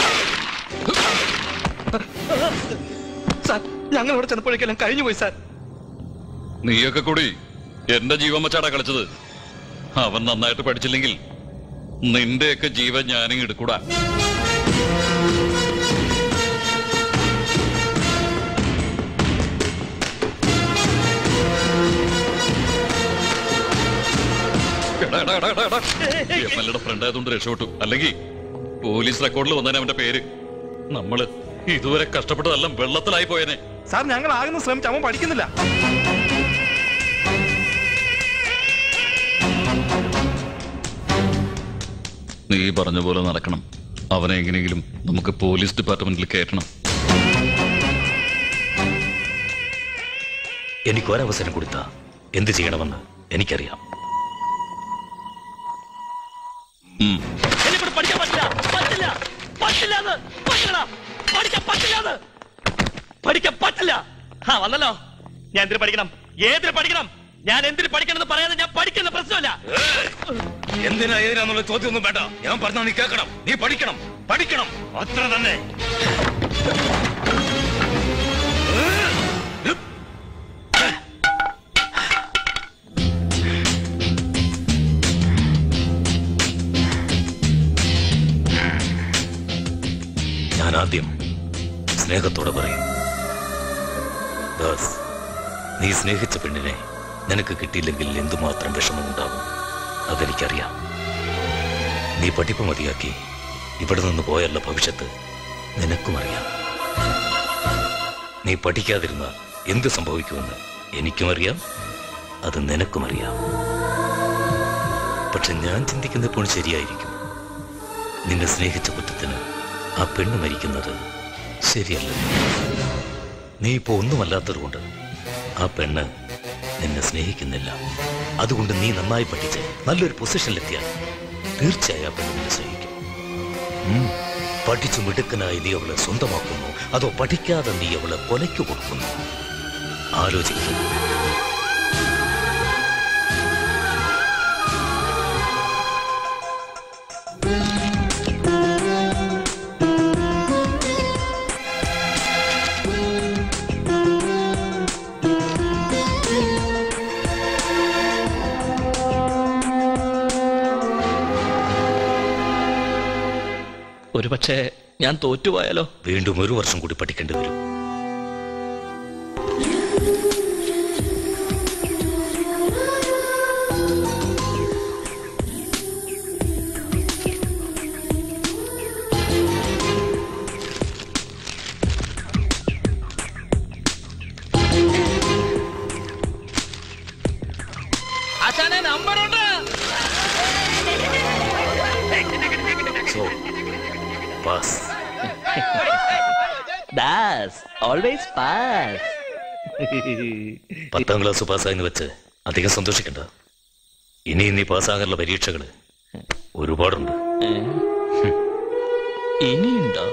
സാർ ഞങ്ങൾ ഇവിടെ ചെന്നപ്പോഴേക്കെല്ലാം കഴിഞ്ഞു പോയി സാർ നീയൊക്കെ കൂടി എന്റെ ജീവൻ വെച്ചാടാ കളിച്ചത് അവൻ നന്നായിട്ട് പഠിച്ചില്ലെങ്കിൽ നിന്റെയൊക്കെ ജീവൻ ഞാനും എടുക്കൂടാ എടാ, എടാ, എടാ, എടാ, എടാ. എം എൽ എയുടെ ഫ്രണ്ട് ആയതുകൊണ്ട് രക്ഷപ്പെട്ടു അല്ലെങ്കിൽ പോലീസ് റെക്കോർഡിൽ വന്നേനെ അവന്റെ പേര് നമ്മള് ഇതുവരെ കഷ്ടപ്പെട്ടതെല്ലാം വെള്ളത്തിലായി പോയേനെ സാർ ഞങ്ങൾ ആകുന്ന ശ്രമിച്ചു അവൻ പഠിക്കുന്നില്ല നീ പറഞ്ഞ പോലെ നടക്കണം അവനെ എങ്ങനെയെങ്കിലും നമുക്ക് പോലീസ് ഡിപ്പാർട്ട്മെന്റിൽ കയറ്റണം എനിക്ക് ഒരവസരം കൊടുത്ത എന്ത് ചെയ്യണമെന്ന് എനിക്കറിയാം എനിക്കിവിടെ പഠിക്കാൻ പറ്റില്ല പറ്റില്ല പറ്റില്ല അത് പറ്റില്ല പഠിക്കാൻ പറ്റില്ല അത് പഠിക്കാൻ പറ്റില്ല ആ വന്നല്ലോ ഞാൻ എന്തിനു പഠിക്കണം ഏതിന് പഠിക്കണം ഞാൻ എന്തിനു പഠിക്കണം എന്ന് പറയാതെ ഞാൻ പഠിക്കുന്ന പ്രശ്നമല്ല എന്തിനാ ഏതിനാന്നുള്ള ചോദ്യമൊന്നും വേണ്ട ഞാൻ പറഞ്ഞാൽ നീ കേൾക്കണം നീ പഠിക്കണം പഠിക്കണം അത്ര തന്നെ ഞാൻ ആദ്യം സ്നേഹത്തോടെ പറയും ദാസ് നീ സ്നേഹിച്ച പെണ്ണിനെ നിനക്ക് കിട്ടിയില്ലെങ്കിൽ എന്തുമാത്രം വിഷമമുണ്ടാകും അതെനിക്കറിയാം നീ പഠിപ്പ് മതിയാക്കി ഇവിടെ നിന്ന് പോയല്ല ഭവിഷ്യത്ത് നിനക്കും അറിയാം നീ പഠിക്കാതിരുന്ന എന്ത് സംഭവിക്കുമെന്ന് എനിക്കും അറിയാം അത് നിനക്കും അറിയാം പക്ഷെ ഞാൻ ചിന്തിക്കുന്നപ്പോൾ ശരിയായിരിക്കും നിന്നെ സ്നേഹിച്ച കുറ്റത്തിന് ആ പെണ്ണ് മരിക്കുന്നത് ശരിയല്ല നീ ഇപ്പോ ഒന്നുമല്ലാത്തതുകൊണ്ട് ആ പെണ്ണ് നിന്നെ സ്നേഹിക്കുന്നില്ല അതുകൊണ്ട് നീ നന്നായി പഠിച്ച് നല്ലൊരു പൊസിഷനിലെത്തിയാൽ തീർച്ചയായും ആ പെണ്ണ് നിന്നെ സ്നേഹിക്കും ഉം. പഠിച്ചു മിടുക്കനായി നീ അവളെ സ്വന്തമാക്കുന്നു അതോ പഠിക്കാതെ നീ അവളെ കൊലയ്ക്ക് കൊടുക്കുന്നു ആലോചിക്കും ഒരു പക്ഷേ ഞാൻ തോറ്റുപോയാലോ വീണ്ടും ഒരു വർഷം കൂടി പഠിക്കേണ്ടി വരും ആശാനെ നമ്പറുണ്ട് so pass Das always pass പത്താം ക്ലാസ് പാസ്സായെന്ന് വെച്ച് അധികം സന്തോഷിക്കണ്ട ഇനി നീ പാസ്സാകാനുള്ള പരീക്ഷകള് ഒരുപാടുണ്ട് ഇനിയുണ്ടോ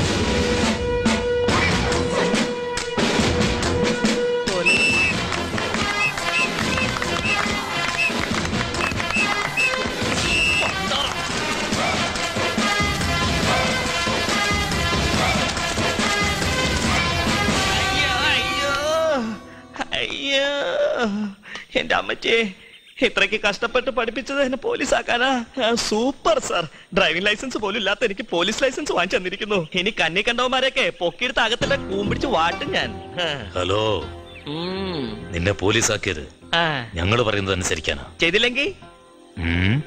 അയ്യോ അയ്യോ എന്റെ അമ്മച്ചേ ഇത്രയ്ക്ക് കഷ്ടപ്പെട്ട് പഠിപ്പിച്ചത് എന്നെ പോലീസ് ആക്കാനാ ആ, സൂപ്പർ സാർ ഡ്രൈവിംഗ് ലൈസൻസ് പോലും ഇല്ലാത്ത എനിക്ക് പോലീസ് ലൈസൻസ് വാങ്ങിച്ചു തന്നിരിക്കുന്നു ഇനി കന്നി കണ്ടവന്മാരെയൊക്കെ പൊക്കിയെടുത്ത് അകത്തിന്റെ കൂമ്പിടിച്ച് വാട്ടും ഞാൻ ആ. ഹലോ ഉം. നിന്നെ പോലീസാക്കിയത് ആ. ഞങ്ങൾ പറയുന്നത് അനുസരിക്കാനാ ചെയ്തില്ലെങ്കിൽ ഉം.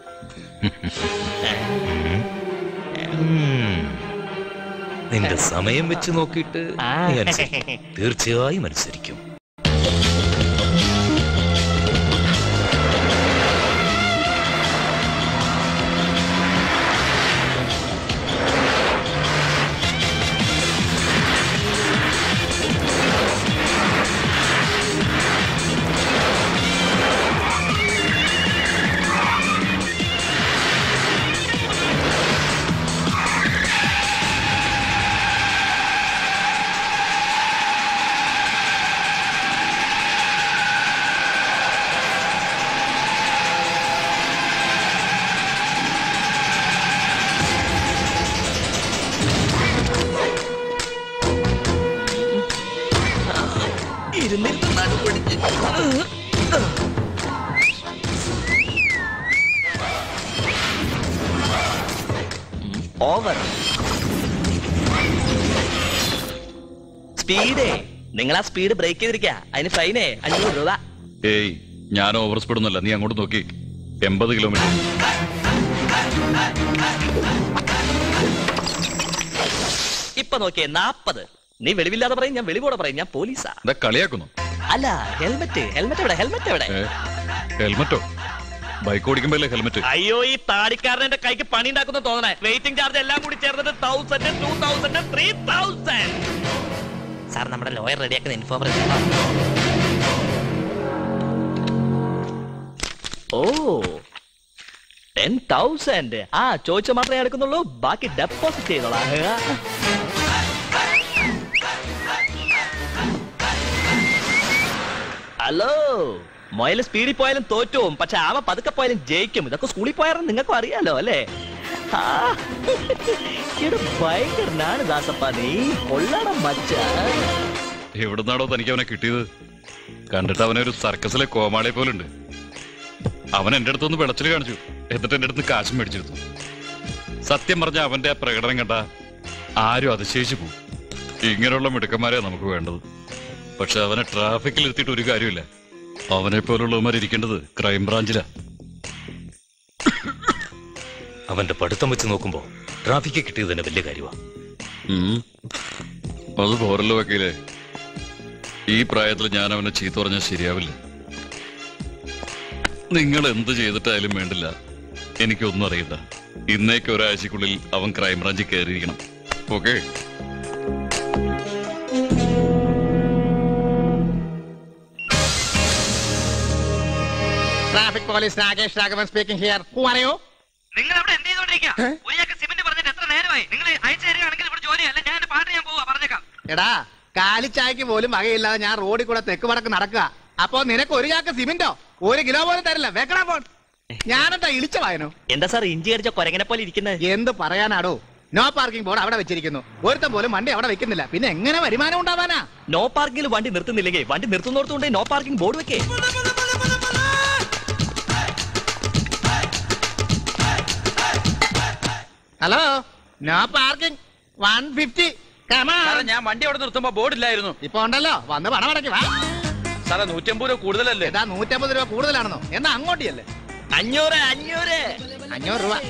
ഉം. നിന്റെ സമയം വെച്ച് നോക്കിയിട്ട് നീ അനുസരിക്കും. തീർച്ചയായും അനുസരിക്കും ഓവർ സ്പീഡേ നിങ്ങൾ ആ സ്പീഡ് ബ്രേക്ക് ചെയ്തിരിക്കുക അതിന് ഫൈനേ അഞ്ഞൂറ് രൂപ ഏയ് ഞാൻ ഓവർ സ്പീഡ് ഒന്നുമല്ല നീ അങ്ങോട്ട് നോക്കി എൺപത് കിലോമീറ്റർ ഇപ്പൊ നോക്കിയേ നാപ്പത് നീ വെളിവില്ലാതെ പറയും ഞാൻ വെളിവോടെ പറയും ഞാൻ പോലീസാ എന്താ കളിയാക്കുന്നു അല്ല ഹെൽമെറ്റ് ഹെൽമെറ്റ് എവിടെ ഹെൽമെറ്റ് എവിടെ ഏ ഹെൽമെറ്റോ ബൈക്ക് ഓടിക്കുമ്പോഴല്ലേ ഹെൽമെറ്റ് അയ്യോ ഈ താടിക്കാരൻ എന്റെ കൈക്ക് പണി ഉണ്ടാക്കുന്ന തോന്നണേ വെയിറ്റിംഗ് ചാർജ് എല്ലാം കൂടി ചേർന്നിട്ട് thousand two thousand three thousand sir നമ്മുടെ ലോയർ റെഡിയാക്കുന്ന ഇൻഫോർമേഷൻ ഓ ടെൻ തൗസൻഡ് ആ ചോദിച്ച മാത്രമേ എടുക്കുന്നുള്ളൂ ബാക്കി ഡെപ്പോസിറ്റ് ചെയ്തോളാം ഹലോ മൊയല് സ്പീഡിൽ പോയാലും തോറ്റും പക്ഷെ ആവ പതുക്കെ പോയാലും ജയിക്കും ഇതൊക്കെ സ്കൂളിൽ പോയാലും നിങ്ങൾക്കും അറിയാലോ അല്ലേ ആ, എടാ, ഭയങ്കരനാണ് ദാസപ്പ നീ കൊള്ളണം മച്ച എവിടുന്നാണോ തനിക്ക് അവനെ കിട്ടിയത് കണ്ടിട്ട് അവനെ ഒരു സർക്കസിലെ കോമാളിയെ പോലുണ്ട് അവൻ എന്റെ അടുത്തൊന്ന് വെളച്ചിൽ കാണിച്ചു എന്നിട്ട് എന്റെ അടുത്ത് കാശും മേടിച്ചെടുത്തു സത്യം പറഞ്ഞ അവന്റെ ആ പ്രകടനം കണ്ട ആരും അതിശയിച്ചു പോകും ഇങ്ങനെയുള്ള മിടുക്കന്മാരെ നമുക്ക് വേണ്ടത് പക്ഷെ അവനെ ട്രാഫിക്കിൽ എത്തിയിട്ട് ഒരു കാര്യമില്ല അവനെ പോലുള്ളവന്മാർ ഇരിക്കേണ്ടത് ക്രൈംബ്രാഞ്ചിലാ അവന്റെ പഠിത്തം വെച്ച് നോക്കുമ്പോ ട്രാഫിക്ക് കിട്ടിയത് തന്നെ വലിയ കാര്യമാണ് ഉം. അത് പോരല്ലോ വക്കീലെ ഈ പ്രായത്തിൽ ഞാൻ അവനെ ചീത്ത പറഞ്ഞാൽ ശരിയാവില്ല നിങ്ങൾ എന്ത് ചെയ്തിട്ടായാലും വേണ്ടില്ല എനിക്കൊന്നും അറിയില്ല ഇന്നേക്ക് ഒരാഴ്ചക്കുള്ളിൽ അവൻ ക്രൈംബ്രാഞ്ചിൽ കയറിയിരിക്കണം okay traffic police Rakesh Raghavan speaking here who are you നിങ്ങൾ അവിടെ എന്ത് ചെയ്തോണ്ടിരിക്കുക ഒരാൾക്ക് സിമന്റ് പറഞ്ഞിട്ട് എത്ര നേരമായി നിങ്ങൾ അയച്ചു തരികയാണെങ്കിൽ ഇവിടെ ജോലിയല്ല ഞാൻ എന്റെ പാട്ട് ഞാൻ പോവാ പറഞ്ഞേക്കാം എടാ കാലിച്ചായ്ക്ക് പോലും വകയില്ലാതെ ഞാൻ റോഡിൽ കൂടെ തെക്ക് വടക്ക് നടക്കുക അപ്പോ നിനക്ക് ഒരു ചാക്ക് സിമെന്റോ ഒരു കിലോ പോലും തരില്ല വെക്കടാ ഫോൺ ഞാനെന്താ ഇളിച്ച വായനോ എന്താ സാർ ഇഞ്ചി അടിച്ച കൊരങ്ങനെ പോലെ ഇരിക്കുന്നത് എന്ത് പറയാനാടോ നോ പാർക്കിംഗ് ബോർഡ് അവിടെ വെച്ചിരിക്കുന്നു ഒരുത്തൻ പോലും വണ്ടി അവിടെ വെക്കുന്നില്ല പിന്നെ എങ്ങനെ വരുമാനം ഉണ്ടാവാനാ നോ പാർക്കിംഗിൽ വണ്ടി നിർത്തുന്നില്ലെങ്കിൽ വണ്ടി നിർത്തുന്നോടത്തുകൊണ്ട് നോ പാർക്കിംഗ് ബോർഡ് വെക്കേ hello no parking one fifty സാറേ, ഞാൻ വണ്ടി അവിടെ നിർത്തുമ്പോ ബോർഡില്ലായിരുന്നു ഇപ്പൊ ഉണ്ടല്ലോ വന്ന് പണം അടക്കി വാ സാറേ നൂറ്റമ്പത് രൂപ കൂടുതലല്ലേ ഏതാ നൂറ്റമ്പത് രൂപ കൂടുതലാണെന്നോ എന്നാ അങ്ങോട്ടിയല്ലേ അഞ്ഞൂറ് അഞ്ഞൂറ് അഞ്ഞൂറ് രൂപ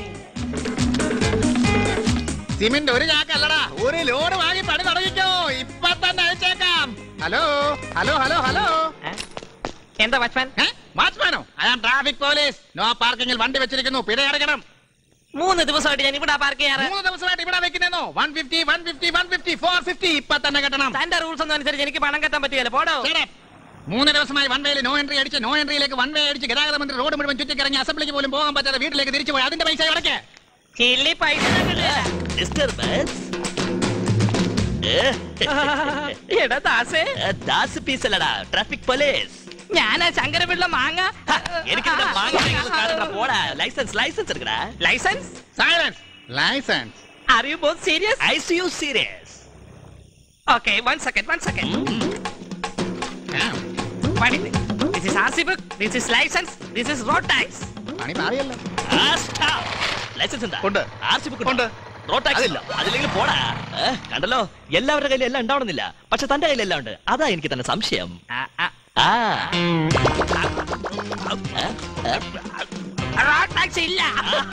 സിമെന്റ് ഒരു ചാക്കല്ലടാ ഒരു ലോഡ് വാങ്ങി പണി തുടങ്ങിക്കോ ഇപ്പൊ തന്നെ അയച്ചേക്കാം ഹലോ ഹലോ ഹലോ ഹലോ എന്താ വാച്ച്മാൻ വാച്ച്മാനോ അയാൾ ട്രാഫിക് പോലീസ് നോ പാർക്കിംഗിൽ വണ്ടി വെച്ചിരിക്കുന്നു പിഴ അടയ്ക്കണം മൂന്ന് ദിവസമായിട്ട് ഞാൻ ഇവിടെ പാർക്ക് ചെയ്യാറ് മൂന്ന് ദിവസമായിട്ട് ഇവിടെ വെക്കുന്നോ one fifty one fifty one fifty four fifty ഇപ്പൊ തന്നെ കെട്ടണം തന്റെ റൂൾസ് ഒന്നും അനുസരിച്ച് എനിക്ക് പണം കെട്ടാൻ പറ്റിയല്ലോ പോടോ മൂന്ന് ദിവസമായി വൺ വേയിൽ നോ എൻട്രി അടിച്ച് നോ എൻട്രിയിലേക്ക് വൺ വേ അടിച്ച് ഗതാഗത മന്ത്രി റോഡ് മുഴുവൻ ചുറ്റിക്കിറങ്ങി അസംബ്ലിക്ക് പോലും പോകാൻ പറ്റാതെ വീട്ടിലേക്ക് തിരിച്ചു പോയി അതിന്റെ പൈസ അടയ്ക്കേ ചില്ലി പൈസ ഡിസ്റ്റർബൻസ് എടാ ദാസേ ദാസ് പീസ് അല്ലടാ ട്രാഫിക് പോലീസ് ഞാനാ ശങ്കരപിള്ള മാങ്ങ എനിക്കിവിടെ മാങ്ങ വേണമെങ്കിൽ കാണണ്ട, പോടാ ലൈസൻസ് ലൈസൻസ് എടുക്കടാ licence silence licence are you both serious I see you serious okay one second one second this is R C book this is licence this is road tax പണി മാറിയല്ലോ ലൈസൻസ് ഉണ്ട് R C book ഉണ്ട് road tax ഇല്ല അതില്ലെങ്കിൽ പോടാ ഏ, കണ്ടല്ലോ എല്ലാവരുടെ കയ്യിലും എല്ലാം ഉണ്ടാവണമെന്നില്ല പക്ഷെ തന്റെ കയ്യിൽ എല്ലാം ഉണ്ട് അതാ എനിക്ക് തന്നെ സംശയം ആ റോഡ് ടാക്സ് ഇല്ല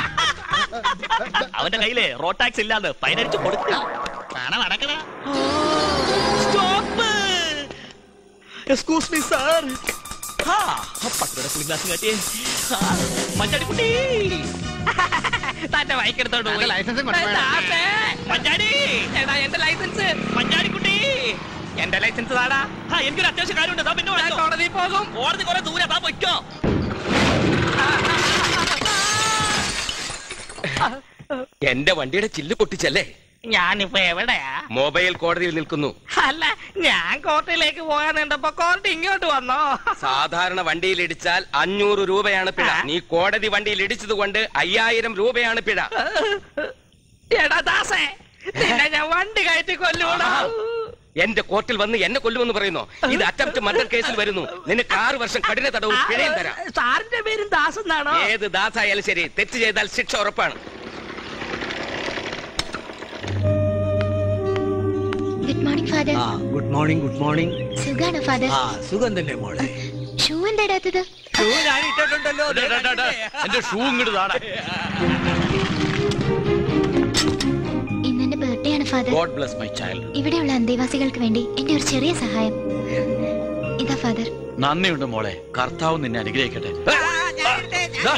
അവന്റെ കയ്യില് റോഡ് ടാക്സ് ഇല്ലാന്ന് ഫൈൻ അടിച്ച് കൊടുക്കണം പണം അടക്കണ സ്റ്റോപ്പ് എക്സ്ക്യൂസ് മീ സാർ പത്ത് രൂപ കൂളിംഗ് ഗ്ലാസ് കാട്ടിയേ മഞ്ചാടിക്കുട്ടി തന്റെ ബൈക്കെടുത്തോണ്ട് തന്റെ license ഉം കൊണ്ടുപോയി. മഞ്ചാടി എടാ എന്റെ ലൈസൻസ് മഞ്ചാടിക്കുട്ടി എന്റെ ലൈസൻസ് താടാ ആ എനിക്കൊരു അത്യാവശ്യ കാര്യമുണ്ട് ദാ പിന്നെ വിളിച്ചോ. കോടതി പോകും കോടതി കുറെ ദൂരെ താ പൊയ്ക്കോ എന്റെ വണ്ടിയുടെ ചില്ല് പൊട്ടിച്ചല്ലേ ഞാനിപ്പോ എവിടെയാ മൊബൈൽ കോടതിയിൽ നിൽക്കുന്നു അല്ല ഞാൻ കോർട്ടിലേക്ക് പോകാൻ നിന്നപ്പോ കോർട്ട് ഇങ്ങോട്ട് വന്നോ സാധാരണ വണ്ടിയിൽ ഇടിച്ചാൽ അഞ്ഞൂറ് രൂപയാണ് പിഴ നീ കോടതി വണ്ടിയിൽ ഇടിച്ചത് കൊണ്ട് അയ്യായിരം രൂപയാണ് പിഴ എടാ ദാസേ നിന്നെ ഞാൻ വണ്ടി കയറ്റി കൊല്ലൂടാ എന്റെ കോർട്ടിൽ വന്ന് എന്നെ കൊല്ലുമെന്ന് പറയുന്നു ഇത് അറ്റംപ്റ്റ് മർഡർ കേസിൽ വരുന്നു നിനക്ക് ആറ് വർഷം കഠിന തടവും പിഴയും തരാം സാറിന്റെ പേരും ദാസ് എന്നാണോ ഏത് ദാസായാലും ശരി തെറ്റ് ചെയ്താൽ ശിക്ഷ ഉറപ്പാണ് ഫാദർ ആ ഗുഡ് മോർണിംഗ് ഗുഡ് മോർണിംഗ് സുഖാണോ ഫാദർ ആ സുഖം തന്നെ മോളെ ഷൂ എന്താ ഇടാത്തത് ഷൂ ഞാൻ ഇട്ടിട്ടുണ്ടല്ലോ എന്റെ ഷൂ ഇങ്ങോട്ട് താടാ ഇന്ന് എന്റെ ബർത്ത്ഡേ ആണ് father God bless my child ഇവിടെയുള്ള അന്തേവാസികൾക്ക് വേണ്ടി എന്റെ ഒരു ചെറിയ സഹായം ഇതാ ഫാദർ നന്ദിയുണ്ട് മോളെ കർത്താവ് നിന്നെ അനുഗ്രഹിക്കട്ടെ ദാ,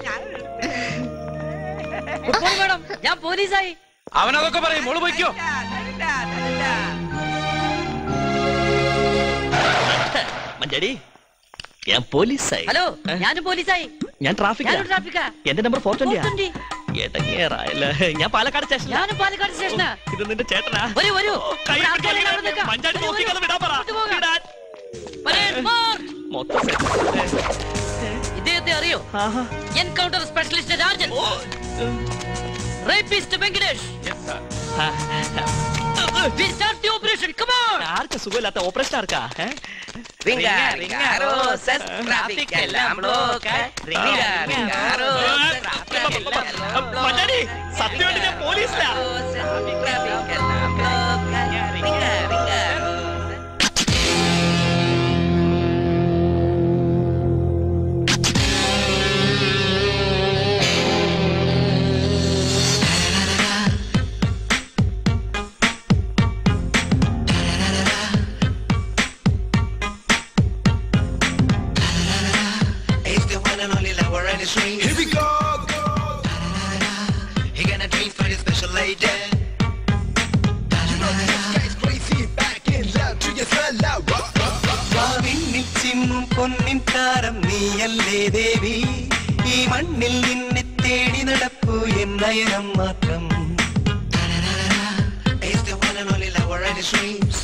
മേഡം ഞാൻ പോലീസായി അവനതൊക്കെ പറയും മോള് പോയിക്കോ മഞ്ചാടി ഞാൻ പോലീസായി ഹലോ ഞാനും പോലീസായി ഞാൻ ട്രാഫിക് ഞാനും ട്രാഫിക്കാ എന്റെ നമ്പർ ഫോർ ട്വന്റിയാ 420. എടങ്ങേറായല്ല ഞാൻ പാലക്കാട് സ്റ്റേഷൻ ഞാനും പാലക്കാട് സ്റ്റേഷനാ ഇത് നിന്റെ ചേട്ടനാ വരൂ വരൂ കൈ ഇവിടെ ആൾക്കാരെല്ലാം അവിടെ നിൽക്കാം. മഞ്ചാടി വരൂ, നോക്കി വരൂ. അത് വിടാൻ പറ. അങ്ങോട്ട് പോകാം. Parade march. മൊത്തം ഇദ്ദേഹത്തെ അറിയോ encounter specialist Rajan rapist Venkatesh We start the operation. Come on. ആർക്കാ സുഖമില്ലാത്ത ഓപ്പറേഷൻ ആർക്കാ ഏ? Ringa, ringa, roses, traffic എല്ലാം block. Ringa, ringa, roses, traffic എല്ലാം block. മഞ്ചാടി സത്യമായിട്ട് ഞാൻ പോലീസിലാ Traffic എല്ലാം block. Ringa, ringa, It's the one and only Lower and Stream. Here we go. He gonna drink for his special lady. You know this guy's crazy, back in love to your fella. വാവിന്നിൽ ചിമ്മും പൊന്നിൻ താരം നീയല്ലേ ദേവി ഈ മണ്ണിൽ നിന്നെ തേടി നടപ്പു N നയനം മാത്രം It's the one and only Lower and Streams.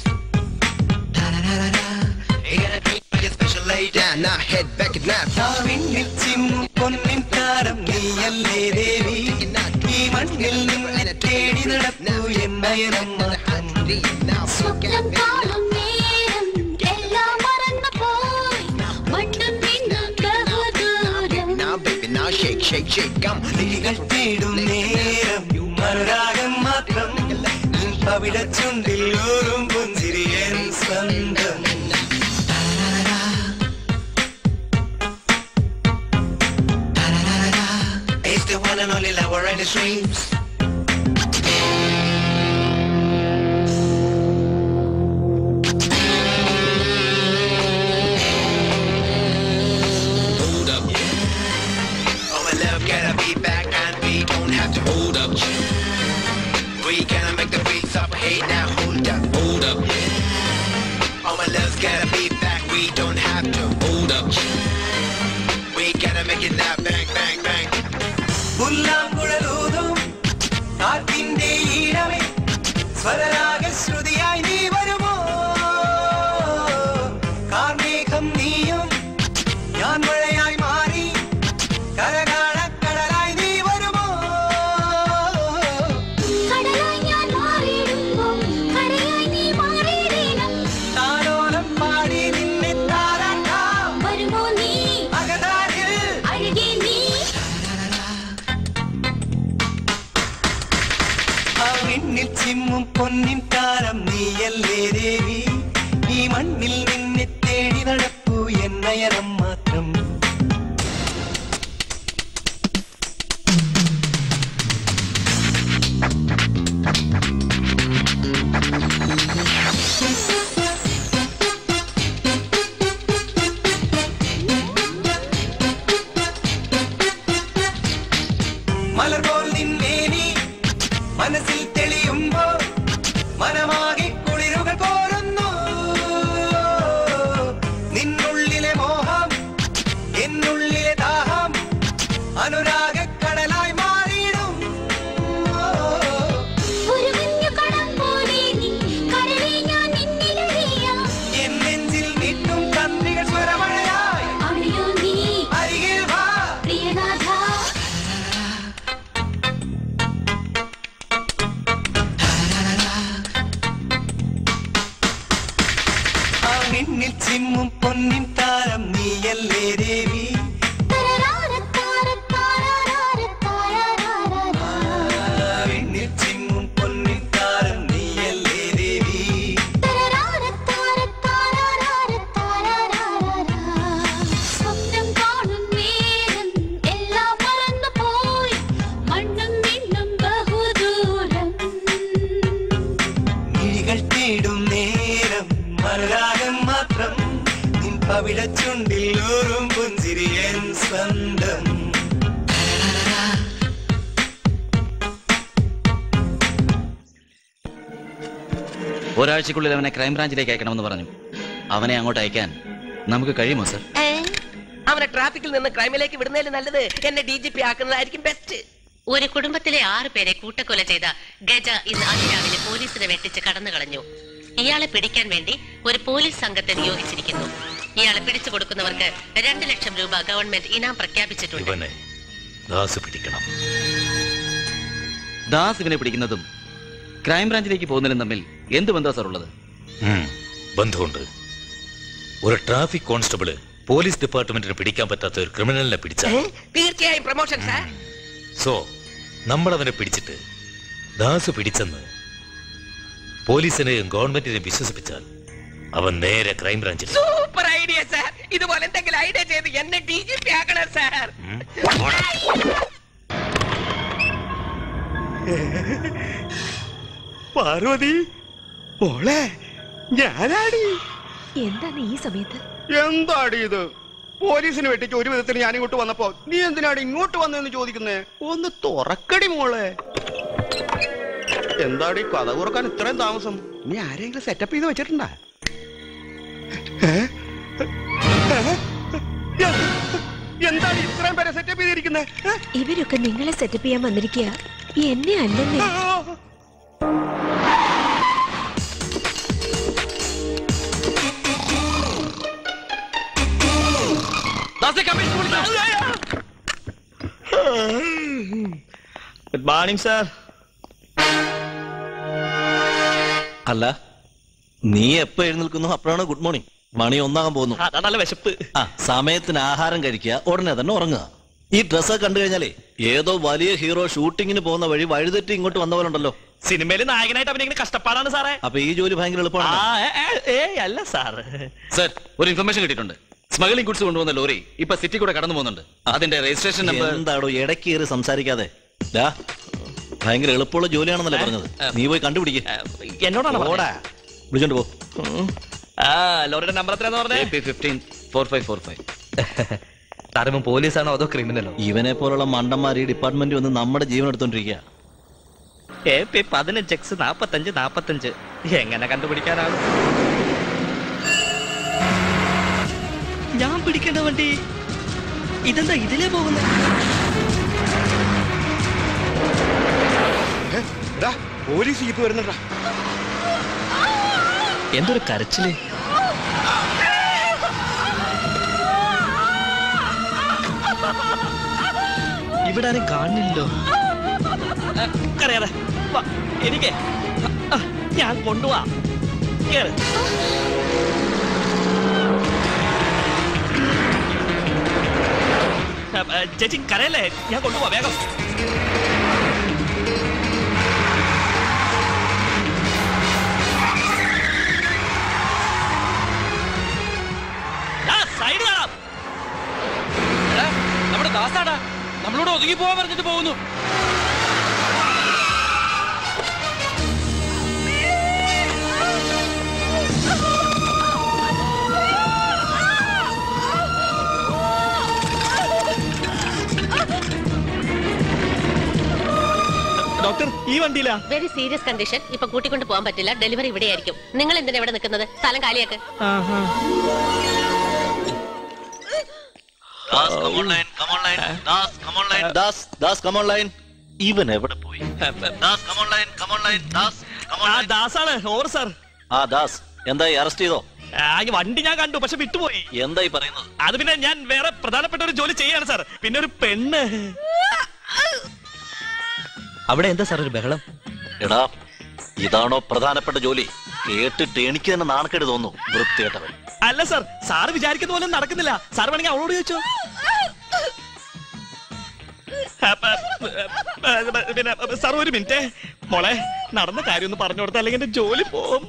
He gonna drink for his special lady. Now, now head back and nap. വാവിന്നിൽ ചിമ്മും പൊന്നിൻ താരം നീയല്ലേ ദേവി ഈ മണ്ണിൽ നിന്നെ തേടി നടപ്പു എൻ നയനം മാത്രം സ്വപ്നം കാണും നേരം എല്ലാം മറന്നു പോയി മണ്ണും നിന്നും ബഹുദൂരം Now, baby, now shake, shake, shake. Come on. കിളികൾ തേടും നേരം മറുരാഗം മാത്രം പവിട ചുണ്ടിൽ ഊറും പുഞ്ചിരി എൻ സ്വന്തം It's the one and only Lower and Streams. Hold up. Oh, my love, gotta be back and we don't have to hold up. We gonna make the beats up. Hey, now hold up, hold up. Oh, my love's gotta be back. We don't have to hold up. We gotta make it now. Bang, bang, bang. പുല്ലാങ്കുഴലൂതും കാറ്റിന്റെ ഈണമേ സ്വരരാഗ ശ്രുതിയായി നീ വരുമോ കാർമേഘം നീയും ഞാൻ മഴയായി മാറി കരകാണക്കടലായി നീ വരുമോ കടലായി ഞാൻ മാറിയിടുമ്പോൾ കരയായി നീ മാറിയിടണം താലോലം പാടി നിന്നെ താരാട്ടാം വരുമോ നീ അകതാരിൽ അഴകേ നീ ആ വിണ്ണിൽ ചിമ്മും പൊന്നിൻ താരം നീയല്ലേ ദേവി ഈ മണ്ണിൽ നിന്നെ തേടി നടപ്പു എന്നയനം മാത്രം മലർ പോൽ നിന്നേനി മനസ്സിൽ തെളിയുമ്പോ മനമാകെ കുളിരുകൾ കോരുന്നു നിന്നുള്ളിലെ മോഹം എന്നുള്ളിലെ ദാഹം അനുരാഗ കടലായി മാറിയിടും ഒരു കുഞ്ഞു കടം പോലെ നീ കരളെ ഞാൻ നിന്നിലറിയാം എൻ നെഞ്ചിൽ നീട്ടും തന്ത്രികൾ സ്വരമഴയായി അവിടെയോ നീ അരികിൽ വാ പ്രിയനാഥ ആ മിന്നിൽ ചിമ്മും പൊന്നിൻ താരം നീയല്ലേ ദേവി ആ മിന്നിൽ ചിമ്മും പൊന്നിൻ താരം നീയല്ലേ ദേവി തര പവിഴച്ചുണ്ടിൽ ഊറും പുഞ്ചിരി എൻ സ്വന്തം ഒരാഴ്ചക്കുള്ളിൽ അവനെ ക്രൈംബ്രാഞ്ചിലേക്ക് അയക്കണമെന്ന് പറഞ്ഞു അവനെ അങ്ങോട്ട് അയക്കാൻ നമുക്ക് കഴിയുമോ സർ ഏ? അവനെ ട്രാഫിക്കിൽ നിന്ന് ക്രൈമിലേക്ക് വിടുന്നതിൽ നല്ലത് എന്നെ ഡി ജി പി ആക്കുന്നതായിരിക്കും ബെസ്റ്റ് ഒരു കുടുംബത്തിലെ ആറ് പേരെ കൂട്ടക്കൊല ചെയ്ത ഗജ ഇന്ന് അതിരാവിലെ പോലീസിനെ വെട്ടിച്ച് കടന്നു കളഞ്ഞു ഇയാളെ പിടിക്കാൻ വേണ്ടി ഒരു പോലീസ് സംഘത്തെ നിയോഗിച്ചിരിക്കുന്നു ഇയാളെ പിടിച്ചു കൊടുക്കുന്നവർക്ക് രണ്ട് ലക്ഷം രൂപ ഗവൺമെന്റ് ഇനാം പ്രഖ്യാപിച്ചിട്ടുണ്ട് ഇവനെ ദാസ് പിടിക്കണം ദാസ് ഇവനെ പിടിക്കുന്നതും ക്രൈംബ്രാഞ്ചിലേക്ക് പോകുന്നതിലും തമ്മിൽ എന്ത് ബന്ധമാണ് സാർ ഉള്ളത് ഉം, ബന്ധമുണ്ട് ഒരു ട്രാഫിക് കോൺസ്റ്റബിള് പോലീസ് ഡിപ്പാർട്ട്മെന്റിന് പിടിക്കാൻ പറ്റാത്ത ഒരു ക്രിമിനലിനെ പിടിച്ച ഏ? തീർച്ചയായും പ്രൊമോഷൻ സാർ സോ നമ്മൾ അവനെ പിടിച്ചിട്ട് ദാസ് പിടിച്ചെന്ന് പോലീസിനെയും ഗവൺമെന്റിനെയും വിശ്വസിപ്പിച്ചാൽ അവൻ നേരെ ക്രൈംബ്രാഞ്ചിൽ സൂപ്പർ ഐഡിയ സാർ ഇതുപോലെ എന്തെങ്കിലും ഐഡിയ ചെയ്ത് എന്നെ ഡി ജി പി ആക്കണം സാർ പാർവതി മോളെ ഞാനാടി എന്താണ് ഈ സമയത്ത് എന്താടി ഇത് പോലീസിന് വെട്ടിച്ച് ഒരു വിധത്തിൽ ഞാൻ ഇങ്ങോട്ട് വന്നപ്പോ നീ എന്തിനാണ് ഇങ്ങോട്ട് വന്നതെന്ന് ചോദിക്കുന്നേ ഒന്ന് തുറക്കടി മോളെ എന്താടി കഥ തുറക്കാൻ ഇത്രയും താമസം നീ ആരെങ്കിലും സെറ്റപ്പ് ചെയ്ത് വെച്ചിട്ടുണ്ടാ ഏ? ഏ? എ- എന്താണ് ഇത്രയും പേരെ സെറ്റപ്പ് ചെയ്തിരിക്കുന്നത് ഇവരൊക്കെ നിങ്ങളെ സെറ്റപ്പ് ചെയ്യാൻ വന്നിരിക്കുക എന്നെ അല്ലെന്നേ ഗുഡ് മോർണിംഗ് സാർ അല്ല നീ എപ്പോ എഴുന്നേൽക്കുന്നു അപ്പോഴാണ് ഗുഡ് മോർണിംഗ് മണി ഒന്നാകാൻ പോകുന്നു നല്ല വിശപ്പ് ആ സമയത്തിന് ആഹാരം കഴിക്കുക ഉടനെ തന്നെ ഉറങ്ങുക ഈ ഡ്രസ്സ് കണ്ടു കഴിഞ്ഞാലേ ഏതോ വലിയ ഹീറോ ഷൂട്ടിങ്ങിന് പോകുന്ന വഴി വഴിതെറ്റി ഇങ്ങോട്ട് വന്ന പോലെ ഉണ്ടല്ലോ സിനിമയിൽ നായകനായിട്ട് അഭിനയിക്കുന്ന കഷ്ടപ്പാടാണ് സാറേ അപ്പൊ ഈ ജോലി ഭയങ്കര എളുപ്പമാണ് ഏ അല്ല സാർ സർ ഒരു ഇൻഫർമേഷൻ കിട്ടിയിട്ടുണ്ട് സ്മഗ്ലിംഗ് ഗുഡ്സ് കൊണ്ടുവന്ന ലോറി ഇപ്പൊ സിറ്റി കൂടെ കടന്നു പോകുന്നുണ്ട് അതിന്റെ രജിസ്ട്രേഷൻ നമ്പർ എന്താടോ ഇടയ്ക്ക് കയറി സംസാരിക്കാതെ ഡാ, ഭയങ്കര എളുപ്പമുള്ള ജോലിയാണെന്നല്ലേ പറഞ്ഞത് നീ പോയി കണ്ടുപിടിക്കുക എന്നോടാണ് ഓടാ വിളിച്ചോണ്ട് പോ ആ ലോറിയുടെ നമ്പർ എത്രയാന്ന് പറഞ്ഞേ fifteen four five four five താരമ പോലീസാണോ അതോ ക്രിമിനലോ ഇവനെ പോലുള്ള മണ്ടന്മാർ ഈ ഡിപ്പാർട്ട്മെന്റ് വന്ന് നമ്മുടെ ജീവൻ എടുത്തോണ്ടിരിക്കുക എ പി പതിനഞ്ച് എക്സ് നാപ്പത്തഞ്ച് നാപ്പത്തഞ്ച് എങ്ങനെ കണ്ടുപിടിക്കാനാകും ഞാൻ പിടിക്കേണ്ട വണ്ടി ഇതെന്താ ഇതിലേ പോകുന്നത് പോലീസ് ജീപ്പ് വരുന്നുണ്ടാ എന്തൊരു കരച്ചില് ഇവിടെ ആരും കാണുന്നില്ലല്ലോ കറിയാതെ എനിക്ക് ആ, ഞാൻ കൊണ്ടുപോവാ കേറ് ആ, ആ, ചേച്ചി കരയല്ലേ ഞാൻ കൊണ്ടുപോവാ വേഗം സൈഡ് കാണാം എടാ, നമ്മുടെ ദാസാടാ നമ്മളോട് ഒതുങ്ങി പോവാൻ പറഞ്ഞിട്ട് പോകുന്നു ഡോക്ടർ ഈ വണ്ടിയിലാ വെരി സീരിയസ് കണ്ടീഷൻ ഇപ്പൊ കൂട്ടിക്കൊണ്ട് പോകാൻ പറ്റില്ല ഡെലിവറി ഇവിടെ ആയിരിക്കും നിങ്ങൾ എന്തിനാ ഇവിടെ നിൽക്കുന്നത് സ്ഥലം കാലിയാക്ക് Das come on line, come on line. Das come on line. Das Das come on line. ഇവൻ എവിടെ പോയി Das come on line, come on line. Das come on line. ദാസാണ് ഓവർ സാർ ആ ദാസ് എന്തായി അറസ്റ്റ് ചെയ്തോ ആ, ഈ വണ്ടി ഞാൻ കണ്ടു പക്ഷെ വിട്ടുപോയി എന്തായി പറയുന്നത് അത് പിന്നെ ഞാൻ വേറെ പ്രധാനപ്പെട്ട ഒരു ജോലി ചെയ്യാണ് സാർ പിന്നെ ഒരു പെണ്ണ് അവിടെ എന്താ സാർ ഒരു ബഹളം എടാ ഇതാണോ പ്രധാനപ്പെട്ട ജോലി കേട്ടിട്ട് എനിക്ക് തന്നെ നാണക്കേട് തോന്നുന്നു വൃത്തികെട്ടവൻ അല്ല സാർ സാർ വിചാരിക്കുന്ന പോലെ നടക്കുന്നില്ല സാർ വേണമെങ്കിൽ അവളോട് ചോദിച്ചോ അപ്പ, ഏ, പിന്നെ സാർ ഒരു മിനിറ്റ് മോളെ നടന്ന കാര്യം ഒന്ന് പറഞ്ഞു കൊടുത്ത അല്ലെങ്കിൽ എന്റെ ജോലി പോവും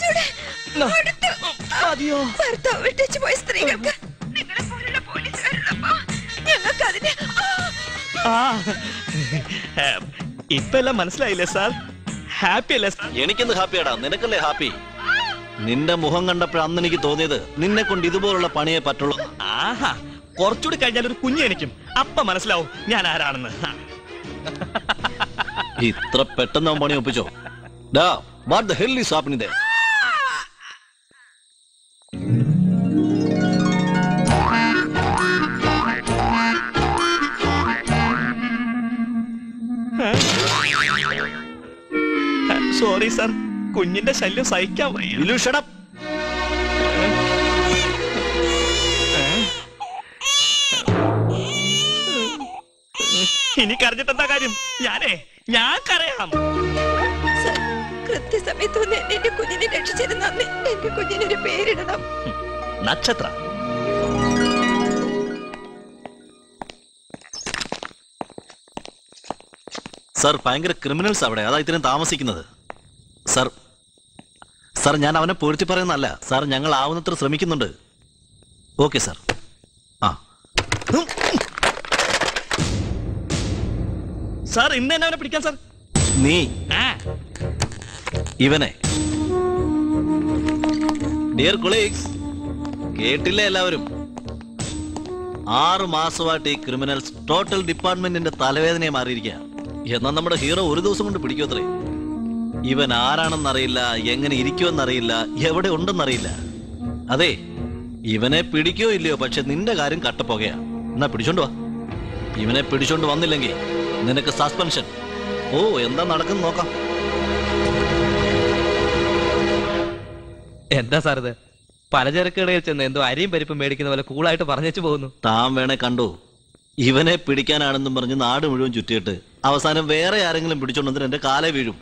മതിയോ ഭർത്താവ് വിട്ടേച്ച് പോയ സ്ത്രീകൾക്ക് നിങ്ങളെ പോലുള്ള പോലീസുകാരുള്ളപ്പോ ഞങ്ങൾക്ക് അതിന് ആ ഏ, ഇപ്പൊ എല്ലാം മനസ്സിലായില്ലേ സാർ ഹാപ്പി അല്ലേ സാർ എനിക്കെന്ത് ഹാപ്പിയാടാ നിനക്കല്ലേ ഹാപ്പി നിന്റെ മുഖം കണ്ടപ്പോൾ അന്ന് എനിക്ക് തോന്നിയത് നിന്നെ കൊണ്ട് ഇതുപോലുള്ള പണിയെ പറ്റുള്ളൂ ആഹാ കുറച്ചുകൂടി കഴിഞ്ഞാൽ ഒരു കുഞ്ഞ് എനിക്കും അപ്പ മനസ്സിലാവും ഞാൻ ആരാണെന്ന് ഇത്ര പെട്ടെന്ന് അവൻ പണി ഒപ്പിച്ചോ ഡാ what the hell is happening there sorry sir കുഞ്ഞിന്റെ ശല്യം സഹിക്കാൻ വയ്യ Will you shut up? ഇനി കരഞ്ഞിട്ട് എന്താ കാര്യം ഞാനേ ഞാൻ കരയാം സർ, കൃത്യസമയത്ത് വന്ന് എന്നെ എന്റെ കുഞ്ഞിനെ രക്ഷിച്ചതിന് നന്ദി എന്റെ കുഞ്ഞിനൊരു പേരിടണം നക്ഷത്ര സർ ഭയങ്കര ക്രിമിനൽസ് അവിടെ അതാ ഇത്രയും താമസിക്കുന്നത് സർ സർ ഞാൻ അവനെ പൊരുത്തി പറയുന്നതല്ല സാർ ഞങ്ങൾ ആവുന്നത്ര ശ്രമിക്കുന്നുണ്ട് ഓക്കെ സർ ആ സാർ ഇന്ന് തന്നെ അവനെ പിടിക്കാൻ സാർ നീ ആ ഇവനെ ഡിയർ കൊളീഗ്സ് കേട്ടില്ലേ എല്ലാവരും ആറ് മാസമായിട്ട് ഈ ക്രിമിനൽസ് ടോട്ടൽ ഡിപ്പാർട്ട്മെന്റിന്റെ തലവേദനയെ മാറിയിരിക്കുക എന്നാൽ നമ്മുടെ ഹീറോ ഒരു ദിവസം കൊണ്ട് പിടിക്കുമത്രേ ഇവൻ ആരാണെന്നറിയില്ല എങ്ങനെ ഇരിക്കുമെന്നറിയില്ല എവിടെ ഉണ്ടെന്നറിയില്ല അതെ ഇവനെ പിടിക്കോ ഇല്ലയോ പക്ഷെ നിന്റെ കാര്യം കട്ടപ്പോകയാ എന്നാ പിടിച്ചോണ്ട് വാ ഇവനെ പിടിച്ചോണ്ട് വന്നില്ലെങ്കിൽ നിനക്ക് സസ്പെൻഷൻ ഓ എന്താ നടക്കുന്നു നോക്കാം എന്താ സാർ ഇത് പലചരക്ക് കടയിൽ ചെന്ന് എന്തോ അരിയും പരിപ്പും മേടിക്കുന്ന പോലെ കൂളായിട്ട് പറഞ്ഞേച്ചു പോകുന്നു താൻ വേണേ കണ്ടു ഇവനെ പിടിക്കാനാണെന്നും പറഞ്ഞ് നാട് മുഴുവൻ ചുറ്റിയിട്ട് അവസാനം വേറെ ആരെങ്കിലും പിടിച്ചോണ്ടെന്ന് എന്റെ കാലേ വീഴും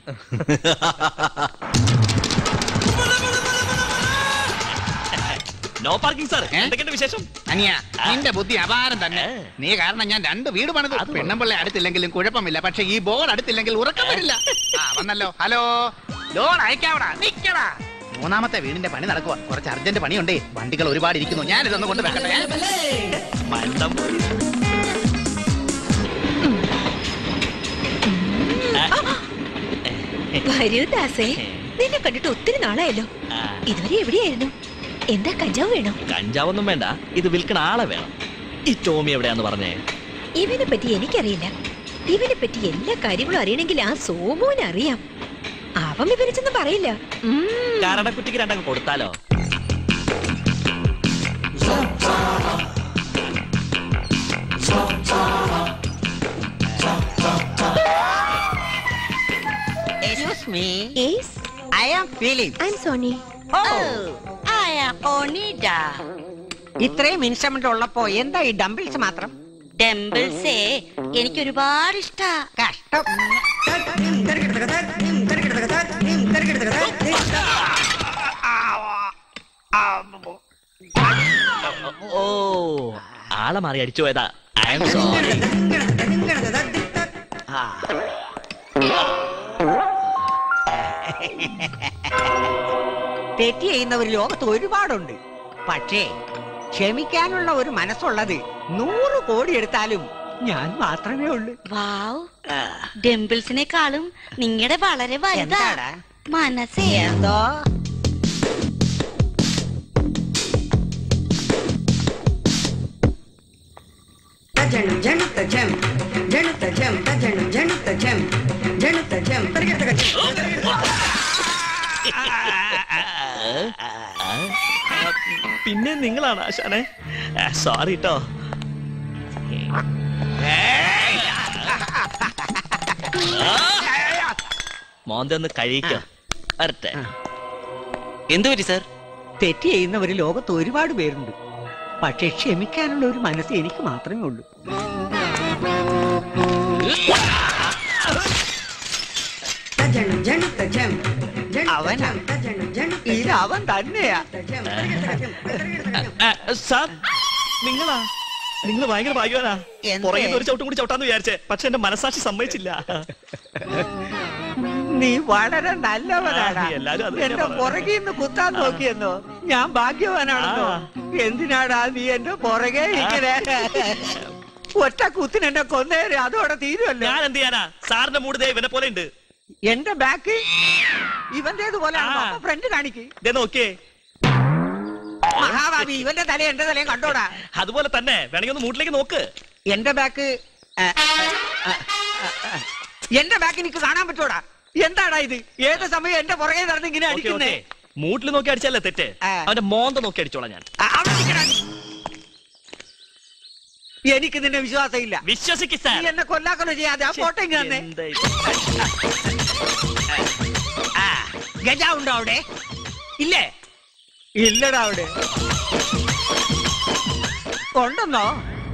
നോ പാർക്കിംഗ് സാർ എന്തൊക്കെയുണ്ട് വിശേഷം അനിയ നിന്റെ ബുദ്ധി അപാരം തന്നെ നീ കാരണം ഞാൻ രണ്ട് വീട് പണിതു പെണ്ണുമ്പിള്ളെ അടുത്തില്ലെങ്കിലും കുഴപ്പമില്ല പക്ഷെ ഈ ബോർഡ് അടുത്തില്ലെങ്കിൽ ഉറക്കം വരില്ല ആ വന്നല്ലോ ഹലോ ലോൺ അയക്കാവടാ നിക്കടാ മൂന്നാമത്തെ വീടിന്റെ പണി നടക്കുക കുറച്ച് അർജന്റ് പണിയുണ്ടേ വണ്ടികൾ ഒരുപാട് ഇരിക്കുന്നു ഞാൻ ഇതൊന്ന് കൊണ്ട് വെക്കട്ടെ മണ്ടം വരൂ ദാസേ നിന്നെ കണ്ടിട്ട് ഒത്തിരി നാളായല്ലോ ഇതുവരെ എവിടെയായിരുന്നു എന്താ കഞ്ചാവ് വേണോ കഞ്ചാവൊന്നും വേണ്ട ഇത് വിൽക്കണ ആളെ വേണം ഈ ടോമി എവിടെയാന്ന് പറഞ്ഞേ ഇവനെ പറ്റി എനിക്കറിയില്ല ഇവനെ പറ്റി എല്ലാ കാര്യങ്ങളും അറിയണമെങ്കിൽ ആ സോമോനെ അറിയാം അവൻ വിവരിച്ചൊന്നും പറയില്ല ഉം. കരടക്കുറ്റിക്ക് രണ്ടങ്ങ് കൊടുത്താലോ Excuse me. Yes. I am Philip. I'm Sony. Oh, I am Onida. ഇത്രയും ഇൻസ്ട്രുമെന്റ് ഉള്ളപ്പോ എന്താ ഈ ഡംബിൾസ് മാത്രം ഡംബിൾസേ എനിക്ക് ഒരുപാട് ഇഷ്ടാ കഷ്ടം ഓ ആളെ മാറി അടിച്ചു പോയതാ ഐ എം സോറി തെറ്റ് ചെയ്യുന്നവർ ലോകത്ത് ഒരുപാടുണ്ട് പക്ഷേ ക്ഷമിക്കാനുള്ള ഒരു മനസ്സുള്ളത് നൂറ് കോടി എടുത്താലും ഞാൻ മാത്രമേ ഉള്ളൂ വാവ് ഡംബിൾസിനെക്കാളും നിങ്ങളുടെ വളരെ വലുതാ എന്താടാ? മനസ്സേ എന്തോ തജണം ജണുത്ത ജം ജണുത്ത ജം തജണം ജണുത്ത ജം ജണുത്ത ജം തരകിടത്തക പിന്നെ നിങ്ങളാണ് ആശാനെ സോറി കേട്ടോ മോന്തെ ഒന്ന് കഴിക്ക വരട്ടെ എന്തു പറ്റി സാർ തെറ്റ് ചെയ്യുന്നവർ ലോകത്ത് ഒരുപാട് പേരുണ്ട് പക്ഷെ ക്ഷമിക്കാനുള്ള ഒരു മനസ്സ് എനിക്ക് മാത്രമേ ഉള്ളൂ തജണം ജണുത്ത ജം അവനാ ഇത് അവൻ തന്നെയാ സാർ നിങ്ങളാ നിങ്ങൾ ഭയങ്കര ഭാഗ്യവാനാ എന്തേ? പുറകെ ഒരു ചവിട്ടും കൂടി ചവിട്ടാന്ന് വിചാരിച്ചേ പക്ഷെ എന്റെ മനസാക്ഷി സമ്മതിച്ചില്ല നീ വളരെ നല്ലവനാടാ ആ, എല്ലാരും അത് തന്നെ എന്റെ പറയുന്നത്. പുറകിൽ നിന്ന് കുത്താൻ നോക്കിയെന്നോ ഞാൻ ഭാഗ്യവാനാണെന്നോ എന്തിനാടാ നീ എന്റെ പുറകെ ഇങ്ങനെ ഒറ്റ കുത്തിന് എന്നെ കൊന്നേര് അതോടെ തീരുമല്ലോ ഞാൻ എന്ത് ചെയ്യാനാ സാറിന്റെ മൂട് ദേ ഇവനെ പോലെ ഉണ്ട് എന്റെ ബാക്ക് ഇവന്റേതുപോലെ ഫ്രണ്ട് കാണിക്ക് നോക്കിയേ മഹാഭാവി ഇവന്റെ തല എന്റെ തലയും കണ്ടോടാ അതുപോലെ തന്നെ വേണമെങ്കിൽ ഒന്ന് മൂട്ടിലേക്ക് നോക്ക് എന്റെ ബാക്ക് ആ, ആ, ആ, ആ. എന്റെ ബാക്ക് എനിക്ക് കാണാൻ പറ്റൂടാ എന്താടാ ഇത് ഏത് സമയം എന്റെ പുറകെ നടന്ന് ഇങ്ങനെ ഓക്കേ, അടിക്കുന്നേ ഓക്കേ. മൂട്ടിൽ നോക്കി അടിച്ചല്ലേ തെറ്റ് അവന്റെ മോന്ത നോക്കി അടിച്ചോളാം ഞാൻ എനിക്ക് നിന്നെ വിശ്വാസമില്ല വിശ്വസിക്ക് നീ എന്നെ കൊല്ലാക്കൊല ചെയ്യാതെ ആ ഫോട്ടോ ഇങ്ങ് തന്നെ ഗജ ഉണ്ടോ അവിടെ ഇല്ലേ ഇല്ലടാ അവിടെ ഉണ്ടെന്നോ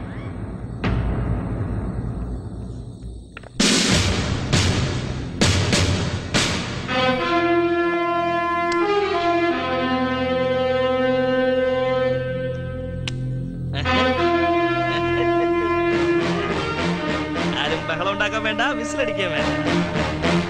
ആരും ബഹളം ഉണ്ടാക്കാൻ വേണ്ട വിസിലടിക്കാൻ വേണ്ട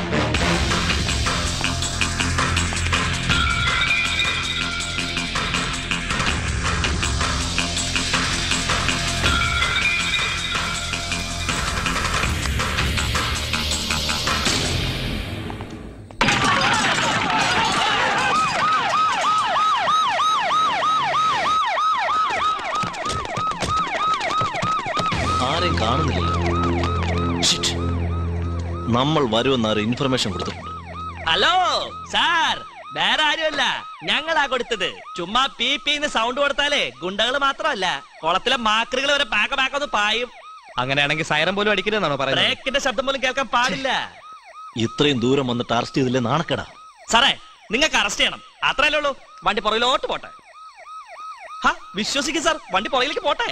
ആരെയും കാണുന്നില്ലല്ലോ Shit. നമ്മൾ വരുമെന്നാരും ഇൻഫർമേഷൻ കൊടുത്തിട്ടുണ്ട് ഹലോ സാർ വേറെ ആരുമല്ല ഞങ്ങളാ കൊടുത്തത് ചുമ്മാ പി പിന്ന് സൗണ്ട് കൊടുത്താലേ ഗുണ്ടകള് മാത്രമല്ല കുളത്തിലെ മാക്രികൾ വരെ പാക്ക പാക്ക ഒന്ന് പായും അങ്ങനെയാണെങ്കിൽ സൈറം പോലും അടിക്കരുതെന്നാണോ പറയുന്നത് ബ്രേക്കിന്റെ ശബ്ദം പോലും കേൾക്കാൻ പാടില്ല ഇത്രയും ദൂരം വന്നിട്ട് അറസ്റ്റ് ചെയ്തില്ലേ നാണക്കേടാ സാറേ നിങ്ങൾക്ക് അറസ്റ്റ് ചെയ്യണം അത്രയല്ലേ ഉള്ളൂ വണ്ടി പുറകിലോട്ട് പോട്ടെ ഹാ വിശ്വസിക്കും സാർ വണ്ടി പുറകിലേക്ക് പോട്ടെ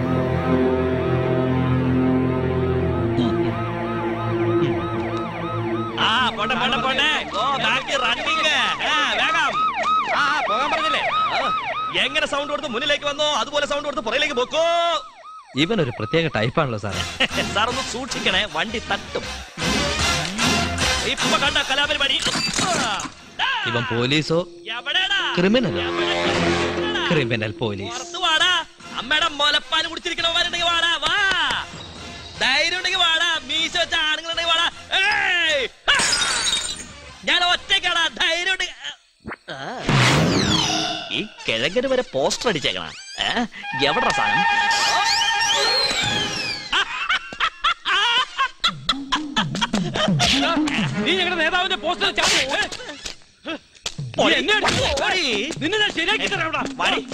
ആ പോട്ടെ പോട്ടെ പോട്ടെ ഗോ ബാക്ക് റണ്ണിങ് വേഗം ആ പോകാൻ പറഞ്ഞില്ലേ ആ, എങ്ങനെ സൗണ്ട് കൊടുത്ത് മുന്നിലേക്ക് വന്നോ അതുപോലെ സൗണ്ട് കൊടുത്ത് പുറകിലേക്ക് പോക്കോ ഇവൻ ഒരു പ്രത്യേക ടൈപ്പാണല്ലോ സാറേ സാർ ഒന്ന് സൂക്ഷിക്കണേ വണ്ടി തട്ടും ഇപ്പൊ കണ്ട കലാപരിപാടി ഇവൻ പോലീസോ ക്രിമിനലോ ക്രിമിനൽ പോലീസ് പുറത്ത് വാടാ അമ്മയുടെ മുലപ്പാൽ കുടിച്ചിരിക്കണവരുണ്ടെങ്കിൽ വാടാ വാ ധൈര്യം ഉണ്ടെങ്കിൽ വാടാ മീശ വെച്ച ആണുങ്ങളുണ്ടെങ്കിൽ വാടാ ഏയ്! ആ! ഞാൻ ഒറ്റയ്ക്കാടാ ധൈര്യം ഉണ്ടെങ്കിൽ ആ. ഈ കിഴങ്ങന് വരെ പോസ്റ്റർ അടിച്ചേക്കണ എവിടെ സാധനം നീ ഞങ്ങളുടെ നേതാവിന്റെ പോസ്റ്റർ നിന്നെ ഞാൻ ശരിയാക്കി തരാം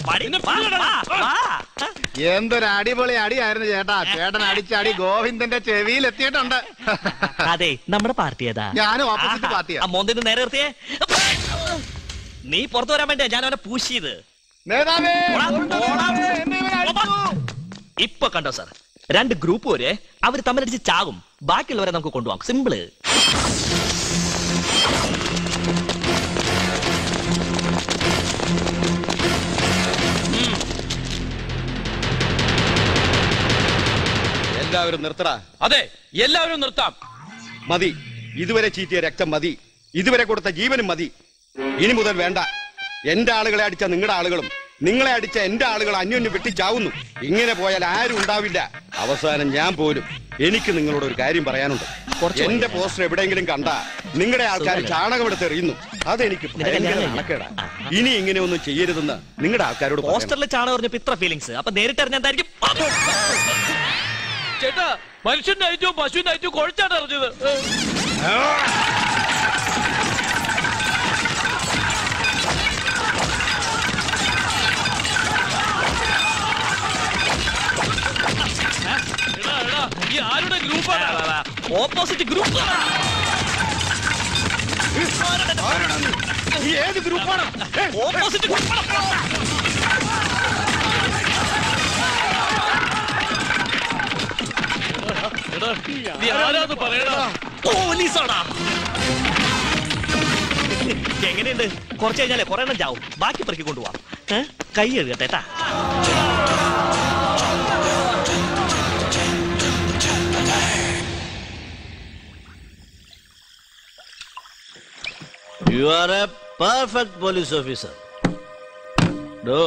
എന്തൊരു അടിപൊളി അടിയായിരുന്നു ചേട്ടാ ചേട്ടൻ അടിച്ച അടി ഗോവിന്ദന്റെ ചെവിയിൽ എത്തിയിട്ടുണ്ട് അതെ നമ്മുടെ പാർട്ടി ഏതാ ഞാനും opposite പാർട്ടിയാ. മോന്തിന് നേരെ നിർത്തിയേ നീ പുറത്തു വരാൻ വേണ്ടിയാ ഞാൻ അവനെ പൂശ് ചെയ്ത് നേതാവേ ഇപ്പൊ കണ്ടോ സാർ രണ്ട് ഗ്രൂപ്പ് വരെ അവർ തമ്മിലടിച്ച് ചാകും ബാക്കിയുള്ളവരെ നമുക്ക് കൊണ്ടുപോകാം സിമ്പിള് എല്ലാവരും നിർത്തടാ അതെ എല്ലാവരും നിർത്താം മതി ഇതുവരെ ചീറ്റിയ രക്തം മതി ഇതുവരെ കൊടുത്ത ജീവനും മതി ഇനി മുതൽ വേണ്ട എന്റെ ആളുകളെ അടിച്ച നിങ്ങളുടെ ആളുകളും നിങ്ങളെ അടിച്ച എന്റെ ആളുകൾ അന്യോന്യം വെട്ടിച്ചാവുന്നു ഇങ്ങനെ പോയാൽ ആരും ഉണ്ടാവില്ല അവസാനം ഞാൻ പോലും എനിക്ക് നിങ്ങളോട് ഒരു കാര്യം പറയാനുണ്ട് എന്റെ പോസ്റ്റർ എവിടെയെങ്കിലും കണ്ട നിങ്ങളുടെ ആൾക്കാർ ചാണകം എടുത്ത് എറിയുന്നു അതെനിക്ക് ഭയങ്കര നാണക്കേടാ ഇനി ഇങ്ങനെ ഒന്നും ചെയ്യരുതെന്ന് നിങ്ങളുടെ ആൾക്കാരോട് പറയണം. പോസ്റ്ററിൽ ചാണകം പറഞ്ഞപ്പോ ഇത്ര ഫീലിങ്സ് അപ്പൊ നേരിട്ട് അറിഞ്ഞ എന്തായിരിക്കും ചേട്ടാ മനുഷ്യന്റെ അയച്ചോ പശുവിന്റെ അയച്ചോ കുഴച്ചാണ് അറിഞ്ഞത് എടാ, എടാ, ഈ ആരുടെ ഗ്രൂപ്പാണ് ഓപ്പോസിറ്റ് ഗ്രൂപ്പ് ഏത് ഗ്രൂപ്പാണ് ഓപ്പോസിറ്റ് എടാ, നീ ആരാന്ന് പറയടാ പോലീസാടാ എങ്ങനെയുണ്ട് കുറച്ച് കഴിഞ്ഞാലേ കുറെ എണ്ണം ചാവും ബാക്കി പെറുക്കി കൊണ്ടുപോവാം ഏ? കൈ എഴുകട്ടെ ട്ടാ. You are a perfect police officer ഡോ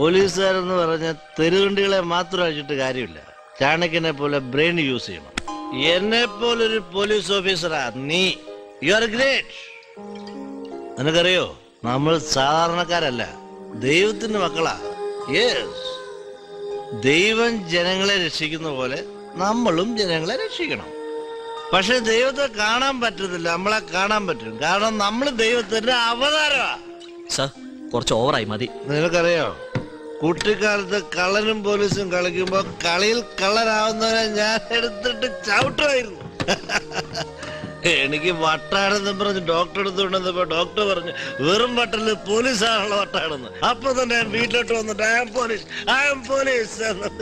പോലീസുകാരെന്ന് പറഞ്ഞ തെരുവണ്ടികളെ മാത്രം അഴിച്ചിട്ട് കാര്യമില്ല ചാണക്യനെ പോലെ ബ്രെയിൻ യൂസ് ചെയ്യണം എന്നെ പോലൊരു പോലീസ് ഓഫീസറാ നീ യു ആർ ഗ്രേറ്റ് നിനക്കറിയോ നമ്മൾ സാധാരണക്കാരല്ല ദൈവത്തിന്റെ മക്കളാ യെസ് ദൈവം ജനങ്ങളെ രക്ഷിക്കുന്ന പോലെ നമ്മളും ജനങ്ങളെ രക്ഷിക്കണം പക്ഷെ ദൈവത്തെ കാണാൻ പറ്റത്തില്ല നമ്മളെ കാണാൻ പറ്റും കാരണം നമ്മൾ ദൈവത്തിന്റെ അവതാരമാ സർ കുറച്ച് ഓവറായി മതി നിനക്കറിയോ കുട്ടിക്കാലത്ത് കള്ളനും പോലീസും കളിക്കുമ്പോ കളിയിൽ കള്ളനാവുന്നവനെ ഞാൻ എടുത്തിട്ട് ചവിട്ടുമായിരുന്നു എനിക്ക് വട്ടാണെന്ന് പറഞ്ഞ് ഡോക്ടർ എടുത്തുകൊണ്ടെന്നപ്പോ ഡോക്ടർ പറഞ്ഞു വെറും വട്ടല് പോലീസാണുള്ള വട്ടാണെന്ന് അപ്പൊ തന്നെ ഞാൻ വീട്ടിലോട്ട് വന്നിട്ട് I am police I am police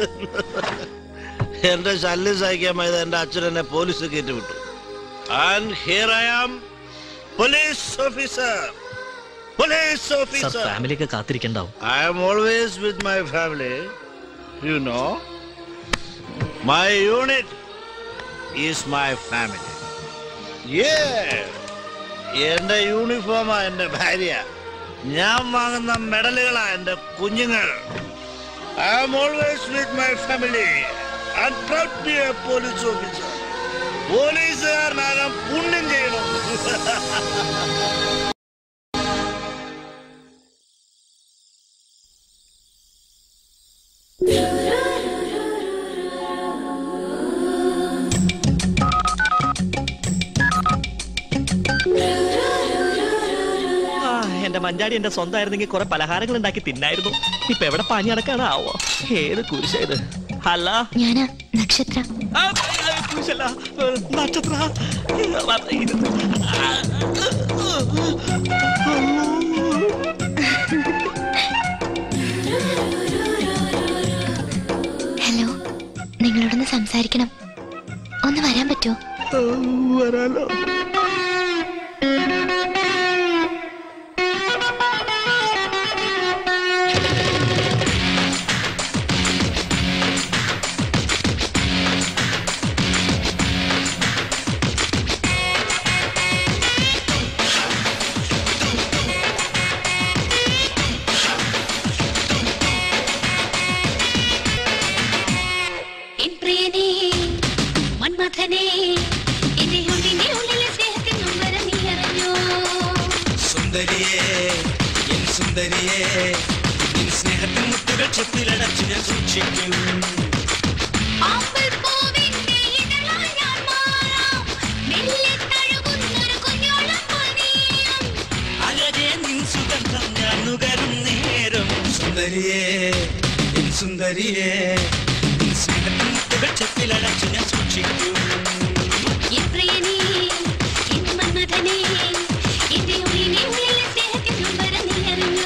എന്റെ ശല്യം സഹിക്കാൻ മതി എന്റെ അച്ഛൻ എന്നെ പോലീസ് കയറ്റി വിട്ടു and here I am police officer police sir officer ഫാമിലിയൊക്കെ കാത്തിരിക്കണ്ടാവും I am always with my family. You know, my unit is my family. Yeah. എന്റെ യൂണിഫോമാ എന്റെ ഭാര്യ ഞാൻ വാങ്ങുന്ന മെഡലുകളാ എന്റെ കുഞ്ഞുങ്ങൾ I am always with my family I proud be a police officer പോലീസുകാരനാകാൻ പുണ്യം ചെയ്യണം ആ, എന്റെ മഞ്ചാടി എന്റെ സ്വന്തമായിരുന്നെങ്കിൽ കുറെ പലഹാരങ്ങൾ ഉണ്ടാക്കി തിന്നായിരുന്നു ഇപ്പൊ എവിടെ പാഞ്ഞു നടക്കാനാവോ ഏത് കുരിശ ഇത് അല്ല ഞാനാ നക്ഷത്ര ആ, ആ, കുരിശല്ല ഏ, നക്ഷത്ര ഇത് ഹലോ നിങ്ങളോടൊന്ന് സംസാരിക്കണം ഒന്ന് വരാൻ പറ്റുമോ വരാലോ എൻ പ്രിയനേ മന്മഥനേ എന്റെ ഉള്ളിന്റെ ഉള്ളിലെ സ്നേഹത്തിൻ നൊമ്പരം നീ അറിഞ്ഞോ സുന്ദരിയേ എൻ സുന്ദരിയേ നിൻ സ്നേഹത്തിൻ മുത്തുവൃക്ഷത്തിലടച്ചു ഞാൻ സൂക്ഷിക്കും ആമ്പൽ പൂവിന്റെ ഇതളാൽ ഞാൻ മാറാം മെല്ലെ തഴുകുന്നൊരു കുഞ്ഞോളം പനിയും അഴകേ നിൻ സുഗന്ധം ഞാൻ നുകരും നേരം സുന്ദരിയേ എൻ സുന്ദരിയേ നിൻ സ്നേഹത്തിൻ മുത്തുവൃക്ഷത്തിലടച്ചു ഞാൻ സൂക്ഷിക്കും എൻ പ്രിയനേ എൻ മന്മഥനേ എന്റെ ഉള്ളിന്റെ ഉള്ളിലെ സ്നേഹത്തിൻ നൊമ്പരം നീ അറിഞ്ഞോ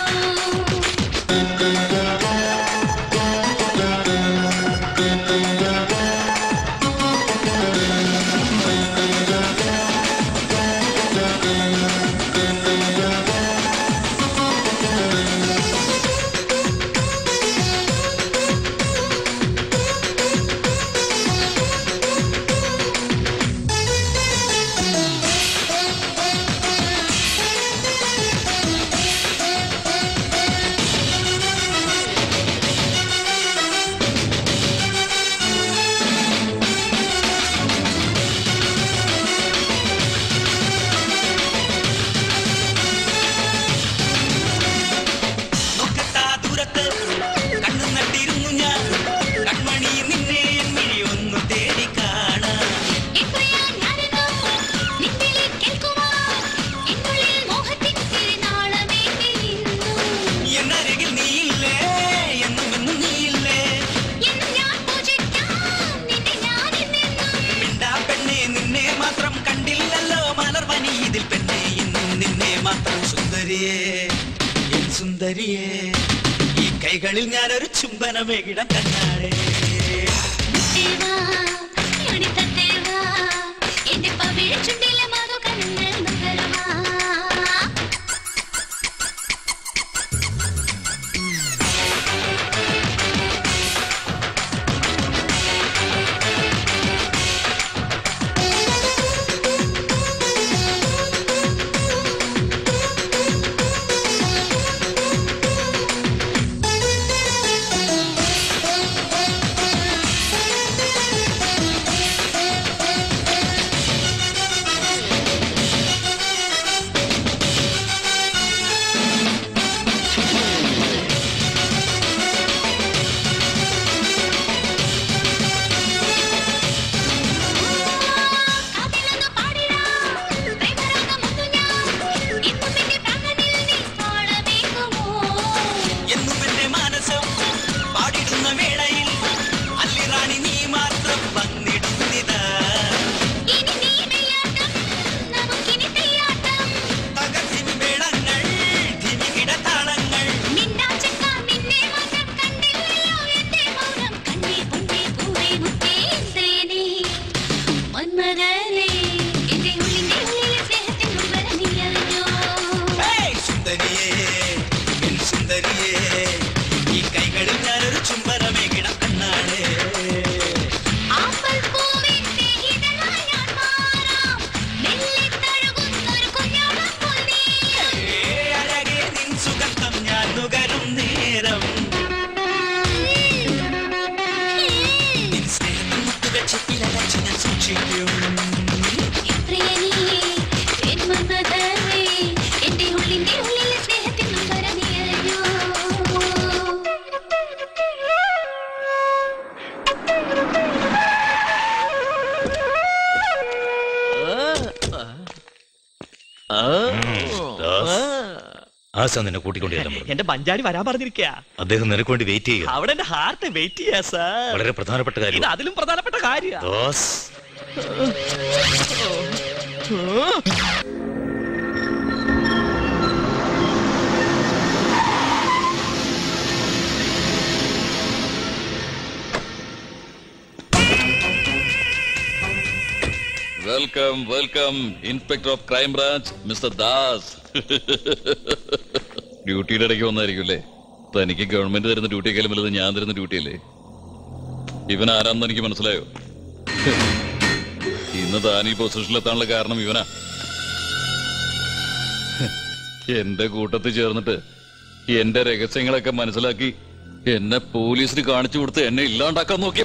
നോക്കത്താ ദൂരത്ത് കണ്ണു നട്ടിരുന്നു ഞാൻ കൺമണി നിന്നെ എൻ മിഴി ഒന്ന് തേടി കാണാം എത്രയാ ഞാനെന്നോ നിന്നിലെ കേൾക്കുവാൻ എന്നുള്ളിൽ മോഹത്തിൻ തിരുനാളമേന്തി നിന്നു എന്നരികിൽ നീയില്ലേ എന്നും എന്നും നീയില്ലേ എന്നും ഞാൻ പൂജിക്കാം നിന്നെ ഞാനെന്നെന്നും മിണ്ടാ പെണ്ണെ നിന്നെ മാത്രം കണ്ടില്ലല്ലോ മലർവനി ഇതിൽ പെണ്ണെ ഇന്നും നിന്നെ മാത്രം സുന്ദരിയേ എൻ സുന്ദരിയേ ഈ കൈകളിൽ ഞാനൊരു ചുംബനമേകിടം കണ്ണാടേ ദേവാ യുണിതത്തേവാ എന്റെ പവിഴച്ചുണ്ടിലെ മധുകണ്ണൽ നുകരുവാ ും ദാസ്, ആശാൻ നിന്നെ കൂട്ടിക്കൊണ്ടുവരാൻ പറഞ്ഞു എന്റെ മഞ്ചാടി വരാൻ പറഞ്ഞിരിക്കുക അദ്ദേഹം നിനക്ക് വേണ്ടി വെയിറ്റ് ചെയ്യുക അവിടെ എന്റെ ഹാർട്ട് വെയിറ്റ് ചെയ്യാ സാർ വളരെ പ്രധാനപ്പെട്ട കാര്യം ഇത് അതിലും പ്രധാനപ്പെട്ട കാര്യ Das welcome welcome inspector of crime branch mister Das ഡ്യൂട്ടിയുടെ ഇടയ്ക്ക് വന്നായിരിക്കും അല്ലേ തനിക്ക് ഗവൺമെന്റ് തരുന്ന ഡ്യൂട്ടിയേക്കാളും വലുത് ഞാൻ തരുന്ന ഡ്യൂട്ടിയല്ലേ ഇവൻ ആരാണെന്ന് എനിക്ക് മനസ്സിലായോ ഇന്ന് താൻ ഈ പൊസിഷനിലെത്താനുള്ള കാരണം ഇവനാ എന്റെ കൂട്ടത്തിൽ ചേർന്നിട്ട് എന്റെ രഹസ്യങ്ങളൊക്കെ മനസ്സിലാക്കി എന്നെ പോലീസിന് കാണിച്ചു കൊടുത്ത് എന്നെ ഇല്ലാണ്ടാക്കാൻ നോക്കിയ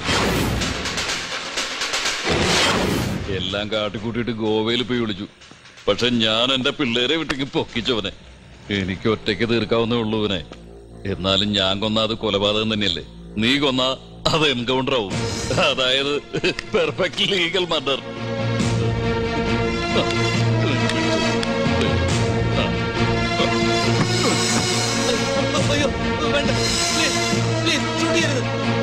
എല്ലാം കാട്ടിക്കൂട്ടിയിട്ട് ഗോവയിൽ പോയി വിളിച്ചു പക്ഷെ ഞാൻ എന്റെ പിള്ളേരെ വിട്ടേക്ക് പൊക്കിച്ചവനെ എനിക്ക് ഒറ്റയ്ക്ക് തീർക്കാവുന്നേ ഉള്ളൂ ഇവനെ എന്നാലും ഞാൻ കൊന്ന അത് കൊലപാതകം തന്നെയല്ലേ നീ കൊന്ന അത് എൻകൗണ്ടർ ആവും അതായത് പെർഫെക്റ്റ് ലീഗൽ മർഡർ അയ്യോ വേണ്ട പ്ലീസ് പ്ലീസ് ഷൂട്ട് ചെയ്യരുത്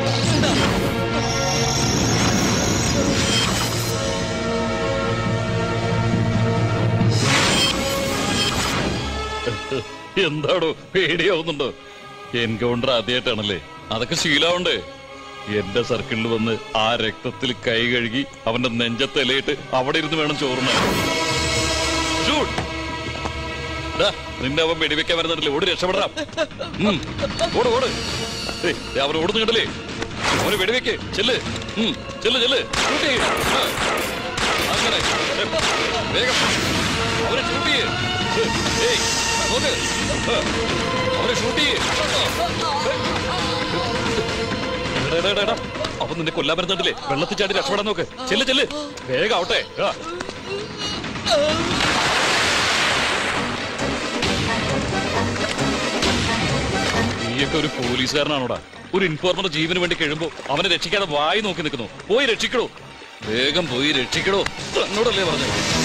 എന്താടോ പേടിയാവുന്നുണ്ടോ എൻകൗണ്ടർ ആദ്യമായിട്ടാണല്ലേ അതൊക്കെ ശീലാവണ്ടേ എന്റെ സർക്കിളിൽ വന്ന് ആ രക്തത്തിൽ കൈ കഴുകി അവന്റെ നെഞ്ചത്ത് ഇലയിട്ട് അവിടെ ഇരുന്ന് വേണം ചോറിന് ഷൂട്ട് ദാ, നിന്നെ അവൻ വെടിവെക്കാൻ വരുന്നുണ്ടല്ലേ ഓടി രക്ഷപ്പെടാം ഉം, ഓട് ഓട് ഏയ്, ദേ അവൻ ഓടുന്നു കണ്ടല്ലേ അവന് വെടിവെക്ക് ചെല്ല് ഉം, ചെല്ല് ചെല്ല് ഷൂട്ട് ചെയ്യ് ആ, അങ്ങനെ ഏ, വേഗം അവനെ ഷൂട്ട് ചെയ്യ് ഏയ് നോക്ക് ആ, അവനെ ഷൂട്ട് ചെയ്യ് എടാ, എടാ, എടാ, എടാ. അവൻ നിന്നെ കൊല്ലാൻ വരുന്നുണ്ടല്ലേ വെള്ളത്തിൽ ചാടി രക്ഷപ്പെടാൻ നോക്ക് ചെല്ല് ചെല്ല് വേഗം ആവട്ടെ ആ നീയൊക്കെ ഒരു പോലീസുകാരനാണോടാ ഒരു ഇൻഫോർമർ ജീവന് വേണ്ടി കഴിയുമ്പോ അവനെ രക്ഷിക്കാതെ വായി നോക്കി നിൽക്കുന്നു പോയി രക്ഷിക്കണോ വേഗം പോയി രക്ഷിക്കണോ തന്നോടല്ലേ പറഞ്ഞു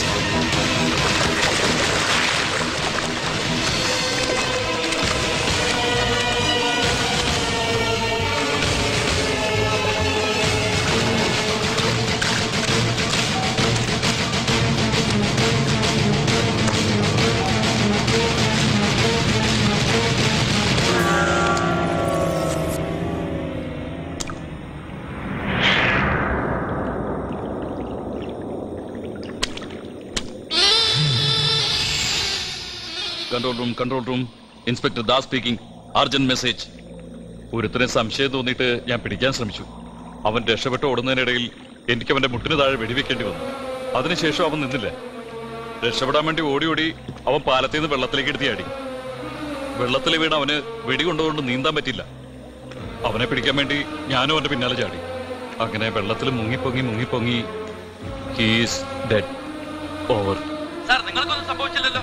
control room control room inspector Das speaking urgent message ഒരുത്തനെ സംശയം തോന്നിയിട്ട് ഞാൻ പിടിക്കാൻ ശ്രമിച്ചു അവൻ രക്ഷപ്പെട്ട് ഓടുന്നതിനിടയിൽ എനിക്ക് അവന്റെ മുട്ടിന് താഴെ വെടിവെക്കേണ്ടി വന്നു അതിനുശേഷം അവൻ നിന്നില്ല രക്ഷപ്പെടാൻ വേണ്ടി ഓടി ഓടി അവൻ പാലത്തിൽ നിന്ന് വെള്ളത്തിലേക്ക് എടുത്തി ആടി വെള്ളത്തിൽ വീണ് അവന് വെടി കൊണ്ടുകൊണ്ട് നീന്താൻ പറ്റില്ല അവനെ പിടിക്കാൻ വേണ്ടി ഞാനും അവന്റെ പിന്നാലെ ചാടി അങ്ങനെ വെള്ളത്തിൽ മുങ്ങിപ്പൊങ്ങി മുങ്ങിപ്പൊങ്ങി ഹീസ് ഡെഡ് ഓവർ സാർ നിങ്ങൾക്കൊന്നും സംഭവിച്ചില്ലല്ലോ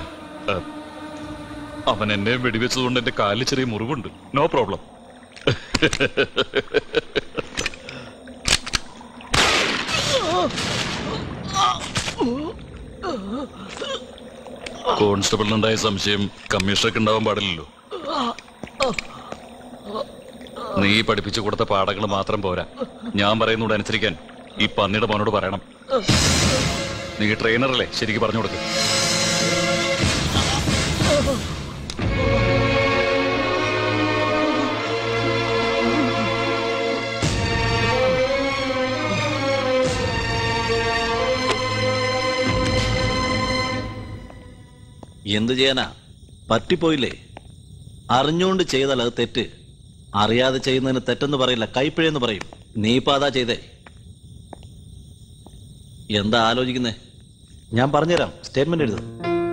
അവൻ എന്നെ വെടിവെച്ചതുകൊണ്ട് എന്റെ കാലിൽ ചെറിയ മുറിവുണ്ട് നോ പ്രോബ്ലം കോൺസ്റ്റബിളിനുണ്ടായ സംശയം കമ്മീഷണർക്ക് ഉണ്ടാവാൻ പാടില്ലല്ലോ നീ പഠിപ്പിച്ചു കൊടുത്ത പാഠങ്ങൾ മാത്രം പോരാ ഞാൻ പറയുന്നൂടെ അനുസരിക്കാൻ ഈ പന്നിയുടെ മോനോട് പറയണം നീ ട്രെയിനറല്ലേ ശരിക്ക് പറഞ്ഞു കൊടുക്ക് എന്ത് ചെയ്യാനാ പറ്റിപ്പോയില്ലേ അറിഞ്ഞുകൊണ്ട് ചെയ്താൽ അത് തെറ്റ് അറിയാതെ ചെയ്യുന്നതിന് തെറ്റെന്ന് പറയില്ല കൈപ്പിഴയെന്ന് പറയും നീ ഇപ്പൊ അതാ ചെയ്തേ എന്താ ആലോചിക്കുന്നേ ഞാൻ പറഞ്ഞുതരാം സ്റ്റേറ്റ്മെന്റ് എഴുതും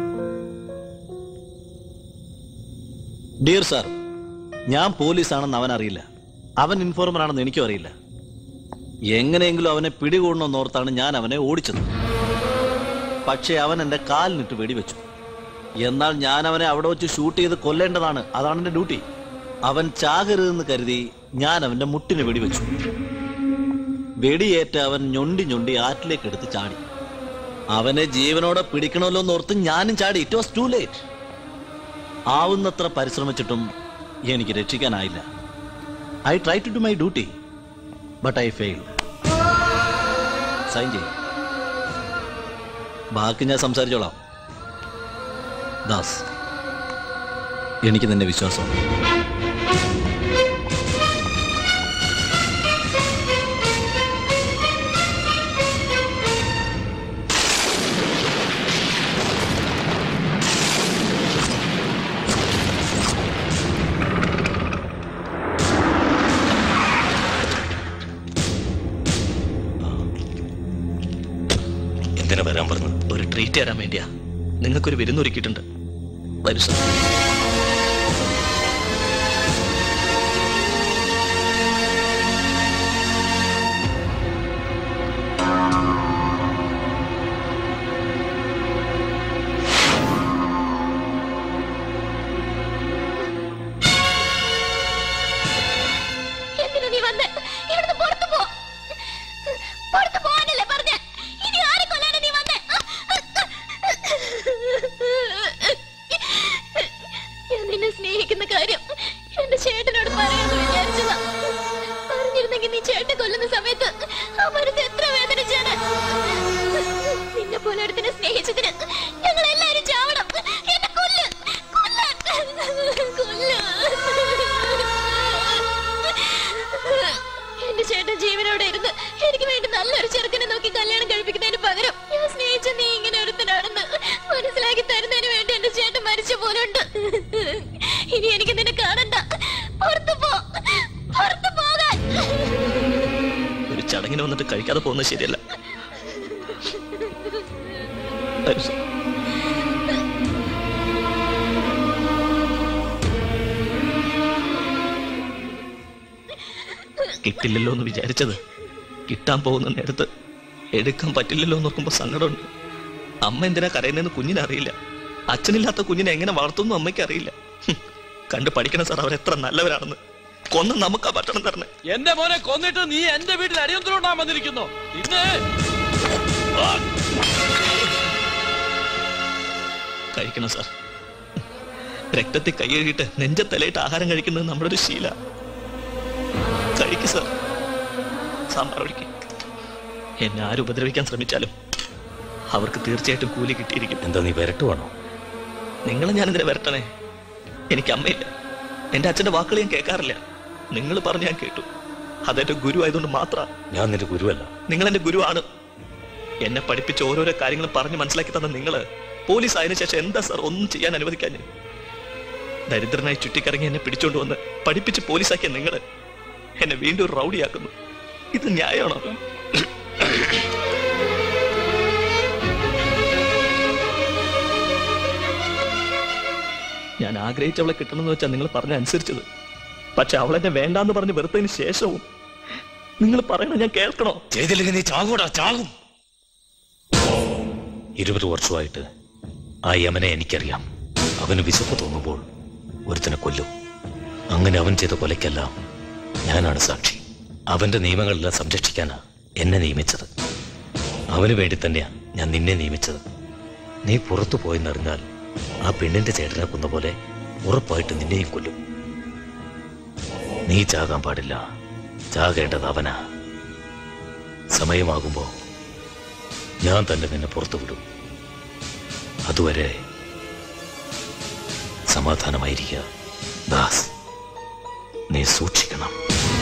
ഡിയർ സാർ ഞാൻ പോലീസാണെന്ന് അവൻ അറിയില്ല അവൻ ഇൻഫോർമർ ആണെന്ന് എനിക്കും അറിയില്ല എങ്ങനെയെങ്കിലും അവനെ പിടികൂടണമെന്ന് ഓർത്താണ് ഞാൻ അവനെ ഓടിച്ചത് പക്ഷേ അവൻ എന്റെ കാലിനിട്ട് വെടിവെച്ചു എന്നാൽ ഞാൻ അവനെ അവിടെ വെച്ച് ഷൂട്ട് ചെയ്ത് കൊല്ലേണ്ടതാണ് അതാണ് എന്റെ ഡ്യൂട്ടി അവൻ ചാകരുതെന്ന് കരുതി ഞാൻ അവന്റെ മുട്ടിന് വെടിവെച്ചു വെടിയേറ്റ അവൻ ഞൊണ്ടി ഞൊണ്ടി ആറ്റിലേക്ക് എടുത്ത് ചാടി അവനെ ജീവനോടെ പിടിക്കണമല്ലോ എന്നോർത്ത് ഞാനും ചാടി ഇറ്റ് വാസ് ടു ലേറ്റ് ആവുന്നത്ര പരിശ്രമിച്ചിട്ടും എനിക്ക് രക്ഷിക്കാനായില്ല I try to do my duty but I fail sign ചെയ്യും ബാക്കി ഞാൻ സംസാരിച്ചോളാം ദാസ് എനിക്ക് നിന്നെ വിശ്വാസമാണ് എന്തിനാ വരാൻ പറഞ്ഞത് ഒരു ട്രീറ്റ് തരാൻ വേണ്ടിയാ നിങ്ങൾക്കൊരു വിരുന്നൊരുക്കിയിട്ടുണ്ട് വരൂ സാർ എന്തിനാ നീ വന്ന് ഇവിടുന്ന് പുറത്തു പോ പുറത്തു പോകാനല്ലേ പറഞ്ഞ ഇനി ആരെ കൊല്ലാനാ നീ വന്നേ ഞാൻ നിന്നെ സ്നേഹിക്കുന്ന കാര്യം എന്റെ ചേട്ടനോട് പറയാന്ന് വിചാരിച്ചതാ പറഞ്ഞിരുന്നെങ്കിൽ നീ ചേട്ടൻ കൊല്ലുന്ന സമയത്ത് ആ മനസ്സ് എത്ര വേദനിച്ചാണ് നിന്നെ പോലെ ഒരുത്തിനെ സ്നേഹിച്ചതിന് ഞങ്ങൾ എല്ലാരും ചാവണം എന്നെ കൊല്ല് കൊല്ലാൻ കൊല്ല് എന്റെ ചേട്ടൻ ജീവനോടെ ഇരുന്ന് എനിക്ക് വേണ്ടി നല്ലൊരു ചെറുക്കനെ നോക്കി കല്യാണം കഴിപ്പിക്കുന്നതിന് പകരം ഞാൻ സ്നേഹിച്ച നീ ഇങ്ങനെ ഒരുത്തനാണെന്ന് മനസ്സിലാക്കി തരുന്നതിന് വേണ്ടി എന്റെ ചേട്ടൻ മരിച്ച പോലുണ്ട് ഇനി എനിക്ക് നിന്നെ കാണണ്ട പുറത്തു പോ പുറത്തു പോകാൻ ഒരു ചടങ്ങിന് വന്നിട്ട് കഴിക്കാതെ പോകുന്നത് ശരിയല്ല വരൂ സാർ. കിട്ടില്ലല്ലോ എന്ന് വിചാരിച്ചത് കിട്ടാൻ പോകുന്ന നേരത്ത് എടുക്കാൻ പറ്റില്ലല്ലോ എന്ന് നോക്കുമ്പോ സങ്കടമുണ്ട് അമ്മ എന്തിനാ കരയുന്നതെന്ന് കുഞ്ഞിനറിയില്ല അച്ഛനില്ലാത്ത കുഞ്ഞിനെ എങ്ങനെ വളർത്തുന്നു അമ്മയ്ക്ക് അറിയില്ല ഹും, കണ്ട് പഠിക്കണം സാർ അവരെത്ര നല്ലവരാണെന്ന് കൊന്ന് നമുക്കാ ഭക്ഷണം തരണേ എന്റെ മോനെ കൊന്നിട്ട് നീ എന്റെ വീട്ടിൽ അടിയന്തരം ഉണ്ടാകാൻ വന്നിരിക്കുന്നു ഇന്ന് കഴിക്കണം സാർ രക്തത്തിൽ കൈയഴിയിട്ട് നെഞ്ചത്തലയിട്ട് ആഹാരം കഴിക്കുന്നത് നമ്മുടെ ഒരു ശീല കഴിക്ക് സാർ സാമ്പാർ ഒഴിക്ക് എന്നെ ആര് ഉപദ്രവിക്കാൻ ശ്രമിച്ചാലും അവർക്ക് തീർച്ചയായിട്ടും കൂലി കിട്ടിയിരിക്കും എന്താ നീ വരട്ടുവാണോ നിങ്ങളെ ഞാനെന്തിനെ വരട്ടണേ എനിക്ക് അമ്മയില്ല എന്റെ അച്ഛന്റെ വാക്കുകൾ ഞാൻ കേൾക്കാറില്ല നിങ്ങൾ പറഞ്ഞ് ഞാൻ കേട്ടു അതെന്റെ ഗുരു ആയതുകൊണ്ട് മാത്രം ഞാൻ നിന്റെ ഗുരുവല്ല നിങ്ങൾ എന്റെ ഗുരുവാണ് എന്നെ പഠിപ്പിച്ച ഓരോരോ കാര്യങ്ങളും പറഞ്ഞ് മനസ്സിലാക്കി തന്ന നിങ്ങള് പോലീസ് ആയതിനു ശേഷം എന്താ സാർ ഒന്നും ചെയ്യാൻ അനുവദിക്കാൻ ദരിദ്രനായി ചുറ്റിക്കറങ്ങി എന്നെ പിടിച്ചോണ്ട് വന്ന് പഠിപ്പിച്ച് പോലീസാക്കിയ നിങ്ങള് എന്നെ വീണ്ടും ഒരു റൗഡിയാക്കുന്നു ഇത് ന്യായമാണോ ഞാൻ ആഗ്രഹിച്ചവളെ കിട്ടണമെന്ന് വെച്ചാൽ നിങ്ങൾ പറഞ്ഞ അനുസരിച്ചത് പക്ഷെ അവളെന്നെ വേണ്ടാന്ന് പറഞ്ഞ് വെറുത്തതിന് ശേഷവും നിങ്ങൾ പറയണ ഞാൻ കേൾക്കണോ ചെയ്തില്ലെങ്കിൽ നീ ചാകൂടാ ചാകും ഇരുപത് വർഷമായിട്ട് ആ യമനെ എനിക്കറിയാം അവന് വിശപ്പ് തോന്നുമ്പോൾ ഒരുത്തനെ കൊല്ലും അങ്ങനെ അവൻ ചെയ്ത കൊലയ്ക്കെല്ലാം ഞാനാണ് സാക്ഷി അവന്റെ നിയമങ്ങളെല്ലാം സംരക്ഷിക്കാനാ എന്നെ നിയമിച്ചത് അവന് വേണ്ടി തന്നെയാ ഞാൻ നിന്നെ നിയമിച്ചത് നീ പുറത്തു പോയെന്നറിഞ്ഞാൽ ആ പെണ്ണിന്റെ ചേട്ടനെ കൊന്ന പോലെ ഉറപ്പായിട്ട് നിന്നെയും കൊല്ലും നീ ചാകാൻ പാടില്ല ചാകേണ്ടത് അവനാ സമയമാകുമ്പോ ഞാൻ തന്നെ നിന്നെ പുറത്തു വിടും അതുവരെ സമാധാനമായിരിക്കുക ദാസ് നീ സൂക്ഷിക്കണം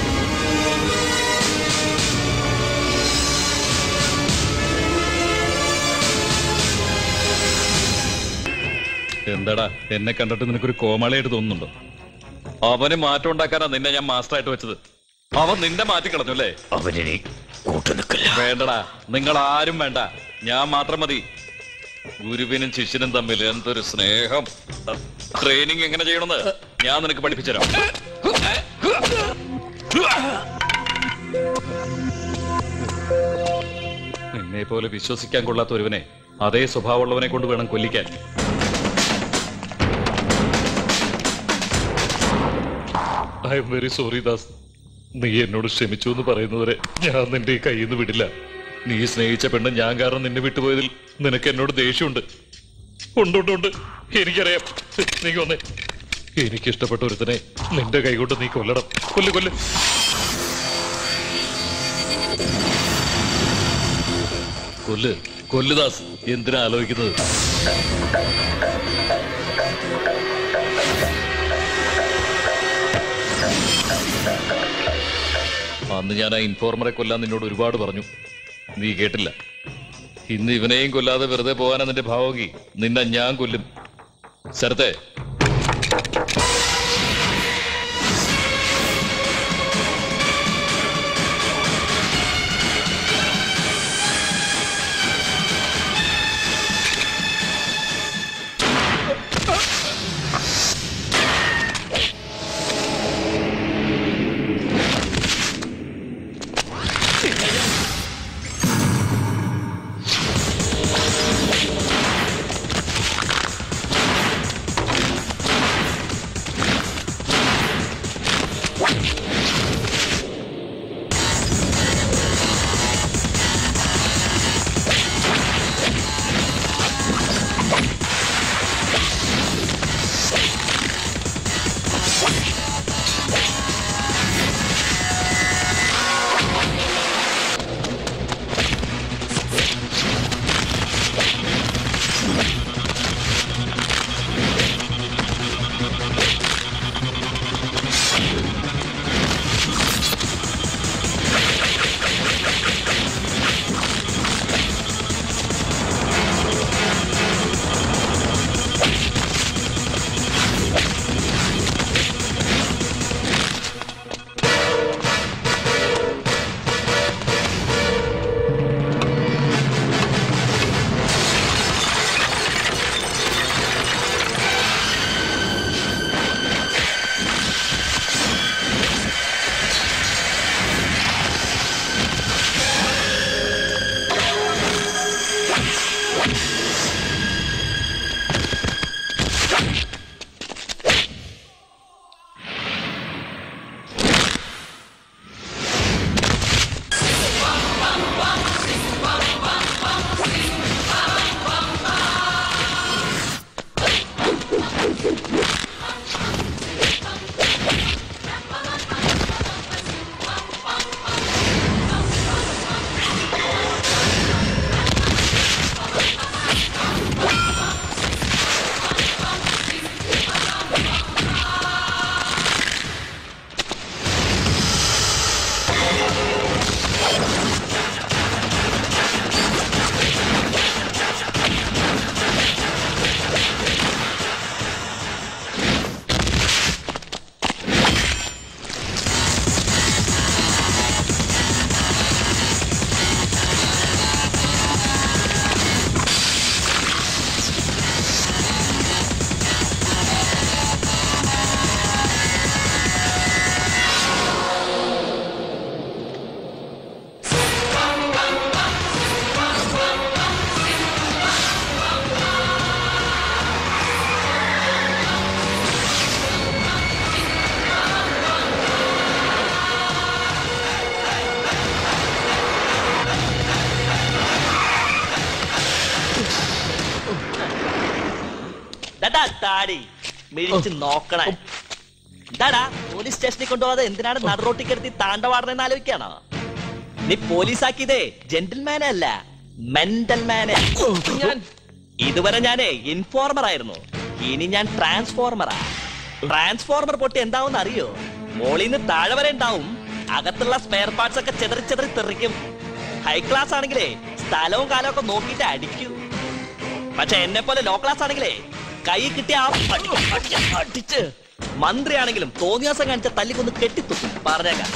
എന്താടാ എന്നെ കണ്ടിട്ട് നിനക്കൊരു കോമാളിയായിട്ട് തോന്നുന്നുണ്ടോ അവന് മാറ്റം ഉണ്ടാക്കാനാ നിന്നെ ഞാൻ മാസ്റ്ററായിട്ട് വെച്ചത് അവൻ നിന്റെ മാറ്റി കളഞ്ഞു അല്ലേ അവനെ കൂട്ടു നിൽക്കില്ല വേണ്ടടാ നിങ്ങൾ ആരും വേണ്ട ഞാൻ മാത്രം മതി ഗുരുവിനും ശിഷ്യനും തമ്മിൽ എന്തൊരു സ്നേഹം ട്രെയിനിങ് എങ്ങനെ ചെയ്യണമെന്ന് ഞാൻ നിനക്ക് പഠിപ്പിച്ചുതരാം നിന്നെ പോലെ വിശ്വസിക്കാൻ കൊള്ളാത്ത ഒരുവനെ അതേ സ്വഭാവമുള്ളവനെ കൊണ്ട് വേണം കൊല്ലിക്കാൻ I am very sorry Das നീ എന്നോട് ക്ഷമിച്ചു എന്ന് പറയുന്നവരെ ഞാൻ നിന്റെ ഈ കയ്യിൽ നിന്ന് വിടില്ല നീ സ്നേഹിച്ച പെണ്ണ് ഞാൻ കാരണം നിന്നെ വിട്ടുപോയതിൽ നിനക്ക് എന്നോട് ദേഷ്യമുണ്ട് ഉണ്ട് ഉണ്ട് ഉണ്ട് എനിക്കറിയാം നീ കൊന്നേ എനിക്കിഷ്ടപ്പെട്ട ഒരുത്തനെ നിന്റെ കൈകൊണ്ട് നീ കൊല്ലണം കൊല്ല് കൊല്ല് കൊല്ല് കൊല്ലുദാസ് എന്തിനാ ആലോചിക്കുന്നത് അന്ന് ഞാൻ ആ ഇൻഫോർമറെ കൊല്ലാൻ നിന്നോട് ഒരുപാട് പറഞ്ഞു നീ കേട്ടില്ല ഇന്ന് ഇവനെയും കൊല്ലാതെ വെറുതെ പോകാനാ നിന്റെ ഭാവകി നിന്നെ ഞാൻ കൊല്ലും ശരത്തെ ദാ താടി മിഴിച്ച് നോക്കണേ എന്താടാ പോലീസ് സ്റ്റേഷനിൽ കൊണ്ടുപോകാതെ എന്തിനാണ് നടുറോട്ടിക്കെടുത്തി താണ്ടവാടുന്നെന്ന് ആലോചിക്കാണോ നീ പോലീസാക്കിയതേ ജെന്റിൽമാനെ അല്ല മെന്റൽ മാനെ ഇതുവരെ ഞാനേ ഇൻഫോർമർ ആയിരുന്നു ഇനി ഞാൻ ട്രാൻസ്ഫോർമറാ ട്രാൻസ്ഫോർമർ പൊട്ടി എന്താവും അറിയോ മോളിന്ന് താഴെ വരെ ഉണ്ടാവും അകത്തുള്ള സ്പെയർ പാർട്സ് ഒക്കെ ചെതറി ചെതറി തെറിക്കും ഹൈ ക്ലാസ് ആണെങ്കിലേ സ്ഥലവും കാലവും ഒക്കെ നോക്കിയിട്ട് അടിക്കൂ പക്ഷെ എന്നെ പോലെ ലോ ക്ലാസ് ആണെങ്കിലേ കൈ കിട്ടിയ ആ അടി, അടി, അടിച്ച് മന്ത്രിയാണെങ്കിലും തോന്നിയാസം കാണിച്ച തല്ലിക്കൊന്ന് കെട്ടിത്തുക്കും പറഞ്ഞേക്കാം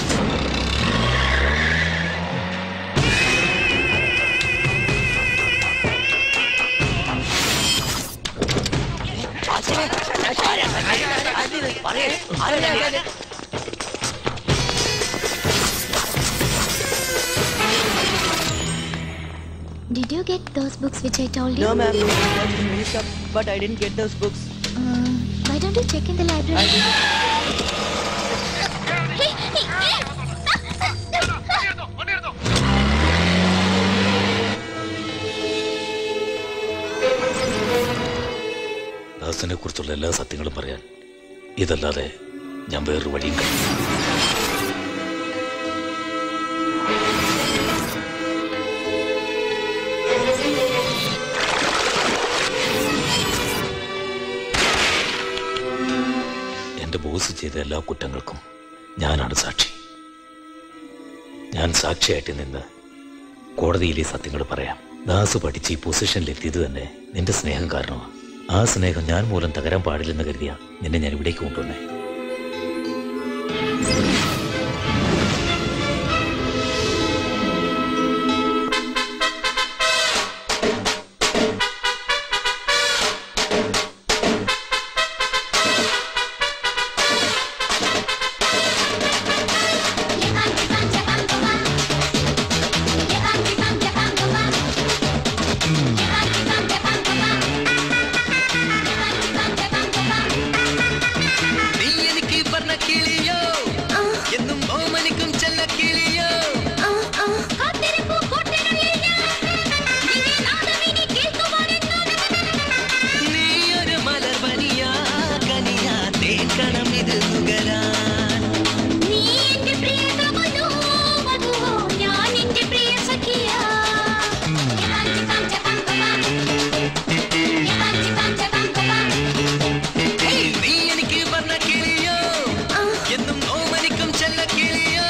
Did you get those books which I told you? No, ma'am. I was mixed up, but I didn't get those books. Uh, why don't you check in the library? ദാസിനെ കുറിച്ചുള്ള എല്ലാ സത്യങ്ങളും പറയാൻ ഇതല്ലാതെ ഞാൻ വേറൊരു വഴിയും കണ്ടില്ല എന്റെ ബോസ് ചെയ്ത എല്ലാ കുറ്റങ്ങൾക്കും ഞാനാണ് സാക്ഷി ഞാൻ സാക്ഷിയായിട്ട് നിന്ന് കോടതിയിൽ ഈ സത്യങ്ങൾ പറയാം ദാസ് പഠിച്ച് ഈ പൊസിഷനിൽ എത്തിയത് തന്നെ നിന്റെ സ്നേഹം കാരണമാണ് ആ സ്നേഹം ഞാൻ മൂലം തകരാൻ പാടില്ലെന്ന് കരുതിയ നിന്നെ ഞാൻ ഇവിടേക്ക് കൊണ്ടുവന്നേ നീ എനിക്ക് പറഞ്ഞ കിളിയോ എന്നും ഓമനിക്കും ചെല്ല കിളിയോ നീ ഒരു മലർവനിയാ കനിയാ തേക്കണം ഇത് നുകരാൻ ഹേയ്, നീ എനിക്ക് പറഞ്ഞ കിളിയോ എന്നും ഓമനിക്കും ചെല്ല കിളിയോ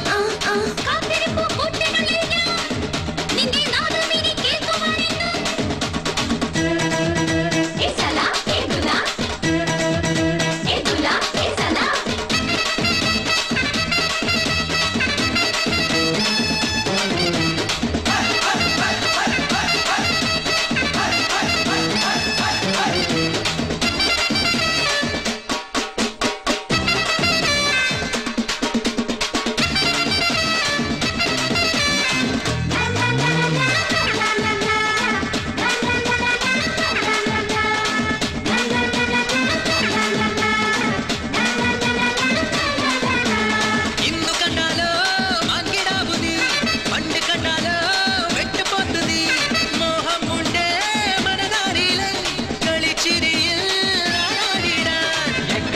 ഇന്നു കണ്ടാലോ മാൻകിടാവു നീ പണ്ട് കണ്ടാലോ വെട്ടുപോത്തു നീ മോഹം ഉണ്ടേ മനതാരിലെ കളിച്ചിരിയിൽ ആടിടാൻ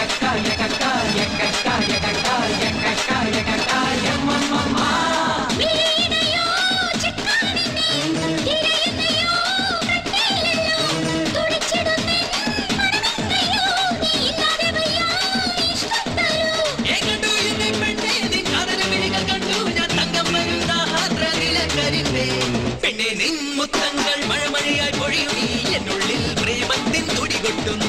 എങ്ങണ്ടു എന്നെ പെണ്ണേ നിൻ കടലുമിഴികൾ കണ്ടു ഞാൻ തങ്കം വരുന്ന നിലക്കരിമ്പേ പെണ്ണെ നിൻ മുത്തങ്ങൾ മഴമഴയായി പൊഴിയും നീ എന്നുള്ളിൽ പ്രേമത്തിൻ തുടി കൊട്ടുന്നു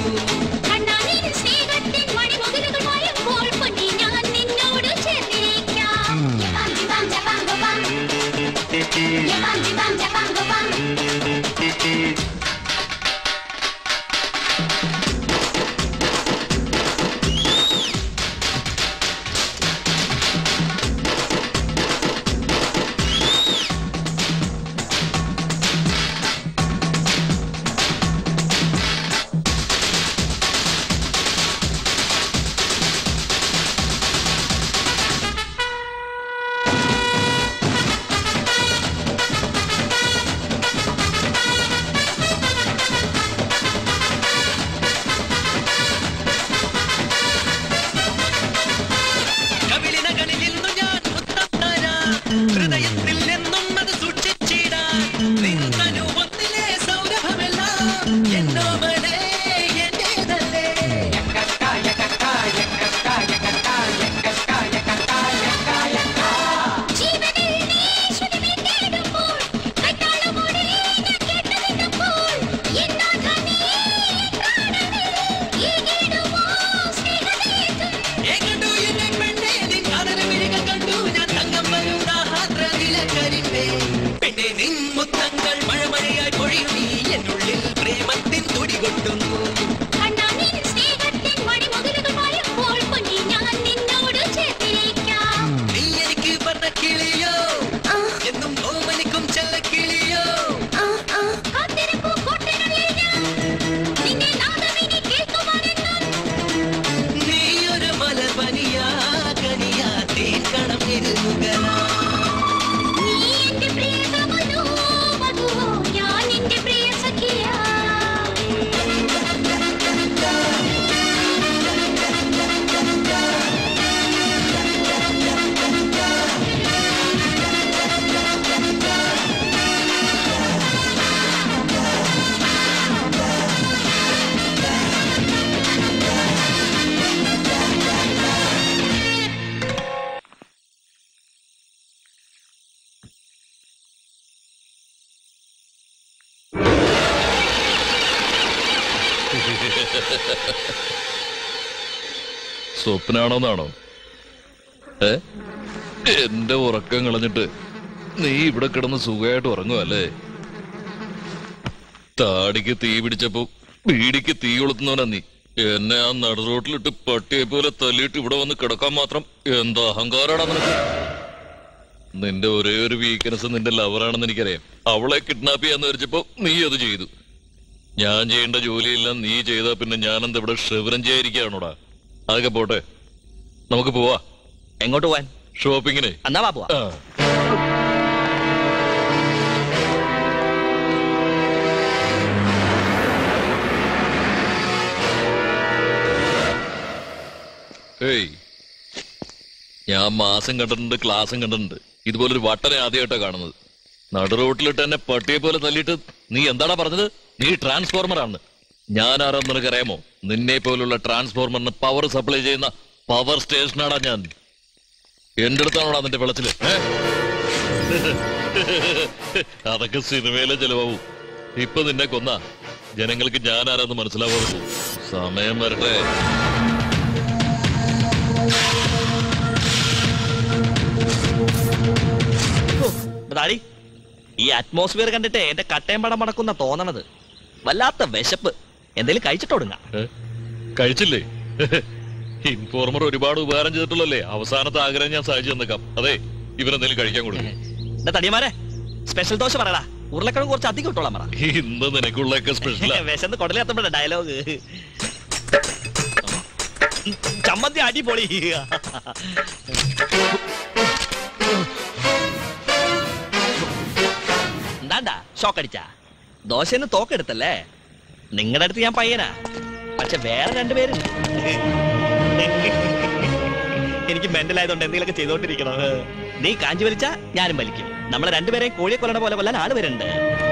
കവിളിനകളിൽ നിന്നു ഞാൻ മുത്തം തരാം ഹൃദയത്തിൽ നിന്നും അത് സൂക്ഷിച്ചിടാൻ നിൻ തനുവത്തിലെ സൗരഭമെല്ലാം എന്നോമലേ എന്റേതല്ലേ എങ്ങണ്ടു എന്നെ പെണ്ണേ നിൻ കടലുമിഴികൾ കണ്ടു ഞാൻ തങ്കം വരുന്ന നിലക്കരിമ്പേ പെണ്ണെ നിൻ മുത്തങ്ങൾ മഴമഴയായി പൊഴിയും നീ എന്നുള്ളിൽ പ്രേമത്തിൻ തുടി കൊട്ടുന്നു നീ എനിക്ക് പറഞ്ഞ കിളിയോ എന്നും ഓമനിക്കും ചെല്ല കിളിയോ നീ ഒരു മലർപനിയാ കനിയാ തേക്കണം ഇരുന്നുകരാ ഞാൻ നിന്റെ പ്രിയ സഖിയാ സ്വപ്നാണോന്നാണോ ഏ എന്റെ ഉറക്കം കളഞ്ഞിട്ട് നീ ഇവിടെ കിടന്ന് സുഖമായിട്ട് ഉറങ്ങുവല്ലേ താടിക്ക് തീ പിടിച്ചപ്പോ ബീഡിക്ക് തീ കൊളുത്തുന്നവനാ നീ എന്നെ ആ നടുറോട്ടിലിട്ട് പട്ടിയെ പോലെ തല്ലിയിട്ട് ഇവിടെ വന്ന് കിടക്കാൻ മാത്രം എന്താ അഹങ്കാരാടാ നിനക്ക് നിന്റെ ഒരേ ഒരു വീക്ക്നെസ് നിന്റെ ലവറാണെന്ന് എനിക്കറിയാം അവളെ കിഡ്നാപ്പ് ചെയ്യാന്ന് വിചാരിച്ചപ്പോ നീ അത് ചെയ്തു ഞാൻ ചെയ്യേണ്ട ജോലിയെല്ലാം നീ ചെയ്താ പിന്നെ ഞാനെന്താ ഇവിടെ ഷെവരം ചെയ്യാതിരിക്കുകയാണോടാ അതൊക്കെ പോട്ടെ നമുക്ക് പോവാ എങ്ങോട്ട് പോവാൻ ഷോപ്പിങ്ങിന് എന്നാ വാ പോവാ ഏയ് ഞാൻ മാസം കണ്ടിട്ടുണ്ട് ക്ലാസ്സും കണ്ടിട്ടുണ്ട് ഇതുപോലൊരു വട്ടനെ ആദ്യമായിട്ടാ കാണുന്നത് നടു റോട്ടിലിട്ട് എന്നെ പട്ടിയെ പോലെ തല്ലിയിട്ട് നീ എന്താടാ പറഞ്ഞത് നീ ട്രാൻസ്ഫോർമർ ആണ് ഞാൻ ആരാന്ന് നിനക്കറിയാമോ നിന്നെ പോലുള്ള ട്രാൻസ്ഫോർമറിന് പവർ സപ്ലൈ ചെയ്യുന്ന പവർ സ്റ്റേഷനാടാ ഞാൻ എന്റെ അടുത്താണോടാ നിന്റെ വെളച്ചില് ഏ? അതൊക്കെ സിനിമയിലെ ചെലവാവും ഇപ്പൊ നിന്നെ കൊന്ന ജനങ്ങൾക്ക് ഞാൻ ആരാന്ന് മനസ്സിലാവാതെ പോകും സമയം വരട്ടെ താടി ഈ അറ്റ്മോസ്ഫിയർ കണ്ടിട്ട് എന്റെ കട്ടയം പടം മടക്കുന്ന തോന്നണത് വല്ലാത്ത വിശപ്പ് എന്തേലും കഴിച്ചിട്ടോടുങ്ങ കഴിച്ചില്ലേ ഇൻഫോർമർ ഒരുപാട് ഉപകാരം ചെയ്തിട്ടുള്ളല്ലേ അവസാനത്തെ ആഗ്രഹം ഞാൻ സാധിച്ചു തന്നേക്കാം അതെ ഇവരെന്തെങ്കിലും കഴിക്കാൻ കൊടുക്കും തടിയമാരെ സ്പെഷ്യൽ ദോശ പറയടാ ഉരുളക്കിഴങ്ങ് കുറച്ച് അധികം ഇട്ടോളാം പറ ഇന്ന് നിനക്കുള്ളൊക്കെ സ്പെഷ്യലാ വിശന്ന് കൊടലെത്തുമ്പോഴ ഡയലോഗ് ചമ്മന്തി അടിപൊളി എന്താണ്ടാ ഷോക്ക് അടിച്ച ദോശന്ന് തോക്കെടുത്തല്ലേ നിങ്ങളുടെ അടുത്ത് ഞാൻ പയ്യനാ പക്ഷെ വേറെ രണ്ടുപേരുണ്ട് എനിക്ക് മെന്റൽ ആയതുകൊണ്ട് എന്തെങ്കിലുമൊക്കെ ചെയ്തോണ്ടിരിക്കണം നീ കാഞ്ചി വലിച്ച ഞാനും വലിക്കും നമ്മളെ രണ്ടുപേരെയും കോഴിയെ കൊല്ലണ പോലെ കൊല്ലാൻ ആള് വരുന്നുണ്ട്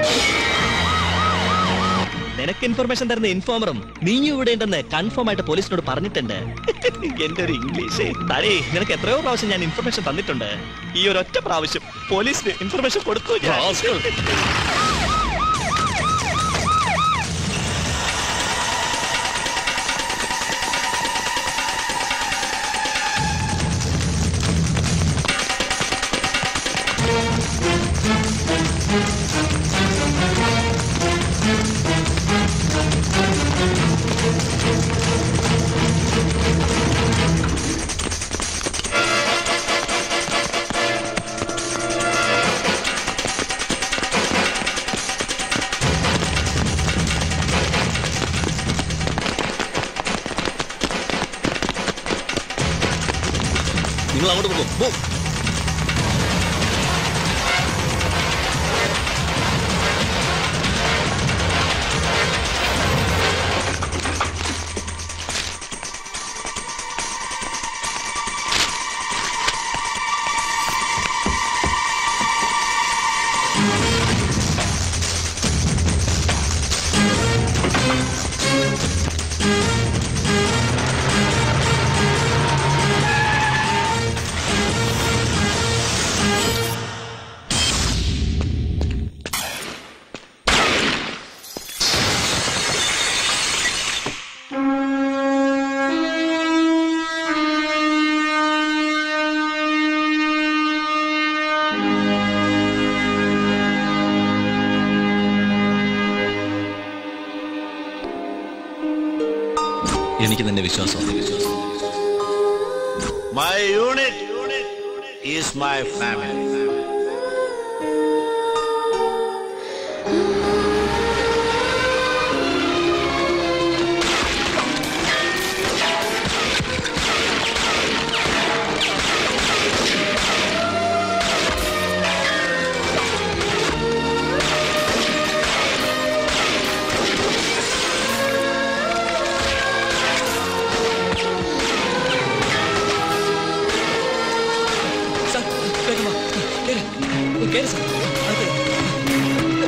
നിനക്ക് ഇൻഫർമേഷൻ തരുന്ന ഇൻഫോമറും നീയും ഇവിടെ ഉണ്ടെന്ന് കൺഫേം ആയിട്ട് പോലീസിനോട് പറഞ്ഞിട്ടുണ്ട് എന്റെ ഒരു ഇംഗ്ലീഷ് തടേ നിനക്ക് എത്രയോ പ്രാവശ്യം ഞാൻ ഇൻഫർമേഷൻ തന്നിട്ടുണ്ട് ഈ ഒരു ഒറ്റ പ്രാവശ്യം പോലീസിന് ഇൻഫർമേഷൻ കൊടുത്തു ഞാൻ നിങ്ങൾ അങ്ങോട്ട് പോകും പോ എനിക്ക് നിന്നെ വിശ്വാസമാണ് My unit is my family. Sir വേഗം വാ. കേറ്. കേറ് സാർ. അകത്ത് കേറ്.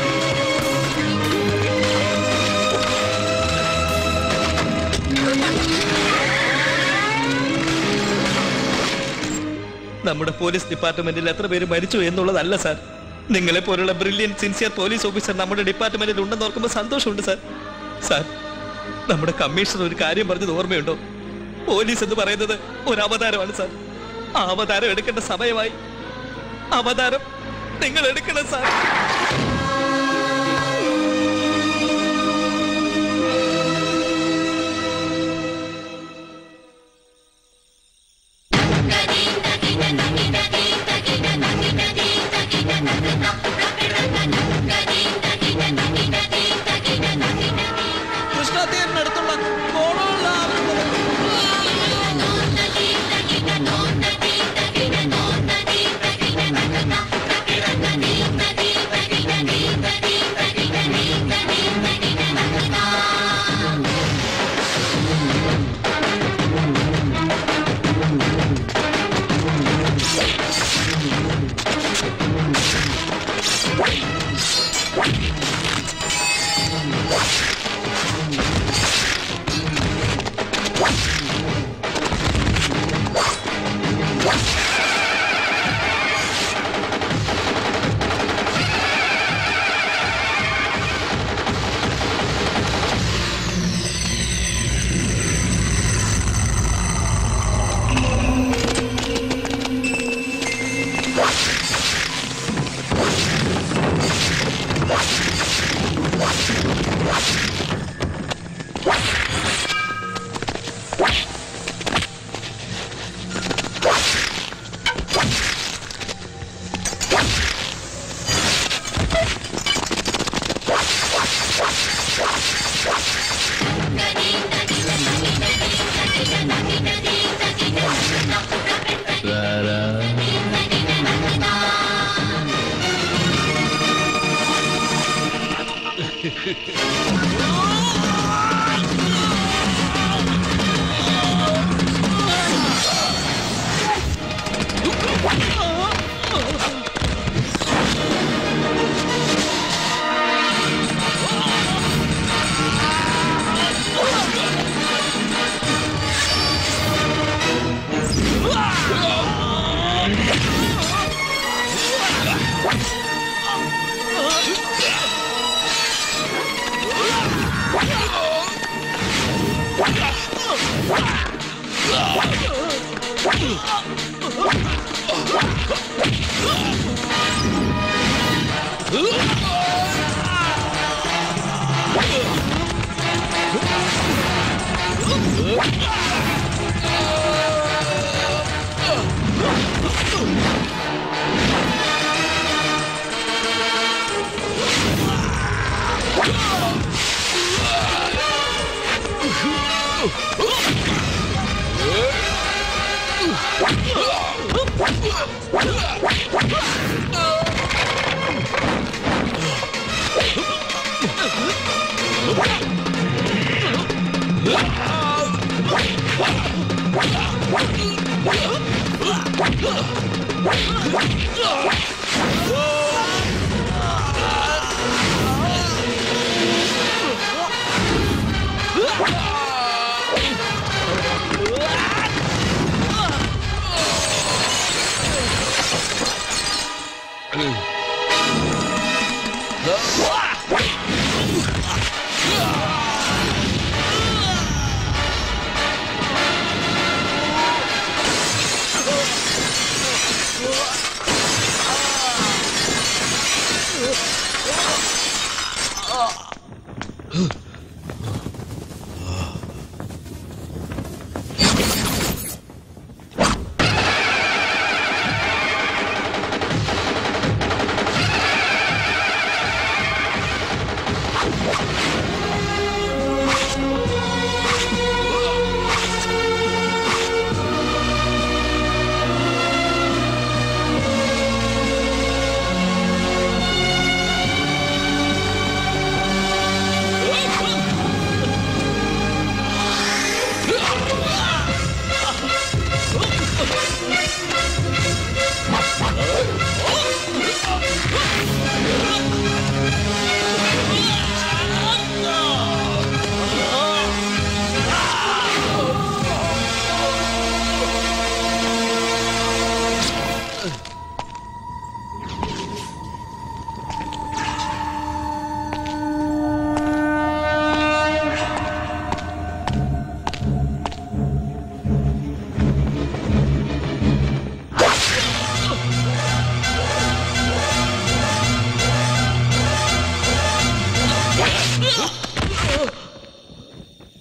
നമ്മുടെ പോലീസ് ഡിപ്പാർട്ട്മെന്റിൽ എത്ര പേര് മരിച്ചു എന്നുള്ളതല്ല സാർ നിങ്ങളെ പോലുള്ള ബ്രില്യൻ സിൻസിയർ പോലീസ് ഓഫീസർ നമ്മുടെ ഡിപ്പാർട്ട്മെന്റിൽ ഉണ്ടെന്ന് ഓർക്കുമ്പോൾ സന്തോഷമുണ്ട് സാർ സാർ നമ്മുടെ കമ്മീഷണർ ഒരു കാര്യം പറഞ്ഞത് ഓർമ്മയുണ്ടോ പോലീസ് എന്ന് പറയുന്നത് ഒരു അവതാരമാണ് സാർ ആ അവതാരം എടുക്കേണ്ട സമയമായി അവതാരം നിങ്ങൾ എടുക്കണം സാർ കൃഷ്ണതീരനടുത്തുള്ള കോണമുള്ള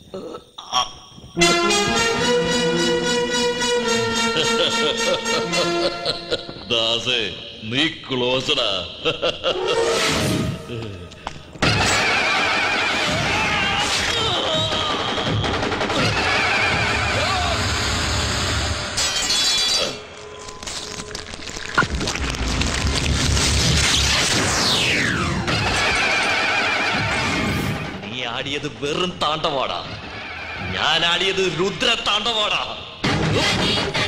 ദാസേ നീ ക്ലോസഡാ നീ ആടിയത് വെറും താണ്ടവാടാ ഞാൻ ആടിയത് രുദ്ര താണ്ടവാടാ ധനി